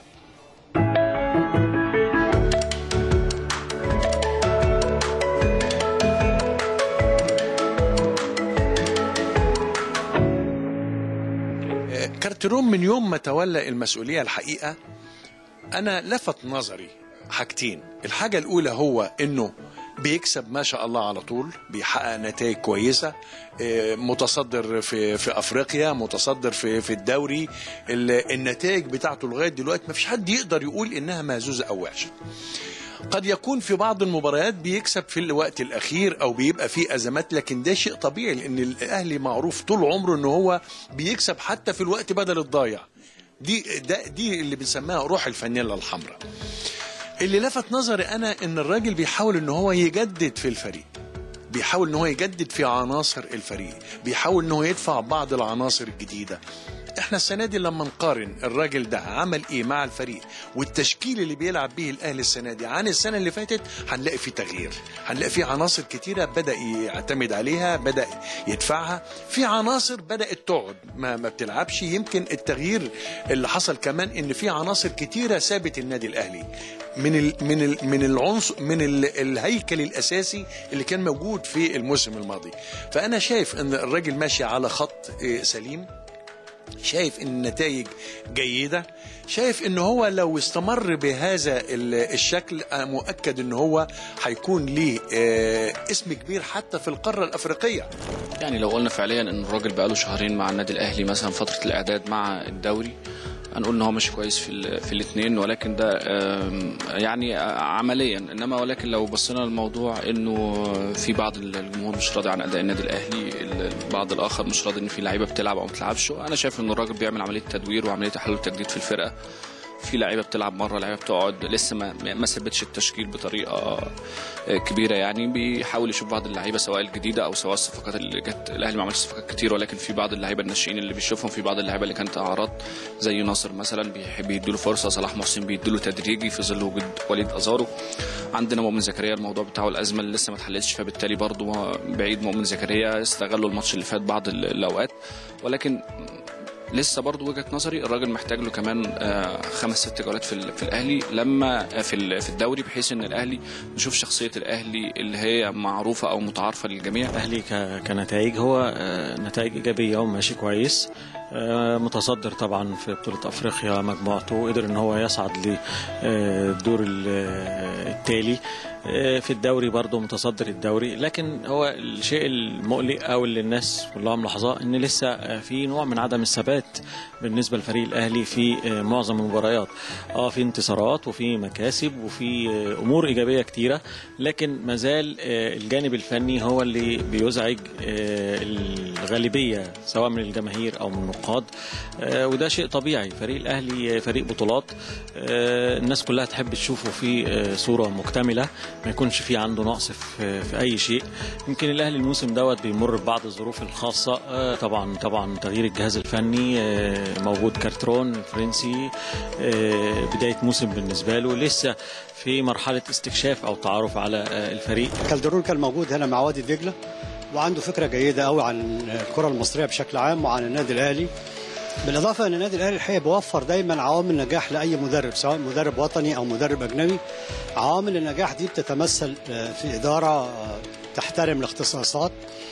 كارتيرون من يوم ما تولى المسؤولية الحقيقة أنا لفت نظري حاجتين الحاجة الأولى هو إنه بيكسب ما شاء الله على طول بيحقق نتائج كويسة آه، متصدر في في افريقيا متصدر في في الدوري ال- النتائج بتاعته لغايه دلوقتي ما فيش حد يقدر يقول انها مهزوزه او وحشه قد يكون في بعض المباريات بيكسب في الوقت الاخير او بيبقى فيه ازمات لكن ده شيء طبيعي لان الاهلي معروف طول عمره ان هو بيكسب حتى في الوقت بدل الضايع دي ده دي اللي بنسميها روح الفانيلا الحمراء اللي لفت نظري انا ان الراجل بيحاول ان هو يجدد في الفريق بيحاول ان هو يجدد في عناصر الفريق بيحاول ان هو يدفع بعض العناصر الجديده احنا السنه دي لما نقارن الراجل ده عمل ايه مع الفريق والتشكيل اللي بيلعب به الاهلي السنه دي عن السنه اللي فاتت هنلاقي فيه تغيير هنلاقي فيه عناصر كتيره بدا يعتمد عليها بدا يدفعها في عناصر بدات تقعد ما, ما بتلعبش يمكن التغيير اللي حصل كمان ان في عناصر كتيره سابت النادي الاهلي من ال من ال من العنصر من ال الهيكل الاساسي اللي كان موجود في الموسم الماضي فانا شايف ان الراجل ماشي على خط آه، سليم شايف ان النتائج جيده شايف ان هو لو استمر بهذا ال- الشكل أنا مؤكد ان هو هيكون ليه آه، اسم كبير حتى في القاره الافريقيه يعني لو قلنا فعليا ان الراجل بقاله شهرين مع النادي الاهلي مثلا فتره الاعداد مع الدوري هنقول ان هو ماشي كويس في ال- في الاثنين ولكن ده آم، يعني عمليا انما ولكن لو بصينا للموضوع انه في بعض الجمهور مش راضي عن اداء النادي الاهلي البعض الاخر مش راضي ان في لعيبه بتلعب او ما بتلعبش انا شايف ان الراجل بيعمل عمليه تدوير وعمليه تحلل وتجديد في الفرقه في لعيبه بتلعب مره لعيبه بتقعد لسه ما ما ثبتش التشكيل بطريقه كبيره يعني بيحاول يشوف بعض اللعيبه سواء الجديده او سواء الصفقات اللي جت الاهلي ما عملش صفقات كتير ولكن في بعض اللعيبه الناشئين اللي بيشوفهم في بعض اللعيبه اللي كانت اعراض زي ناصر مثلا بيحب يديله فرصه صلاح محسن بيديله تدريجي في ظل وجود وليد ازارو عندنا مؤمن زكريا الموضوع بتاعه الازمه اللي لسه ما اتحلتش فبالتالي برضه بعيد مؤمن زكريا استغلوا الماتش اللي فات بعض ال- الاوقات ولكن لسه برضو وجهه نظري الراجل محتاج له كمان آه، خمس ست جولات في, ال- في الاهلي لما آه، في ال- في الدوري بحيث ان الاهلي نشوف شخصيه الاهلي اللي هي معروفه او متعارفه للجميع الاهلي ك- كنتائج هو آه، نتائج ايجابيه وماشي كويس متصدر طبعا في بطولة أفريقيا مجموعته قدر ان هو يصعد للدور التالي في الدوري برضه متصدر الدوري لكن هو الشيء المقلق او اللي الناس كلها ملاحظاه ان لسه في نوع من عدم الثبات بالنسبه للفريق الاهلي في معظم المباريات اه في انتصارات وفي مكاسب وفي امور ايجابيه كتيره لكن ما زال الجانب الفني هو اللي بيزعج الغالبيه سواء من الجماهير او من النقاد وده شيء طبيعي فريق الاهلي فريق بطولات الناس كلها تحب تشوفه في صوره مكتمله ما يكونش في عنده نقص في, في اي شيء يمكن الاهلي الموسم دوت بيمر ببعض الظروف الخاصه طبعا طبعا تغيير الجهاز الفني موجود كارترون الفرنسي بدايه موسم بالنسبه له لسه في مرحله استكشاف او تعرف على الفريق كالدرون كان موجود هنا مع وادي دجله وعنده فكره جيده قوي عن الكره المصريه بشكل عام وعن النادي الاهلي بالاضافه ان النادي الاهلي الحقيقه بيوفر دايما عوامل نجاح لاي مدرب سواء مدرب وطني او مدرب اجنبي عوامل النجاح دي بتتمثل في اداره تحترم الاختصاصات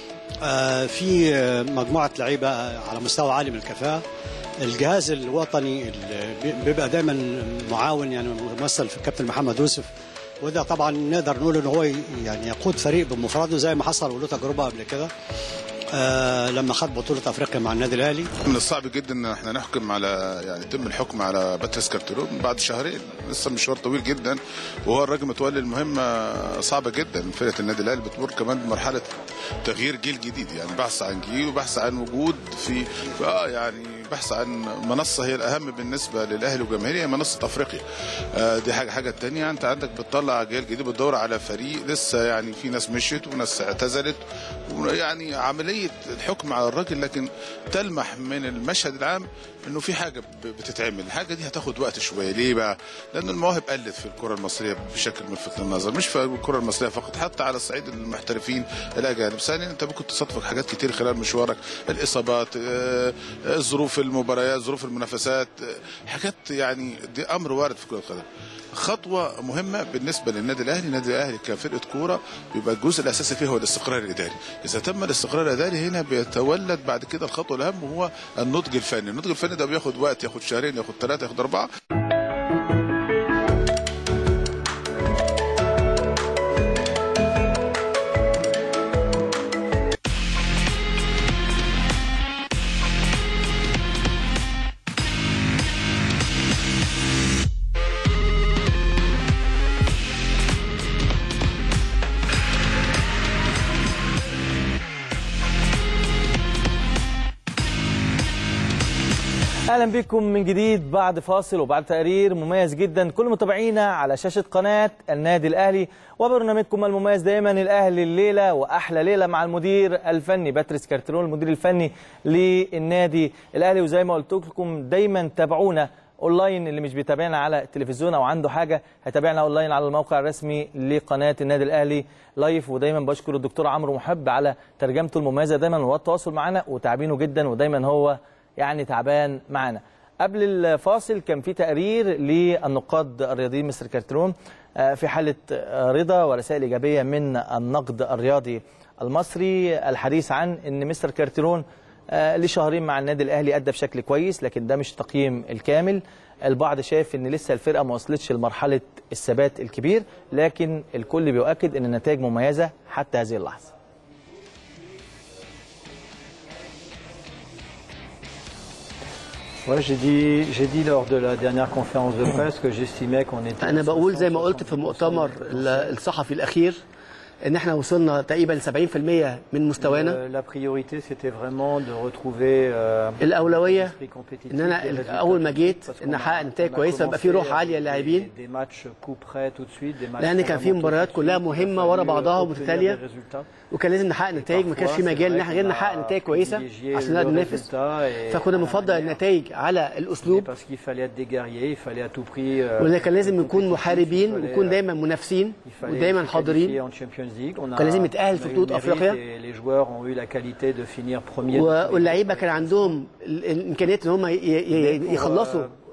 في مجموعه لعيبه على مستوى عالي من الكفاءه الجهاز الوطني بيبقى دايما معاون يعني ممثل في الكابتن محمد يوسف وده طبعا نقدر نقول ان هو يعني يقود فريق بمفرده زي ما حصل وله تجربه قبل كده آه لما خد بطولة أفريقيا مع النادي الأهلي من الصعب جدا إن احنا نحكم على يعني يتم الحكم على باتريس كارتيرون بعد شهرين لسه مشوار طويل جدا وهو الراجل متولي المهمة صعبة جدا فرقة النادي الأهلي بتمر كمان بمرحلة تغيير جيل جديد يعني بحث عن جيل وبحث عن وجود في, في اه يعني بحث عن منصة هي الأهم بالنسبة للأهلي وجماهيره هي منصة أفريقيا آه دي حاجة حاجة تانية أنت عندك بتطلع جيل جديد بتدور على فريق لسه يعني في ناس مشيت وناس اعتزلت يعني عملية الحكم على الراجل لكن تلمح من المشهد العام انه في حاجه بتتعمل الحاجه دي هتاخد وقت شويه ليه بقى لان المواهب قلت في الكره المصريه بشكل ملفت للنظر مش في الكره المصريه فقط حتى على الصعيد المحترفين الاجانب ثانيا انت ممكن تصادفك حاجات كتير خلال مشوارك الاصابات ظروف المباريات ظروف المنافسات حاجات يعني دي امر وارد في كره القدم خطوه مهمه بالنسبه للنادي الاهلي النادي الاهلي كفرقه كوره بيبقى الجزء الاساسي فيه هو الاستقرار الاداري اذا تم الاستقرار الاداري هنا بيتولد بعد كده الخطوه الاهم هو النضج الفني النضج الفني ده بياخد وقت ياخد شهرين ياخد ثلاثه ياخد اربعه اهلا بكم من جديد بعد فاصل وبعد تقرير مميز جدا كل متابعينا على شاشه قناه النادي الاهلي وبرنامجكم المميز دايما الاهلي الليله واحلى ليله مع المدير الفني باتريس كارترون المدير الفني للنادي الاهلي وزي ما قلت لكم دايما تابعونا اونلاين اللي مش بيتابعنا على التلفزيون او عنده حاجه هيتابعنا اونلاين على الموقع الرسمي لقناه النادي الاهلي لايف ودايما بشكر الدكتور عمرو محب على ترجمته المميزه دايما هو التواصل معنا وتعبينه جدا ودايما هو يعني تعبان معانا قبل الفاصل كان في تقرير للنقاد الرياضيين مستر كارترون في حالة رضا ورسائل إيجابية من النقد الرياضي المصري الحديث عن أن مستر كارترون لشهرين مع النادي الأهلي أدى بشكل كويس لكن ده مش تقييم الكامل البعض شايف ان لسه الفرقه ما وصلتش لمرحله الثبات الكبير لكن الكل بيؤكد ان النتائج مميزه حتى هذه اللحظه Ouais, j'ai dit, j'ai dit lors de la dernière conférence de presse que j'estimais qu'on était. انا بقول زي ما قلت في المؤتمر الصحفي الاخير ان احنا وصلنا تقريبا 70% من مستوانا La priorité c'était vraiment de retrouver euh, الاولويه l'esprit compétitif, ان انا des résultats اول ما جيت parce ان qu'on a- احقق نتائج on a كويسه يبقى في commencé روح عاليه avec للاعبين des, des matchs coup près tout de suite, des matchs لان كان في fondamentaux مباريات tout de كلها suite, مهمه il a ورا fallu بعضها obtenir ومتتاليه des résultats. وكان لازم نحقق نتائج ما كانش في Parfois, مجال c'est ان vrai احنا غير qu'on نحقق a نتائج كويسه privilégié عشان le نقدر ننافس résultat et فكنا à la بنفضل manière. النتائج على الاسلوب parce qu'il fallait être des guerriers, il fallait à tout prix. euh, وده كان لازم نكون محاربين il fallait, ونكون euh, دايما منافسين il fallait ودايما se حاضرين qualifier en Champions League. On a- وكان لازم يتأهل في on a eu بطولة le mérite أفريقيا. et les joueurs ont eu la qualité de finir premier. و- واللعيبه كان عندهم ال- الامكانيات ان هم ي- ي- يخلصوا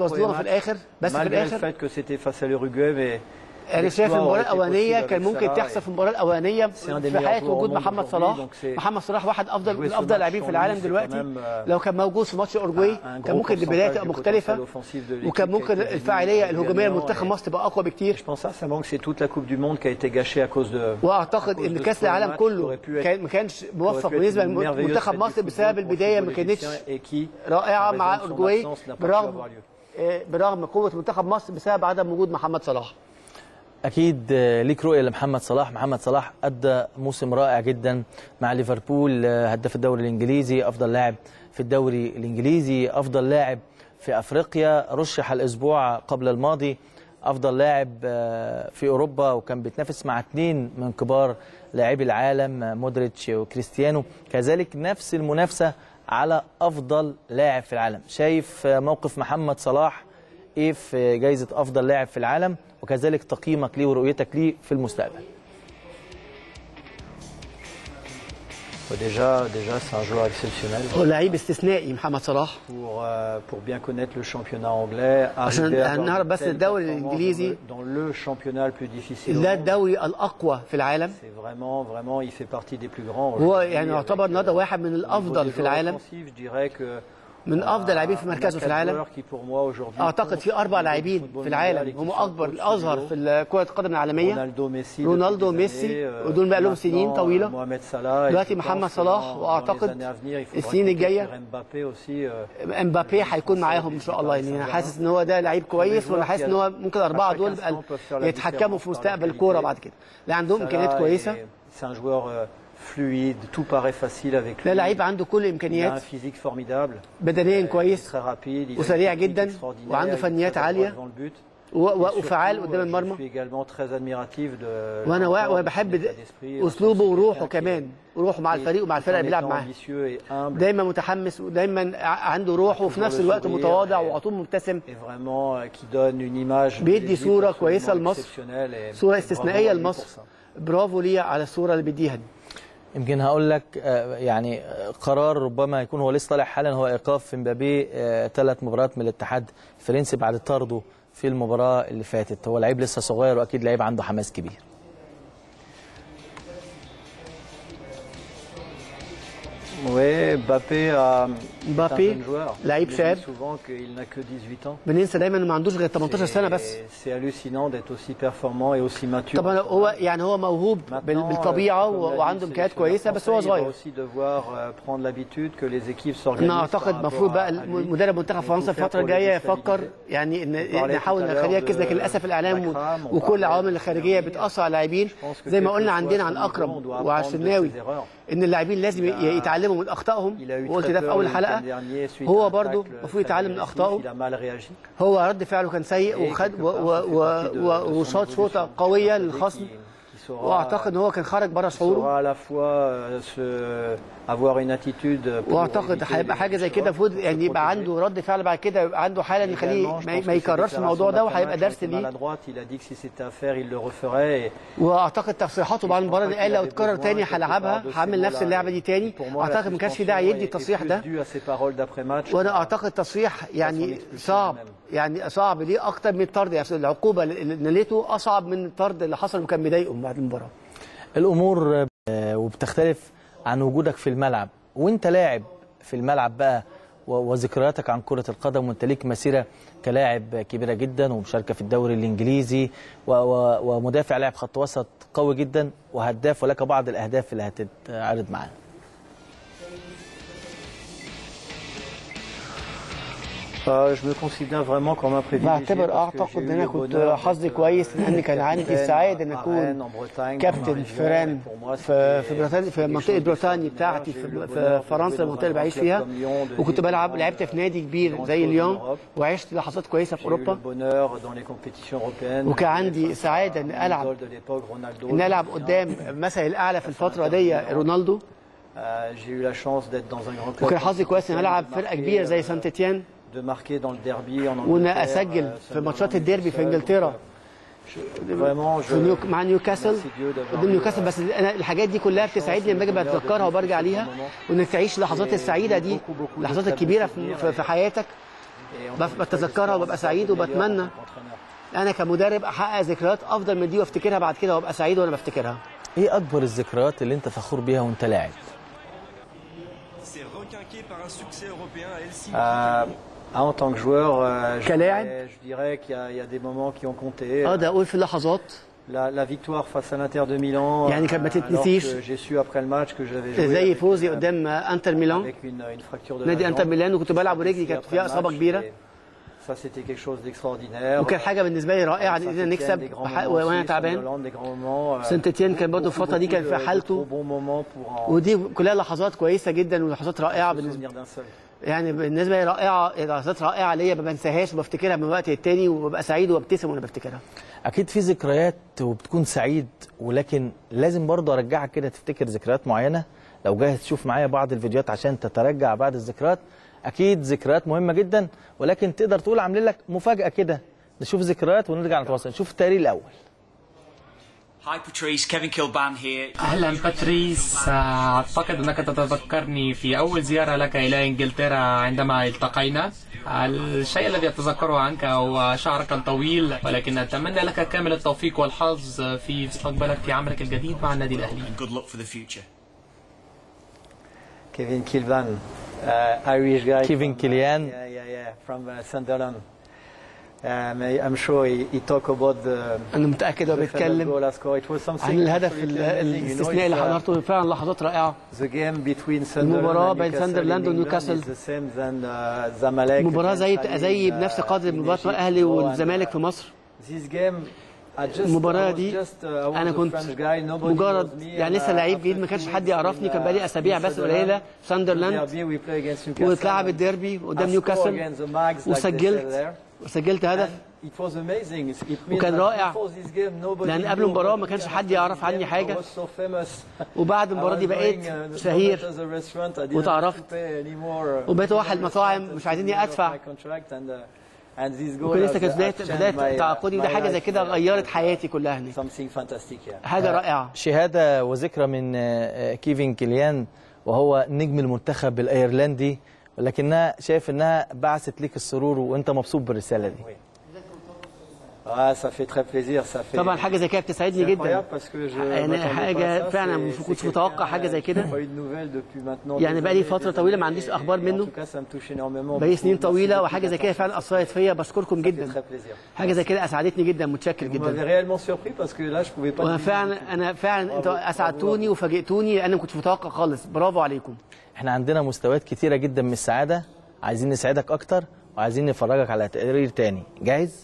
توصلوها في الاخر بس في malgré le الاخر fait que c'était face à l'Uruguay, mais انا شايف المباراه الاولانيه كان ممكن تحصل في المباراه الاولانيه في حاله وجود محمد صلاح محمد صلاح واحد افضل من افضل اللاعبين في العالم دلوقتي لو كان موجود في ماتش اورجواي كان ممكن البدايه تبقى مختلفه وكان ممكن الفاعليه الهجوميه لمنتخب مصر تبقى اقوى بكتير واعتقد ان كاس العالم كله كان ما كانش موفق بالنسبه لمنتخب مصر بسبب البدايه ما كانتش رائعه مع اورجواي برغم برغم قوه منتخب مصر بسبب عدم وجود محمد صلاح اكيد ليك رؤيه لمحمد صلاح محمد صلاح ادى موسم رائع جدا مع ليفربول هداف الدوري الانجليزي افضل لاعب في الدوري الانجليزي افضل لاعب في افريقيا رشح الاسبوع قبل الماضي افضل لاعب في اوروبا وكان بيتنافس مع اثنين من كبار لاعبي العالم مودريتش وكريستيانو كذلك نفس المنافسه على افضل لاعب في العالم شايف موقف محمد صلاح ايه في جائزه افضل لاعب في العالم وكذلك تقييمك ليه ورؤيتك ليه في المستقبل Déjà, déjà c'est un joueur exceptionnel. هو لعيب استثنائي محمد صلاح. Pour, euh, pour bien connaître le championnat anglais, عشان هنعرف بس الدوري الانجليزي dans le championnat le plus difficile. ده الدوري الاقوى في العالم. C'est vraiment vraiment il fait partie des plus grands. هو يعني يعتبر النهارده واحد من الافضل في العالم. Je dirais que من افضل لاعبين في مركزه في العالم اعتقد في اربع لاعبين في العالم هم اكبر الازهر في كره القدم العالميه رونالدو ميسي ودول بقى لهم سنين طويله دلوقتي محمد صلاح واعتقد السنين الجايه امبابي هيكون معاهم ان شاء الله يعني انا حاسس ان هو ده لعيب كويس وانا حاسس ان هو ممكن الاربعه دول يتحكموا في مستقبل الكوره بعد كده لا عندهم امكانيات كويسه fluide, tout paraît facile avec lui. لا لعيب عنده كل الامكانيات. un physique formidable. بدنيا كويس. très rapide. وسريع جدا وعنده فنيات عاليه. وفعال قدام المرمى. وانا وانا بحب اسلوبه وروحه كمان روحه مع الفريق ومع الفرقه اللي بيلعب معاها دايما متحمس ودايما عنده روح وفي نفس الوقت متواضع وعلى طول مبتسم بيدي صوره كويسه لمصر صوره استثنائيه لمصر برافو ليه على الصوره اللي بيديها دي يمكن هقول لك يعني قرار ربما يكون هو لسه طالع حالا هو ايقاف مبابي ثلاث مباريات من الاتحاد الفرنسي بعد طرده في المباراه اللي فاتت هو لعيب لسه صغير واكيد لعيب عنده حماس كبير Oui, Mbappé a مبابي لعيب شاب souvent qu'il n'a que 18 ans. بننسى دايما انه ما عندوش غير 18 سنه بس C'est hallucinant d'être aussi performant et aussi mature. طبعا هو يعني هو موهوب بال- بالطبيعه وعنده امكانيات كويسه بس هو Il va صغير aussi devoir euh, prendre l'habitude que les équipes انا s'organisent. اعتقد par المفروض rapport بقى à- الم- مدرب منتخب فرنسا الفتره الجايه يفكر يعني ان نحاول نخليها كده لكن للاسف الاعلام و- وكل العوامل الخارجيه بتاثر على اللاعبين زي ما قلنا عندنا عن اكرم وعلى الشناوي ان اللاعبين لازم ي- يتعلموا من اخطائهم وقلت ده في اول حلقه هو برضو المفروض يتعلم من اخطائه Il a mal réagi. هو رد فعله كان سيء وخد و- و- و- و- وشاط شوطه قويه للخصم واعتقد ان هو كان خرج بره شعوره saura à la fois euh, se- avoir une attitude pour واعتقد éviter هيبقى حاجه زي كده المفروض يعني يبقى عنده رد فعل بعد كده يبقى عنده حاله ان يخليه Également, je ما- pense ما que يكررش ses الموضوع ده déclarations وهيبقى d'après-match درس ont été ليه maladroites. Il a dit que si c'était à faire, il le referait. Et واعتقد تصريحاته بعد المباراه اللي قال لو اتكرر تاني هلعبها هعمل نفس اللعبه دي تاني pour moi, la اعتقد ما كانش في داعي يدي suspension est- est التصريح plus ده due à ses paroles d'après-match. وانا اعتقد تصريح يعني صعب يعني صعب ليه اكتر من الطرد يعني العقوبه اللي نالته اصعب من الطرد اللي حصل وكان مضايقه بعد المباراه الامور آه، وبتختلف عن وجودك في الملعب وانت لاعب في الملعب بقى و- وذكرياتك عن كرة القدم وانت ليك مسيرة كلاعب كبيرة جدا ومشاركة في الدوري الانجليزي و- و- ومدافع لاعب خط وسط قوي جدا وهداف ولك بعض الاهداف اللي هتتعرض معانا Euh, je me considère vraiment comme un privilégié. بعتبر parce que j'ai اعتقد eu ان انا le كنت bonheur حظي d'être, كويس لان كان euh, عندي capitaine السعاده ان à اكون Rennes, en Bretagne, dans كابتن ma في région. ران Pour moi, في c'était في بريطانيا في منطقه بريطانيا بتاعتي في في فرنسا المنطقه اللي بعيش فيها وكنت بلعب لعبت في نادي كبير زي ليون وعشت لحظات كويسه في J'ai eu le اوروبا bonheur dans les compétitions européennes. وكان عندي سعاده ان العب L'idole de l'époque, Ronaldo. ان العب قدام مثل الاعلى في الفتره دي رونالدو Euh, j'ai eu la chance d'être dans un grand club. وكان حظي كويس ان العب فرقه كبيره زي سانت تيان de marquer dans le derby en وان Angleterre, اسجل euh, في ماتشات الديربي في seul. انجلترا Vraiment, je في نيو... مع نيوكاسل Merci Dieu d'avoir قدام eu, نيوكاسل بس انا الحاجات دي كلها بتسعدني لما باجي بتذكرها وبرجع ليها وانك تعيش اللحظات السعيده دي اللحظات الكبيره في, في, في حياتك بف- بتذكرها وببقى سعيد وبتمنى انا كمدرب احقق ذكريات افضل من دي وافتكرها بعد كده وابقى سعيد وانا بفتكرها ايه اكبر الذكريات اللي انت فخور بيها وانت لاعب Euh, ah, en tant que joueur, euh, je, كلاعب dirais, je dirais qu'il y, a- il y a des moments qui ont compté. اقدر اقول في لحظات La, la victoire face à l'Inter de Milan, يعني كانت ما euh, alors تتنسيش. que j'ai su après le match que j'avais joué زي avec, فوزي قدام انتر ميلان avec une, une fracture de نادي la انتر jambe. ميلان وكنت بلعب ورجلي كانت Après فيها le اصابه match, كبيره et Ça, c'était quelque chose d'extraordinaire. وكان حاجه بالنسبه لي رائعه ان قدرنا Saint-Étienne, نكسب des grands بح- moments وانا aussi, تعبان Sunderland, des grands moments, euh, سانت اتيان كان برضه الفتره دي كان beaucoup في de- de حالته trop bons moments pour en ودي كلها لحظات كويسه جدا ولحظات رائعه بالنسبه souvenir d'un seul. يعني بالنسبه لي رائعه لحظات رائعه ليا ما بنساهاش وبفتكرها من وقت للتاني وببقى سعيد وببتسم وانا بفتكرها اكيد في ذكريات وبتكون سعيد ولكن لازم برضه ارجعك كده تفتكر ذكريات معينه لو جاهز تشوف معايا بعض الفيديوهات عشان تترجع بعض الذكريات اكيد ذكريات مهمه جدا ولكن تقدر تقول عاملين لك مفاجاه كده نشوف ذكريات ونرجع نتواصل نشوف التقرير الاول Hi Patrice, Kevin Kilban here. اهلا باتريس اعتقد انك تتذكرني في اول زياره لك الى انجلترا عندما التقينا الشيء الذي اتذكره عنك هو شعرك الطويل ولكن اتمنى لك كامل التوفيق والحظ في مستقبلك في عملك الجديد مع النادي الاهلي Good luck for the future. Kevin Kilvan, uh, Irish guy. Kevin from, uh, Killian. yeah, yeah, yeah, from uh, Sunderland. Um, I- I'm sure he, he talk about the. انا متاكد هو the famous بيتكلم goal I scored. It was something عن الهدف absolutely ال- amazing. You know, الاستثنائي اللي it's, uh, حضرته فعلا لحظات رائعه The game between Sunderland المباراة and بين Newcastle ساندرلاند in England ونيوكاسل is the same than, uh, Zamalek مباراة against زي Al زي Hilal, بنفس uh, قدر in مباراة Egypt. الاهلي Oh, and, والزمالك uh, في مصر This game, I just, المباراة I was دي just, uh, I was انا a كنت French guy, nobody مجرد knows me, يعني and, لسه uh, لعيب after جديد ما two كانش weeks حد يعرفني in, كان uh, بقالي اسابيع in بس Sunderland, قليله في ساندرلاند Derby, we play against Newcastle. واتلعب الديربي قدام I scored نيوكاسل against the Mags, like they وسجلت said there. وسجلت هدف It was amazing. It means وكان that رائع before this game, nobody لان قبل knew المباراه about ما me, كانش and حد after يعرف this عني game, I حاجه was so famous. وبعد المباراه دي I was بقيت going, uh, شهير to the restaurant. I didn't وتعرفت have to pay anymore, uh, وبقيت واحد the مطاعم restaurant مش at عايزيني the end of ادفع my contract, and, uh, and this goal وكان لسه has- كانت بدايه has changed بدايه my, uh, تعاقدي وده my حاجه زي life, كده uh, غيرت حياتي كلها هناك something fantastic. Yeah. حاجه رائعه شهاده وذكرى من آه، آه، كيفن كيليان وهو نجم المنتخب الايرلندي ولكنها شايف انها بعثت ليك السرور وانت مبسوط بالرساله دي Ah, ça fait très plaisir. Ça fait... طبعا حاجه زي كده بتسعدني C'est جدا incroyable parce que je يعني m'attendais pas à حاجه ça. فعلا C'est- مش c'est كنتش quelqu'un, متوقع حاجه زي j'ai كده pas eu de nouvelles depuis maintenant يعني des بقالي années, فتره des طويله ما années, عنديش et اخبار en منه tout cas, ça me touche énormément. بقالي Beaucoup. سنين Merci طويله beaucoup وحاجه زي كده فعلا اثرت فيا بشكركم جدا Très plaisir. حاجه زي كده اسعدتني جدا متشكر Vous m'avez جدا réellement surpris parce que là, je pouvais pas. وانا deviner. فعلا انا فعلا انتوا اسعدتوني وفاجئتوني لان ما كنتش متوقع خالص برافو عليكم احنا عندنا مستويات كتيره جدا من السعاده عايزين نسعدك اكتر وعايزين نفرجك على تقرير تاني جاهز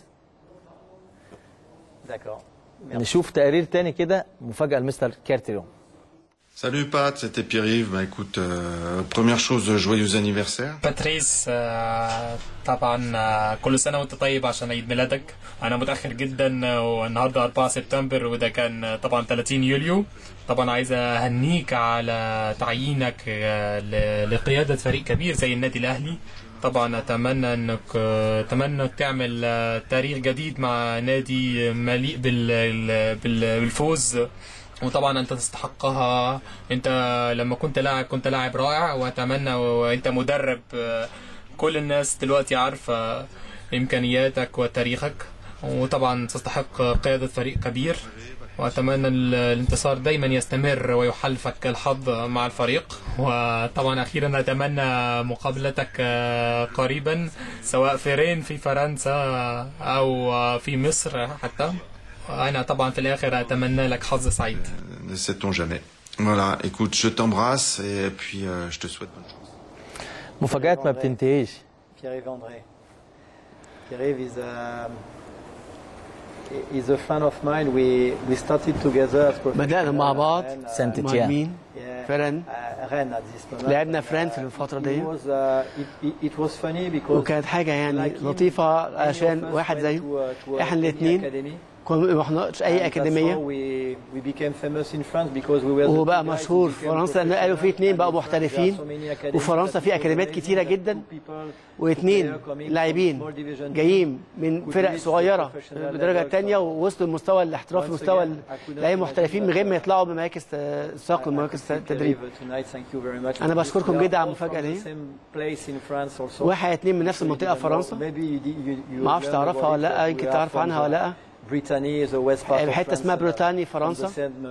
D'accord. نشوف تقرير تاني كده مفاجاه لمستر كارتيرون Salut Pat, c'était Pierre-Yves. Bah écoute, euh, première chose, joyeux anniversaire. باتريس آه، طبعا آه، كل سنة وانت طيب عشان عيد ميلادك أنا متأخر جدا آه، والنهاردة 4 سبتمبر وده كان آه، طبعا 30 يوليو طبعا عايز أهنيك على تعيينك آه، ل- لقيادة فريق كبير زي النادي الأهلي طبعا أتمنى أنك آه، أتمنى أنك تعمل آه، تاريخ جديد مع نادي مليء بال- بال- بالفوز وطبعا انت تستحقها انت لما كنت لاعب كنت لاعب رائع واتمنى وانت مدرب آه، كل الناس دلوقتي عارفه امكانياتك وتاريخك وطبعا تستحق قياده فريق كبير واتمنى ال- الانتصار دايما يستمر ويحالفك الحظ مع الفريق وطبعا اخيرا اتمنى مقابلتك آه، قريبا سواء في رين في فرنسا او آه، في مصر حتى انا طبعا في الاخر اتمنى لك حظ سعيد Ne sait-on jamais. Voilà, écoute, je t'embrasse et puis euh, je te souhaite bonne chance. مفاجآت ما بتنتهيش Pierre-Yves André. Pierre-Yves is a, is a friend of mine. We, we started together as بدأنا مع بعض and, uh, سانت مع تيان مين؟ Yeah. فرن uh, Rennes at this moment. لعبنا فرن في الفترة It دي was, uh, it, it, it was funny because وكانت حاجة يعني like him, لطيفة many of عشان us واحد went زيه to, uh, to a احنا Academy الاثنين Academy. كنا ما رحناش اي And that's اكاديميه how we, we became famous in France because we were the وبقى two guys who مشهور became في فرنسا لان قالوا في اثنين بقوا محترفين وفرنسا في اكاديميات كتيره جدا واثنين لاعبين جايين من فرق صغيره في الدرجه الثانيه ووصلوا لمستوى الاحتراف مستوى لاعبين محترفين من غير ما يطلعوا بمراكز ت- ساق ومراكز تدريب أنا بشكركم جدا على المفاجأة دي. واحد اتنين من نفس المنطقه في فرنسا ما اعرفش تعرفها ولا لا يمكن تعرف عنها ولا لا حته اسمها بريطاني فرنسا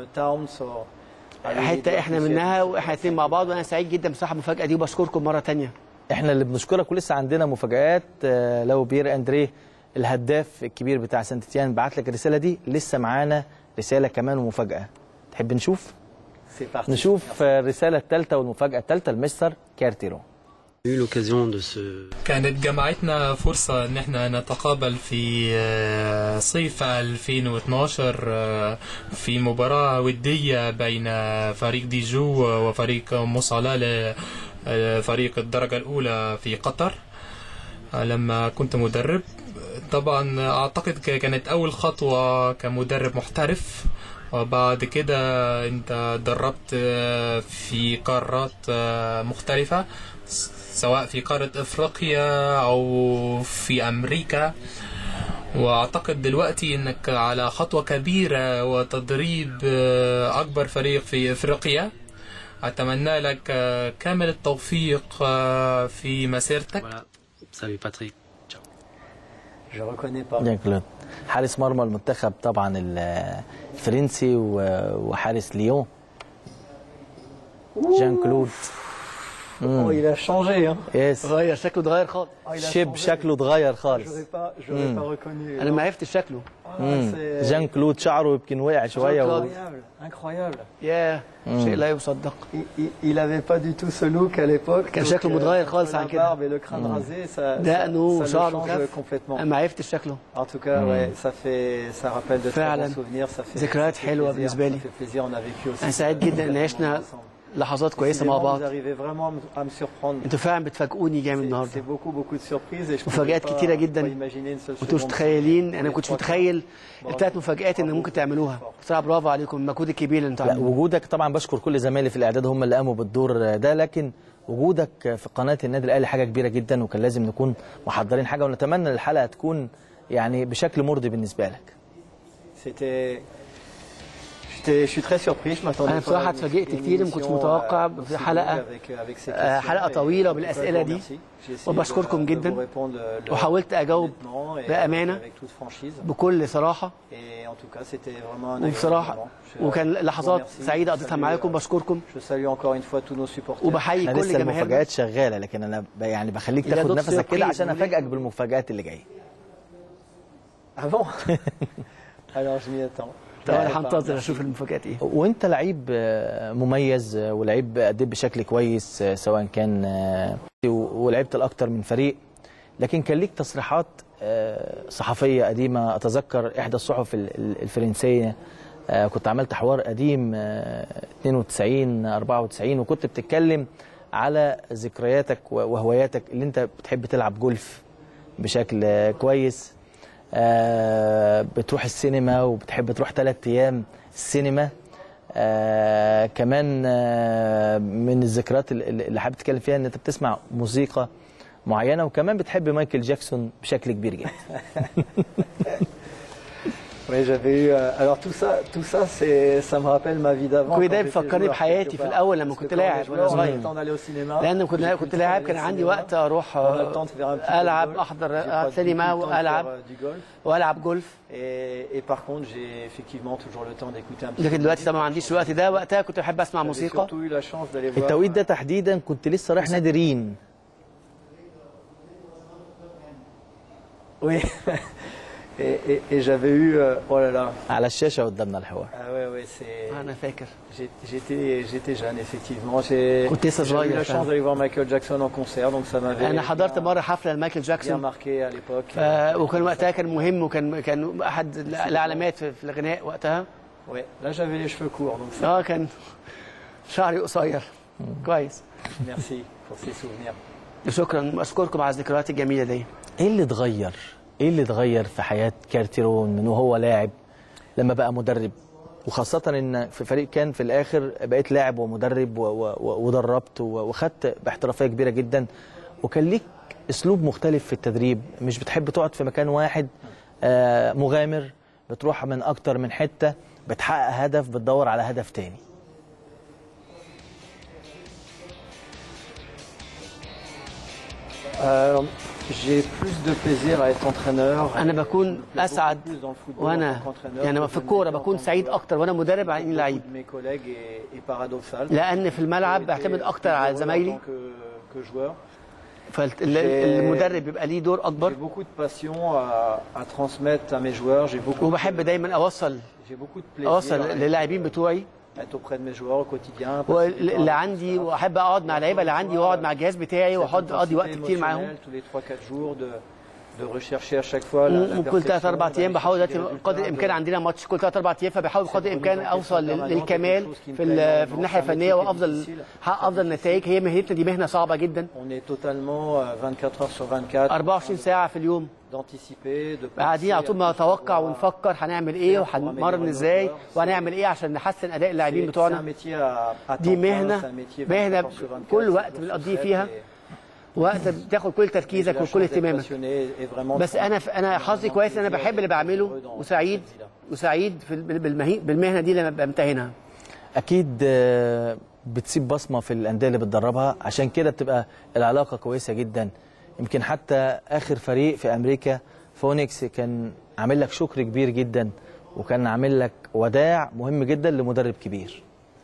حته احنا منها واحنا اتنين مع بعض وانا سعيد جدا بصراحه المفاجاه دي وبشكركم مره تانية احنا اللي بنشكرك ولسه عندنا مفاجآت آه، لو بيير اندريه الهداف الكبير بتاع سانت تيان بعت لك الرساله دي لسه معانا رساله كمان ومفاجاه تحب نشوف نشوف آه، الرساله الثالثه والمفاجاه الثالثه لمستر كارتيرو eu l'occasion de se كانت جمعتنا فرصة إن احنا نتقابل في آه، صيف 2012 آه، في مباراة ودية بين فريق ديجو وفريق مصالة لفريق الدرجة الأولى في قطر آه، لما كنت مدرب طبعا أعتقد ك- كانت أول خطوة كمدرب محترف وبعد كده أنت دربت آه، في قارات آه، مختلفة س- سواء في قارة افريقيا او في امريكا واعتقد دلوقتي انك على خطوة كبيرة وتدريب آه، اكبر فريق في افريقيا اتمنى لك آه، كامل التوفيق آه، في مسيرتك Salut Patrick. Je reconnais pas. جان كلود حارس مرمى المنتخب طبعا الفرنسي و- وحارس ليون جان كلود Oh, il a changé, hein. يس غير شكله اتغير خالص شيب شكله اتغير خالص J'aurais pas, j'aurais مم. pas reconnu. انا ما عرفتش شكله مم. c'est- جان كلود شعره يمكن وقع شويه و... Incroyable, incroyable. ياه مم. شيء لا يصدق Il, il, il avait pas du tout ce look à l'époque. كان donc, شكله euh, متغير خالص entre عن la كده barbe et le crâne مم. rasé, ça, ça, دقنه ça le وشعره change خف complètement. انا ما عرفتش شكله En tout cas, مم. ouais, ça fait, ça rappelle de très فعلا bons souvenirs. Ça fait, ذكريات ça fait حلوه plaisir, بالنسبه لي Ça fait plaisir, on a vécu aussi. انا سعيد جدا ان عشنا لحظات كويسه مع Décidément, بعض Vous arrivez vraiment à me- à me surprendre. انتوا فعلا بتفاجئوني جامد النهارده C'est beaucoup, beaucoup de surprises et je مفاجآت pouvais pas- كتيرة pas جدا imaginer une seule ما كنتوش seconde. متخيلين انا ما كنتش متخيل الثلاث مفاجآت اللي ممكن تعملوها بصراحه برافو عليكم المجهود الكبير اللي انتوا لا عاملينه وجودك طبعا بشكر كل زمايلي في الاعداد هم اللي قاموا بالدور ده لكن وجودك في قناه النادي الاهلي حاجه كبيره جدا وكان لازم نكون محضرين حاجه ونتمنى ان الحلقه تكون يعني بشكل مرضي بالنسبه لك C'était. j'étais- Je suis très surpris, je m'attendais انا pas à بصراحه une- اتفاجئت une كتير ما كنتش émission, متوقع euh, في aussi حلقه longue avec- avec ces آه، questions. حلقه Et- طويله et بالاسئله je vous دي remercie. J'ai essayé وبشكركم de- de جدا vous répondre le- وحاولت اجاوب honnêtement et بامانه avec toute franchise. بكل صراحه Et en tout cas, c'était vraiment un وبصراحه agréable moment. Je- وكان je vous لحظات remercie. سعيده Je قضيتها salue, معاكم euh, بشكركم Je salue encore une fois tous nos supporters. وبحيي احنا كل لسه جماهيرنا المفاجآت شغاله لكن انا ب- يعني بخليك إلى تاخد دوت نفسك كده سيربريز. عشان افاجئك بالمفاجآت اللي جايه Ah bon Alors je m'y attends. طبعا Ouais, هنتظر merci. اشوف المفاجآت ايه وانت لعيب آه، مميز آه، ولعيب اديت بشكل كويس آه، سواء كان آه، و- ولعبت الاكتر من فريق لكن كان ليك تصريحات آه، صحفيه قديمه اتذكر احدى الصحف ال- ال- الفرنسيه آه، كنت عملت حوار قديم آه، 92 94 وكنت بتتكلم على ذكرياتك و- وهواياتك اللي انت بتحب تلعب جولف بشكل آه، كويس آه، بتروح السينما وبتحب تروح ثلاث ايام السينما آه كمان آه من الذكريات ال- ال- اللي حابب تتكلم فيها ان انت بتسمع موسيقى معينه وكمان بتحب مايكل جاكسون بشكل كبير جدا Oui, j'avais eu. euh, alors tout ça, tout ça, c'est, ça me rappelle ma vie d'avant. كل quand ده j'étais بيفكرني joueur, بحياتي quelque في part. الاول لما Parce كنت que quand لاعب on وانا avait صغير le temps d'aller au cinéma, لان كنت j'ai كنت pu لاعب aller كان au عندي cinéma. وقت اروح On a le temps de faire un petit peu de العب golf. احضر J'ai pas سينما du tout le temps de والعب faire, euh, du golf. والعب جولف Et, et par contre, j'ai effectivement toujours le temps d'écouter un petit لكن peu. دلوقتي طبعا ما عنديش الوقت ده وقتها كنت بحب اسمع J'avais موسيقى surtout eu la chance d'aller voir. التوقيت ده تحديدا كنت لسه رايح نادي رين Oui. et et, et j'avais eu. euh, oh là là. على الشاشه قدامنا الحوار Ah ouais, ouais, c'est. انا فاكر J'ai- J'étais, j'étais jeune, effectivement. J'ai كنت لسه j'ai eu صغير la فعلا. chance d'aller voir Michael Jackson en concert, donc ça m'avait انا حضرت bien- مره حفله لمايكل bien جاكسون marqué à l'époque. ف... وكان وقتها كان مهم وكان كان احد العلامات في في الغناء وقتها Ouais, là j'avais les cheveux courts, donc ça- اه كان شعري قصير كويس merci pour ces souvenirs. شكرا اشكركم على الذكريات الجميله دي ايه اللي اتغير ايه اللي اتغير في حياه كارتيرون من وهو لاعب لما بقى مدرب وخاصة ان في فريق كان في الاخر بقيت لاعب ومدرب و- و- و- ودربت و- وخدت باحترافية كبيرة جدا وكان ليك اسلوب مختلف في التدريب مش بتحب تقعد في مكان واحد آه، مغامر بتروح من اكتر من حتة بتحقق هدف بتدور على هدف تاني Euh, J'ai plus de plaisir à être entraîneur. انا بكون اسعد وانا يعني في الكوره بكون سعيد اكتر وانا مدرب عن اني لعيب Mes collègues est, est paradoxal. لان في الملعب بعتمد اكتر على زمايلي Que, que joueur. فالمدرب بيبقى ليه دور اكبر J'ai beaucoup de passion à, à transmettre à mes joueurs. J'ai beaucoup. وبحب دايما اوصل J'ai beaucoup de plaisir. اوصل à للاعبين بتوعي être auprès de mes joueurs au quotidien. واللي عندي واحب اقعد مع اللعيبه اللي عندي واقعد مع الجهاز بتاعي واقعد اقضي وقت كتير معاهم Tous les 3-4 jours de, de rechercher à chaque fois la, la وكل ثلاث perfection, اربع ايام بحاول دلوقتي d'aller قدر الامكان عندنا ماتش كل ثلاث اربع ايام فبحاول بقدر الامكان اوصل لل- للكمال في ال- في الناحيه الفنيه وافضل احقق افضل نتائج هي مهنتنا دي مهنه صعبه جدا On est totalement euh, 24 heures sur 24. 24 ساعه في اليوم d'anticiper, de قاعدين على طول بنتوقع ونفكر هنعمل ايه وهنمرن ازاي وهنعمل ايه عشان نحسن اداء اللاعبين بتوعنا دي مهنه مهنه كل وقت بنقضيه فيها وقت بتاخد كل تركيزك وكل اهتمامك بس انا انا حظي كويس ان انا بحب اللي بعمله وسعيد وسعيد في بالمهي- بالمهنه دي لما بمتهنها اكيد آه، بتسيب بصمه في الانديه اللي بتدربها عشان كده بتبقى العلاقه كويسه جدا يمكن حتى اخر فريق في امريكا فونيكس كان عامل لك شكر كبير جدا وكان عامل لك وداع مهم جدا لمدرب كبير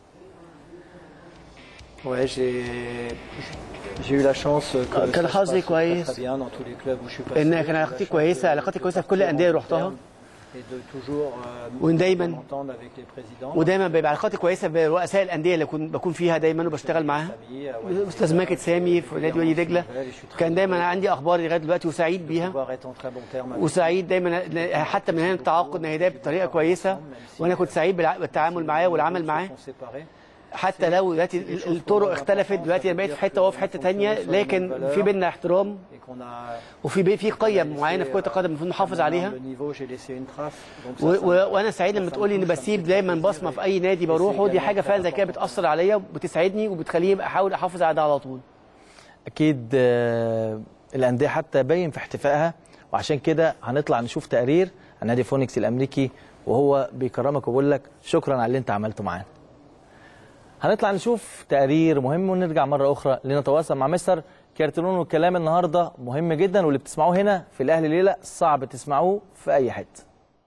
Ouais, j'ai j'ai eu la chance que كان ça se حظي passe كويس très bien dans tous les clubs où je suis passé. ان كان علاقتي كويسه علاقتي كويسه في كل الانديه اللي رحتها Et de toujours euh, ودايماً- m'entendre avec les présidents. ودايما بيبقى علاقاتي كويسه برؤساء الانديه اللي كنت بكون فيها دايما وبشتغل معاها استاذ ماجد سامي في نادي وادي دجله كان دايما عندي اخبار لغايه دلوقتي وسعيد بيها pouvoir être en très bon terme avec وسعيد دايما حتى من هنا التعاقد نهاية بطريقه كويسه وانا كنت سعيد بالع- بالتعامل معاه والعمل معاه sont séparés. حتى لو دلوقتي ال- الطرق اختلفت دلوقتي انا بقيت في حته وهو في حته تانية لكن في بينا احترام Et qu'on a وفي بي- في قيم معينه في كره القدم المفروض نحافظ عليها le niveau, j'ai laissé une trace. Donc و- ça, ça و- وانا سعيد لما تقولي اني بسيب دايما بصمه في اي نادي بروحه دي حاجه فعلا زي كده بتاثر عليا وبتسعدني وبتخليني احاول احافظ على ده على طول اكيد آه، الانديه حتى باين في احتفائها وعشان كده هنطلع نشوف تقرير عن نادي فونيكس الامريكي وهو بيكرمك وبيقول لك شكرا على اللي انت عملته معانا هنطلع نشوف تقرير مهم ونرجع مره اخرى لنتواصل مع مستر كارتلون والكلام النهارده مهم جدا واللي بتسمعوه هنا في الاهلي ليله صعب تسمعوه في اي حته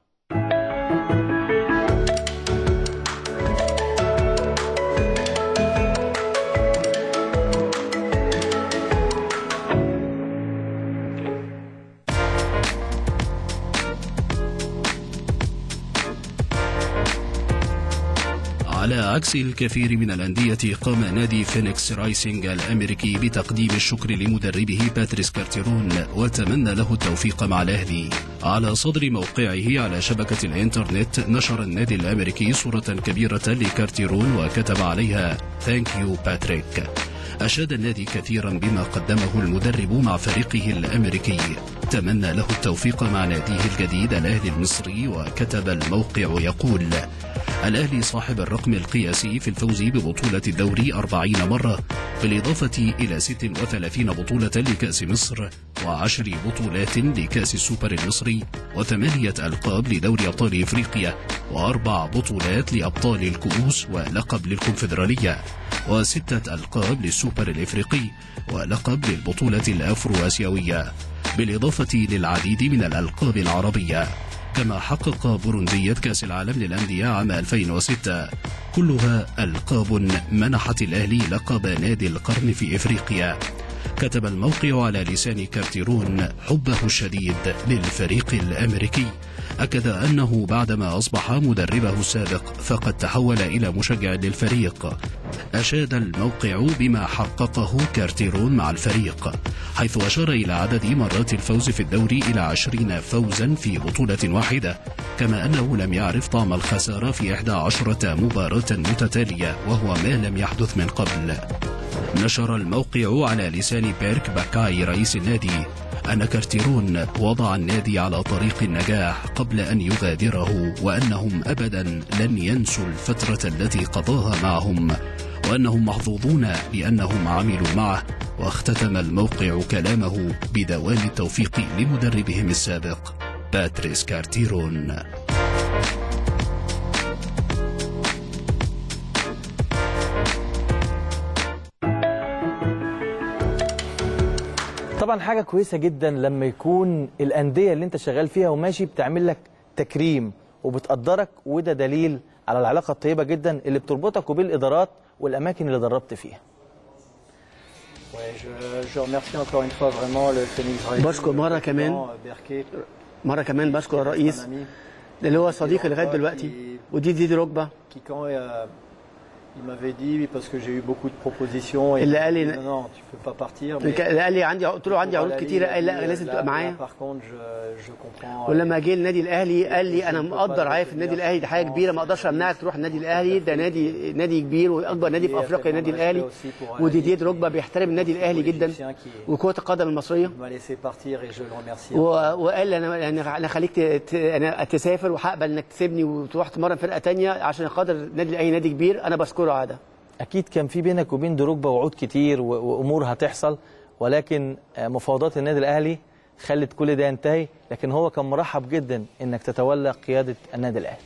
على عكس الكثير من الأندية قام نادي فينيكس رايسينج الأمريكي بتقديم الشكر لمدربه باتريس كارتيرون وتمنى له التوفيق مع الأهلي على صدر موقعه على شبكة الإنترنت نشر النادي الأمريكي صورة كبيرة لكارتيرون وكتب عليها ثانك يو باتريك أشاد النادي كثيرا بما قدمه المدرب مع فريقه الأمريكي تمنى له التوفيق مع ناديه الجديد الأهلي المصري وكتب الموقع يقول الأهلي صاحب الرقم القياسي في الفوز ببطولة الدوري 40 مرة بالإضافة إلى 36 بطولة لكأس مصر وعشر بطولات لكأس السوبر المصري وثمانية ألقاب لدوري أبطال إفريقيا وأربع بطولات لأبطال الكؤوس ولقب للكونفدرالية وستة ألقاب للسوبر الإفريقي ولقب للبطولة الأفرو آسيوية بالإضافة للعديد من الألقاب العربية كما حقق بروندية كأس العالم للأندية عام 2006 كلها ألقاب منحت الأهلي لقب نادي القرن في إفريقيا كتب الموقع على لسان كارتيرون حبه الشديد للفريق الأمريكي أكد أنه بعدما أصبح مدربه السابق فقد تحول إلى مشجع للفريق أشاد الموقع بما حققه كارتيرون مع الفريق حيث أشار إلى عدد مرات الفوز في الدوري إلى عشرين فوزا في بطولة واحدة كما أنه لم يعرف طعم الخسارة في 11 مباراة متتالية وهو ما لم يحدث من قبل نشر الموقع على لسان بيرك باكاي رئيس النادي أن كارتيرون وضع النادي على طريق النجاح قبل أن يغادره وأنهم أبدا لن ينسوا الفترة التي قضاها معهم وأنهم محظوظون بأنهم عملوا معه واختتم الموقع كلامه بدوام التوفيق لمدربهم السابق باتريس كارتيرون طبعا حاجه كويسه جدا لما يكون الانديه اللي انت شغال فيها وماشي بتعمل لك تكريم وبتقدرك وده دليل على العلاقه الطيبه جدا اللي بتربطك وبين الادارات والاماكن اللي دربت فيها Ouais, je, je remercie encore une fois vraiment le Phoenix Rising, بشكر مرة le كمان président Berquet, مرة كمان بشكر الرئيس اللي هو صديقي لغاية دلوقتي ودي دي ركبة qui quand euh, il m'avait dit, oui, parce que j'ai eu beaucoup de propositions, et اللي il قال m'a لي dit, non, non, tu peux pas partir. اللي قال لي عندي قلت له عندي pour عروض aller à كتيرة Lille, قال لا là, لازم تبقى là, معايا Par contre, je, je comprends. ولما جه النادي الاهلي قال لي انا مقدر عارف النادي الاهلي دي حاجه كبيره ما اقدرش امنعك تروح النادي الاهلي ده نادي نادي كبير واكبر نادي في افريقيا النادي الاهلي وديديه دروجبا بيحترم النادي الاهلي جدا وكره القدم المصريه Il m'a laissé partir et je le remercie. و- وقال لي انا انا انا خليك ت- ت- انا تسافر وهقبل انك تسيبني وتروح تمرن فرقه تانية عشان خاطر النادي الاهلي نادي كبير انا بشكره على ده اكيد كان في بينك وبين دروجبا وعود كتير و- وامور هتحصل ولكن آه، مفاوضات النادي الاهلي خلت كل ده ينتهي لكن هو كان مرحب جدا انك تتولى قياده النادي الاهلي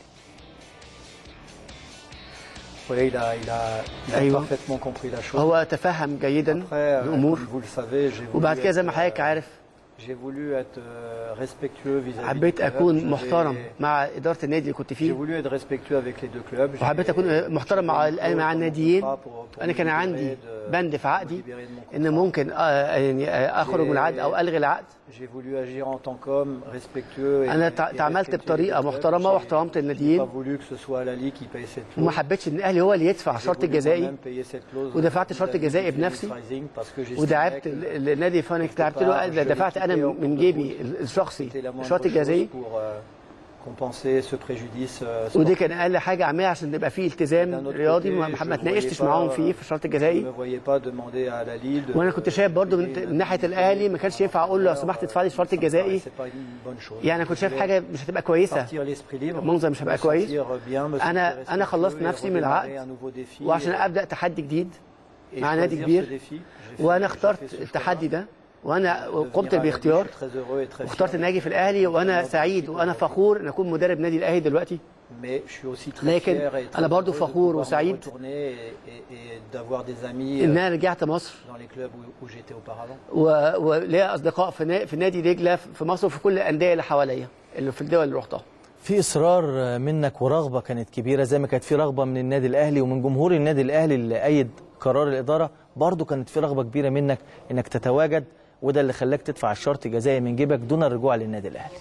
Oui, il a, il a, il a أيوة. parfaitement compris la chose. هو تفهم جيدا Après, euh, الامور comme vous le savez, j'ai voulu وبعد كده زي être, ما حضرتك euh, عارف J'ai voulu être euh, respectueux vis-à-vis حبيت du club. اكون J'ai- محترم مع اداره النادي اللي كنت J'ai فيه voulu être respectueux avec les deux clubs. J'ai- وحبيت اكون محترم مع مع الناديين انا كان عندي بند في عقدي ان ممكن آه، يعني آه، اخرج من العقد او الغي العقد J'ai voulu agir en tant qu'homme respectueux. et- انا et تع- تعاملت respectueux بطريقه des clubs. محترمه J'ai- واحترمت j'ai pas الناديين voulu que ce soit Lali qui paye cette وما clause. حبيتش ان الاهلي هو اللي يدفع J'ai الشرط voulu الجزائي moi-même payer cette clause ودفعت الشرط vis-à-vis الجزائي du بنفسي Phoenix Rising parce que j'estimais ودعبت que ال- النادي فانكس دعبت له قال ده دفعت انا من جيبي الشخصي c'était la moindre الشرط chose الجزائي pour euh, compenser ce préjudice euh, ودي sportif. كان اقل حاجه اعملها عشان يبقى فيه التزام رياضي ما ما- ما اتناقشتش معاهم فيه في الشرط Je الجزائي ne voyais pas demander à Lali de- وانا كنت شايف برضو من من ناحيه الاهلي ما كانش ينفع اقول له لو سمحت ادفع لي الشرط الجزائي C'est pas une bonne chose. يعني كنت شايف حاجه مش هتبقى كويسه Partir l'esprit libre, المنظر مش هيبقى me كويس sentir bien, me انا sentir انا خلصت respectueux et نفسي من redémarrer العقد un nouveau défi وعشان et- ابدا تحدي جديد et مع نادي choisir كبير ce défi. J'ai fait- وانا j'ai اخترت fait ce التحدي choix-là. ده وانا قمت Devenir à Lali, باختيار je suis très heureux et très واخترت fier. ان اجي في الاهلي وانا سعيد وانا فخور ان اكون مدرب نادي الاهلي دلوقتي Mais je suis aussi très لكن fier et très أنا برضو heureux de فخور pouvoir me وسعيد retourner et- et- et d'avoir des amis ان euh, انا رجعت مصر dans les clubs où, où j'étais auparavant. و- وليا اصدقاء في نا- في نادي دجله في مصر وفي كل الانديه اللي حواليا اللي في الدول اللي رحتها في اصرار منك ورغبه كانت كبيره زي ما كانت في رغبه من النادي الاهلي ومن جمهور النادي الاهلي اللي ايد قرار الاداره برضو كانت في رغبه كبيره منك انك تتواجد وده اللي خلاك تدفع الشرط الجزائي من جيبك دون الرجوع للنادي الاهلي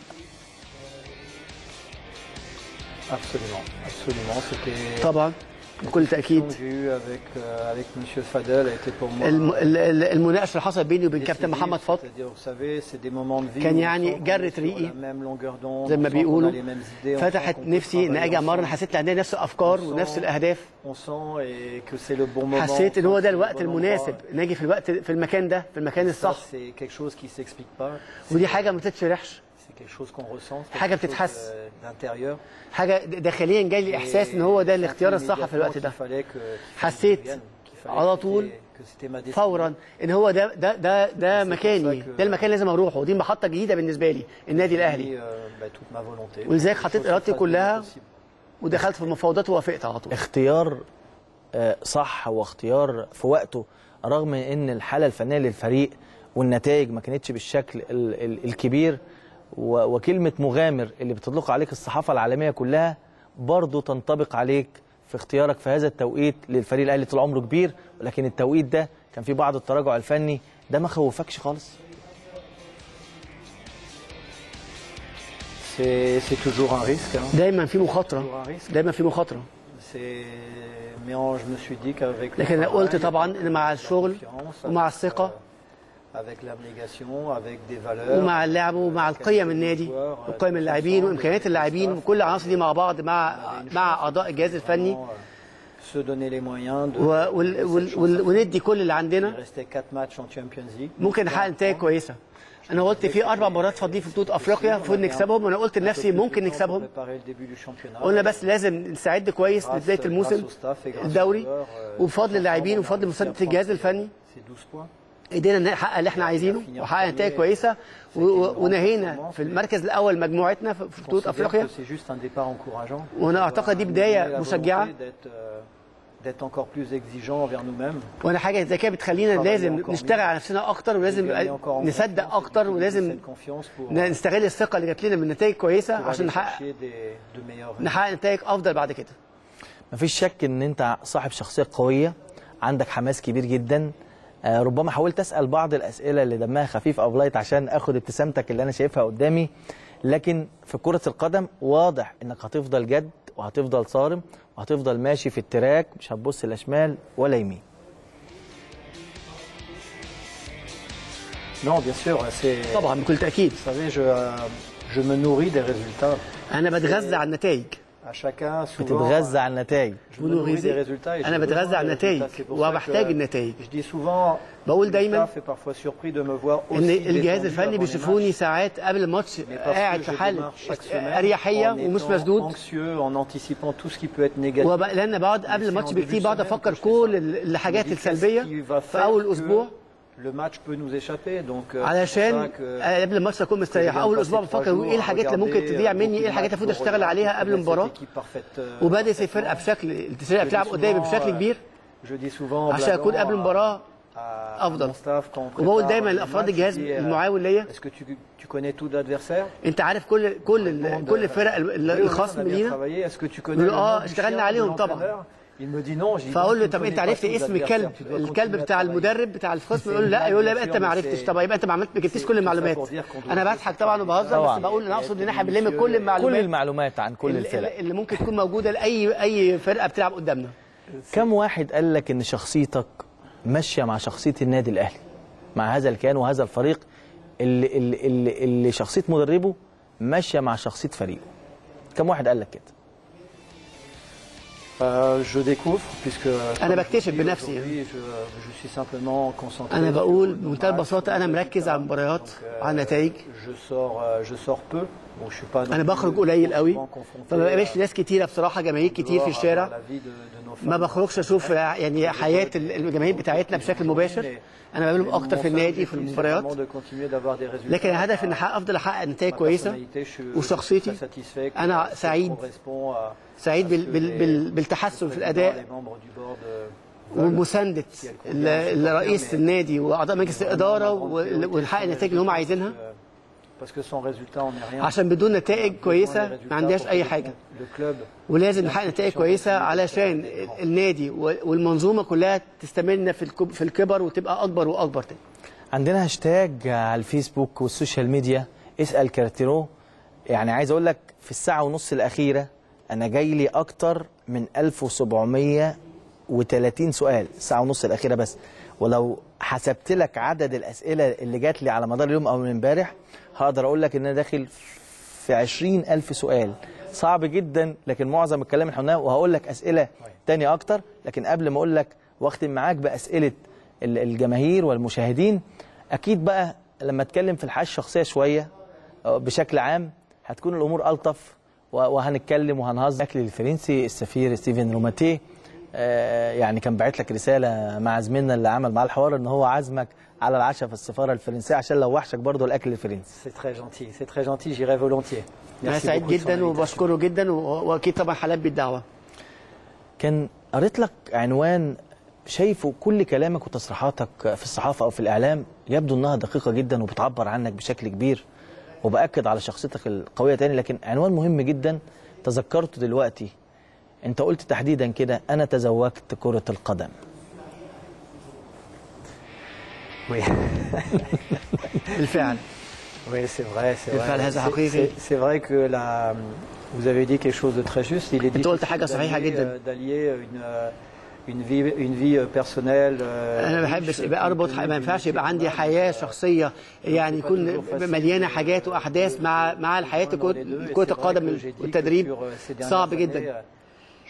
Absolument, absolument. C'était طبعا بكل تاكيد que j'ai eu avec euh, avec Monsieur Fadel a été pour moi. الم- ال- ال- المناقشه اللي حصلت بيني وبين كابتن décisif. محمد فضل C'est-à-dire, vous savez, c'est des moments de vie. كان où on يعني sent qu'on est جرت sur ريقي la même longueur d'onde, زي on ما sent qu'on a بيقولوا les mêmes idées, on sent فتحت qu'on peut نفسي ان travailler اجي امرن ensemble. حسيت ان عندنا نفس الافكار On ونفس sent- الاهداف On sent et que c'est le bon moment. حسيت ان هو ده c'est le الوقت bon المناسب endroit. ان اجي في الوقت في المكان ده في المكان Ça, الصح c'est quelque chose qui s'explique pas. ودي حاجه ما تتشرحش C'est quelque chose qu'on ressent. c'est حاجة quelque chose, بتتحس. euh, d'intérieur. حاجه د- داخليا جاي لي احساس ان هو ده الاختيار الصح في الوقت ده حسيت على طول فورا ان هو ده ده ده ده مكاني ده المكان اللي لازم اروحه ودي محطه جديده بالنسبه لي النادي الاهلي ولذلك حطيت ارادتي كلها ودخلت في المفاوضات ووافقت على طول اختيار آه، صح واختيار في وقته رغم ان الحاله الفنيه للفريق والنتائج ما كانتش بالشكل ال- ال- الكبير و- وكلمه مغامر اللي بتطلق عليك الصحافه العالميه كلها برضه تنطبق عليك في اختيارك في هذا التوقيت للفريق الاهلي طول عمره كبير ولكن التوقيت ده كان فيه بعض التراجع الفني ده ما خوفكش خالص C'est c'est toujours un risque. hein. دايما في مخاطره دايما في مخاطره C'est- Mais en- je me suis dit qu'avec le لكن أنا travail, قلت طبعا ان مع الشغل confiance, ومع avec, الثقه avec l'abnégation, avec des valeurs. ومع اللعب ومع القيم النادي وقيم اللاعبين وامكانيات اللاعبين وكل العناصر دي مع بعض مع مع اعضاء الجهاز الفني se donner les moyens de و- وال- وال- وال- وندي كل اللي عندنا rester 4 matchs en Champions League. ممكن نحقق نتائج كويسه انا قلت في اربع مباريات فاضلين في بطوله افريقيا المفروض نكسبهم وانا قلت لنفسي ممكن نكسبهم Préparer le début du championnat. قلنا بس لازم نستعد كويس لبدايه الموسم الدوري وبفضل اللاعبين وبفضل مسانده الجهاز الفني C'est 12 points. قدرنا نحقق اللي احنا عايزينه وحقق نتائج كويسه و- و- ونهينا في المركز الاول مجموعتنا في في بطوله Considère افريقيا que C'est juste un départ encourageant. وانا اعتقد دي بدايه La volonté مشجعه d'être, euh, d'être encore plus exigeant envers nous-mêmes. وانا حاجه زي كده بتخلينا لازم نشتغل على نفسنا اكتر ولازم نصدق اكتر ولازم ن- نستغل الثقه اللي جات لنا من نتائج كويسه pour عشان aller نحقق chercher des- de meilleurs نحقق نتائج افضل بعد كده مفيش شك ان انت صاحب شخصيه قويه عندك حماس كبير جدا آه، ربما حاولت اسال بعض الاسئله اللي دمها خفيف او لايت عشان اخد ابتسامتك اللي انا شايفها قدامي لكن في كره القدم واضح انك هتفضل جد وهتفضل صارم وهتفضل ماشي في التراك مش هتبص لا شمال ولا يمين Non, bien sûr, c'est. طبعا بكل تاكيد Vous savez, je, euh, je me nourris des résultats. انا بتغذى على النتائج À chacun, souvent. بتتغذى على النتائج Je me nourris des résultats et انا j'ai بتغذى besoin على des النتائج résultats. C'est pour ça وبحتاج que النتائج Je dis souvent. بقول دايما le staff est parfois surpris de me voir ان aussi الجهاز détendu الفني avant les بيشوفوني ساعات قبل الماتش Mais parce قاعد que في je حال démarre chaque semaine اريحيه en ومش étant مسدود anxieux, en anticipant tout ce qui peut être négatif. وبقى لان بقعد قبل الماتش بكتير بقعد افكر كل ال- الحاجات السلبيه في اول اسبوع Le match peut nous échapper, donc. euh, c'est pour علشان ça que- قبل الماتش اكون مستريح اول اسبوع بفكر ايه الحاجات اللي ممكن تضيع مني ايه الحاجات اللي المفروض اشتغل عليها قبل المباراه وبادئ الفرقه بشكل الفرقه بتلعب قدامي بشكل كبير Je dis souvent. عشان اكون قبل blaguant المباراه à- à افضل mon staff quand on وبقول prépare دايما les لافراد matchs, الجهاز je dis, euh, المعاون ليا Est-ce que tu, tu connais tout l'adversaire انت عارف كل كل ال- كل الفرق ال- Oui, oui, الخصم on a bien لينا travaillé. Est-ce que tu connais يقول le اه nom du اشتغلنا chien de عليهم طبعا l'entraîneur Il me dit non. Je dis, فاقول له donc, tu طب ne انت connais pas عرفت tous اسم les الكلب adversaires, tu dois الكلب continuer à بتاع travailler. المدرب بتاع الخصم C'est يقول له لا une يقول له blague, لا انت bien ما sûr, عرفتش mais طب يبقى انت ما عملت ما جبتش كل المعلومات انا بضحك طبعا وبهزر طبعاً. بس بقول ان اقصد ان احنا بنلم كل كل المعلومات المعلومات عن كل اللي- الفرق اللي ممكن تكون موجوده لاي اي فرقه بتلعب قدامنا كم واحد قال لك ان شخصيتك ماشيه مع شخصيه النادي الاهلي مع هذا الكيان وهذا الفريق اللي اللي اللي, اللي شخصيه مدربه ماشيه مع شخصيه فريقه كم واحد قال لك كده Euh, je découvre puisque. أنا comme je بكتشف dis, بنفسي. aujourd'hui, Je, je suis simplement concentré. انا sur بقول nos بمنتهى matchs, البساطه انا مركز على المباريات على النتائج Je sors, euh, je sors peu. Donc je suis pas. non انا plus بخرج قليل قوي confronté فما بقابلش à- ناس كتيره بصراحه جماهير كتير في الشارع la vie de- de nos ما fans. بخرجش اشوف يعني حياه الجماهير بتاعتنا بشكل مباشر انا بقابلهم اكتر في النادي في المباريات Vraiment de continuer d'avoir des résultats. لكن الهدف ان احقق افضل احقق نتائج كويسه personnalité, je suis- وشخصيتي je suis satisfait que انا ça سعيد correspond à- سعيد à بال ce que بال les- بال بالتحسن في الاداء les membres du board, euh, ومسانده ال- ال- رئيس النادي واعضاء مجلس الاداره وال- ونحقق النتائج اللي هم عايزينها parce que sans résultat on n'est rien. عشان بدون نتائج كويسه ما عندناش اي حاجه Le club ولازم نحقق نتائج كويسه علشان النادي والمنظومه كلها تستمر في الكب- في الكبر وتبقى اكبر واكبر تاني عندنا هاشتاج على الفيسبوك والسوشيال ميديا اسال كارتيرو يعني عايز اقول لك في الساعه ونص الاخيره انا جاي لي اكتر من 1730 سؤال الساعه ونص الاخيره بس ولو حسبت لك عدد الاسئله اللي جات لي على مدار اليوم او من امبارح هقدر اقول لك ان انا داخل في 20000 سؤال صعب جدا لكن معظم الكلام اللي احنا قلناه وهقول لك اسئله تانية اكتر لكن قبل ما اقول لك واختم معاك باسئله ال- الجماهير والمشاهدين اكيد بقى لما اتكلم في الحياه الشخصيه شويه أو بشكل عام هتكون الامور الطف و- وهنتكلم وهنهزر الاكل الفرنسي السفير ستيفن روماتيه آه، يعني كان باعت لك رساله مع زميلنا اللي عمل معاه الحوار ان هو عازمك على العشاء في السفاره الفرنسيه عشان لو وحشك برضه الاكل الفرنسي C'est très gentil, c'est très gentil, j'irai volontiers. انا Merci سعيد beaucoup de son جدا invitation. وبشكره جدا و- واكيد طبعا حالات بالدعوه كان قريت لك عنوان شايفه كل كلامك وتصريحاتك في الصحافه او في الاعلام يبدو انها دقيقه جدا وبتعبر عنك بشكل كبير وباكد على شخصيتك القويه تاني لكن عنوان مهم جدا تذكرته دلوقتي انت قلت تحديدا كده انا تزوجت كره القدم Oui. بالفعل Oui, c'est vrai, c'est بالفعل vrai. هذا C'est- حقيقي. c'est- C'est vrai que la, vous avez dit quelque chose de très juste. Il est أنت قلت difficile حاجة صحيحة d'allier, جدا. euh, d'allier une, euh, une vie, une vie euh, personnelle. euh, انا ما riche, بحبش يبقى اربط ما ينفعش يبقى عندي حياه شخصيه يعني يكون مليانه حاجات واحداث مع مع الحياه كره كرة القدم والتدريب صعب جدا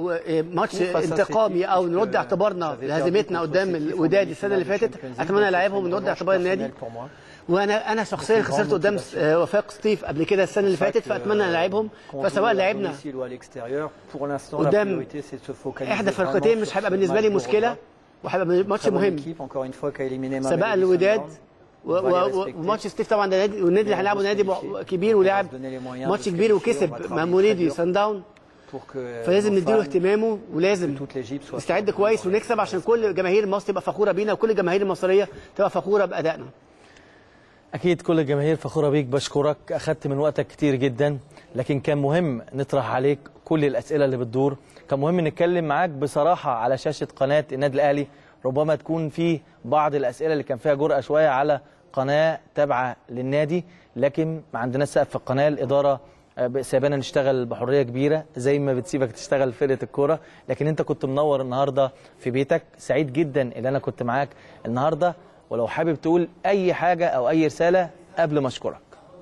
و- ماتش انتقامي او نرد اعتبارنا لهزيمتنا قدام الوداد السنه اللي فاتت اتمنى العبهم ونرد اعتبار النادي وانا انا شخصيا خسرت قدام آه، وفاق ستيف قبل كده السنه اللي فاتت فاتمنى العبهم فسواء لعبنا قدام قدام احدى فرقتين مش هيبقى بالنسبه لي مشكله وهيبقى ماتش Très bonne مهم équipe, encore une fois, qui a éliminé Mamelodi سباق الوداد Sundowns. و- On va les و- و- respecter. وماتش ستيف طبعا ده نادي والنادي اللي هيلعبه نادي ب- كبير ولعب ماتش كبير وكسب مع موليدي سان داون Pour que فلازم nos نديله fans اهتمامه ولازم toute l'Égypte soient نستعد كويس ونكسب عشان كل جماهير مصر تبقى فخوره بينا وكل الجماهير المصريه تبقى فخوره بادائنا اكيد كل الجماهير فخوره بيك بشكرك اخدت من وقتك كتير جدا لكن كان مهم نطرح عليك كل الاسئله اللي بتدور كان مهم نتكلم معاك بصراحه على شاشه قناه النادي الاهلي ربما تكون في بعض الاسئله اللي كان فيها جرأه شويه على قناه تابعه للنادي لكن ما عندناش سقف في القناه الاداره آه، سايبانا نشتغل بحريه كبيره زي ما بتسيبك تشتغل فرقه الكوره لكن انت كنت منور النهارده في بيتك سعيد جدا ان انا كنت معاك النهارده ولو حابب تقول اي حاجه او اي رساله قبل ما اشكرك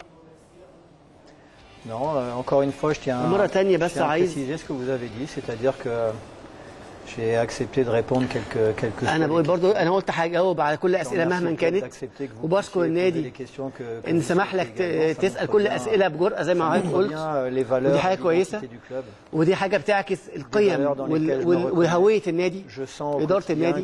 Non, euh, encore une fois, je tiens, مرة تانية je بس tiens à عايز- préciser ce que vous avez dit, c'est-à-dire que j'ai accepté de répondre quelques quelques انا بقول برضو انا قلت هجاوب على كل اسئله مهما كانت وبشكر النادي ان سمح لك ت- تسال كل اسئله بجرأه زي ما حضرتك قلت ودي حاجه كويسه ودي حاجه بتعكس القيم وال- وال- وهويه النادي اداره النادي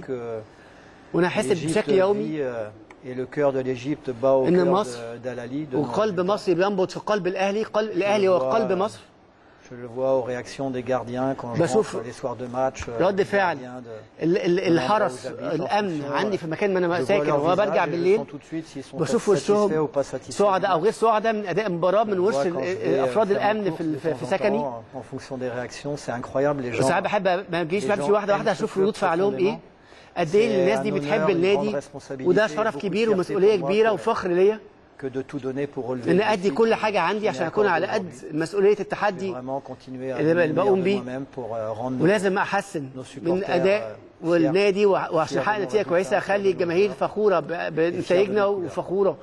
وانا احس بشكل يومي Et le cœur de l'Égypte bat au ان cœur مصر de- d'Al-Ali. de nos وقلب مصر بينبض في قلب الاهلي قلب الاهلي هو قلب مصر Je le vois aux réactions des gardiens quand je بشوف rentre les soirs de match. euh, رد les فعل gardiens de- ال- ال- de l'endroit الحرس où j'habite, en الامن fonction, عندي في مكان ما انا je vois ساكن leur وانا برجع visage et je بالليل sens tout de suite s'ils sont بشوف satisfaits وشهم ou pas satisfaits. سعداء او غير سعداء من اداء المباراه من وش Je vois ال- quand je vais, افراد euh, faire الامن mes في courses ال- de في temps في en سكني temps, En fonction des réactions, c'est incroyable. Les gens. وساعات بحب ما بجيش les بمشي gens واحده واحده aiment اشوف ce ردود club فعلهم ايه profondément. قد ايه C'est الناس دي un بتحب honneur, une النادي grande responsabilité وده et شرف beaucoup de كبير fierté ومسؤوليه pour moi كبيره que- وفخر ليا que de tout donner pour relever ان le ادي défi كل حاجه عندي qui عشان m'est اكون accordé على قد aujourd'hui. مسؤوليه التحدي Vraiment continuer à اللي donner le بقوم meilleur de بيه moi-même pour euh, rendre nos- ولازم احسن nos من supporters, اداء euh, والنادي fiers- وع- وعشان fiers احقق de nos نتيجه كويسه résultats, اخلي الجماهير فخوره ب- بنتائجنا couleurs. وفخوره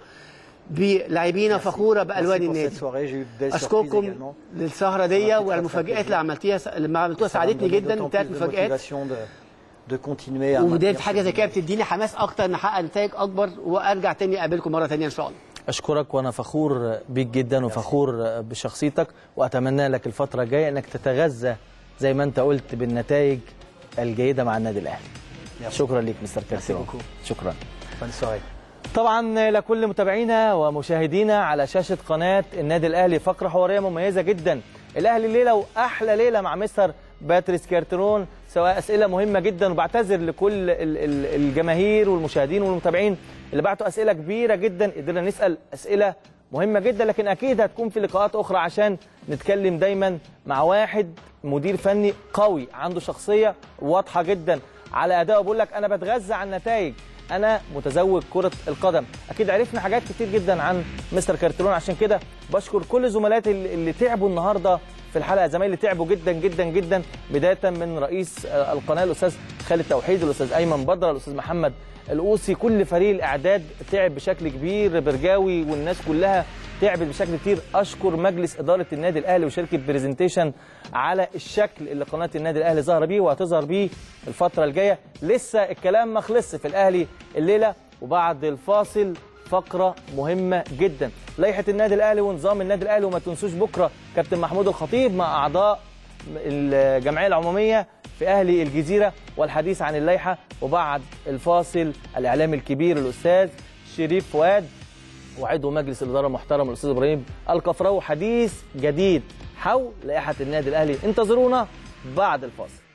بلاعبينا فخوره بالوان Merci pour النادي cette soirée, j'ai eu de belles surprises اشكركم également. للسهره دي وعلى المفاجات اللي عملتيها اللي عملتوها Ça va me ساعدتني donner جدا d'autant ثلاث plus de مفاجات motivation de- de continuer à ودي maintenir حاجه زي كده بتديني حماس اكتر ان احقق نتائج اكبر وارجع تاني اقابلكم مره تانيه ان شاء الله اشكرك وانا فخور بيك جدا وفخور بشخصيتك واتمنى لك الفتره الجايه انك تتغذى زي ما انت قلت بالنتائج الجيده مع النادي الاهلي شكرا ليك مستر كارسيرو شكرا Bonne soirée. طبعا لكل متابعينا ومشاهدينا على شاشه قناه النادي الاهلي فقره حواريه مميزه جدا الاهلي الليله واحلى ليله مع مستر باتريس كارترون سواء اسئله مهمه جدا وبعتذر لكل ال- ال- الجماهير والمشاهدين والمتابعين اللي بعتوا اسئله كبيره جدا قدرنا نسال اسئله مهمه جدا لكن اكيد هتكون في لقاءات اخرى عشان نتكلم دايما مع واحد مدير فني قوي عنده شخصيه واضحه جدا على اداؤه بيقول لك انا بتغذى على النتائج انا متزوج كره القدم اكيد عرفنا حاجات كتير جدا عن مستر كارترون عشان كده بشكر كل زملائي اللي اللي تعبوا النهارده في الحلقه زمايلي تعبوا جدا جدا جدا بدايه من رئيس آه، القناه الاستاذ خالد توحيد الاستاذ ايمن بدره الاستاذ محمد القوسي كل فريق الاعداد تعب بشكل كبير برجاوي والناس كلها تعبت بشكل كتير اشكر مجلس اداره النادي الاهلي وشركه بريزنتيشن على الشكل اللي قناه النادي الاهلي ظاهره بيه وهتظهر بيه الفتره الجايه لسه الكلام ما خلصش في الاهلي الليله وبعد الفاصل فقره مهمه جدا لائحه النادي الاهلي ونظام النادي الاهلي وما تنسوش بكره كابتن محمود الخطيب مع اعضاء الجمعيه العموميه في اهلي الجزيره والحديث عن اللائحه وبعد الفاصل الاعلامي الكبير الاستاذ شريف فؤاد وعضو مجلس الاداره المحترم الاستاذ ابراهيم الكفراوي حديث جديد حول لائحه النادي الاهلي انتظرونا بعد الفاصل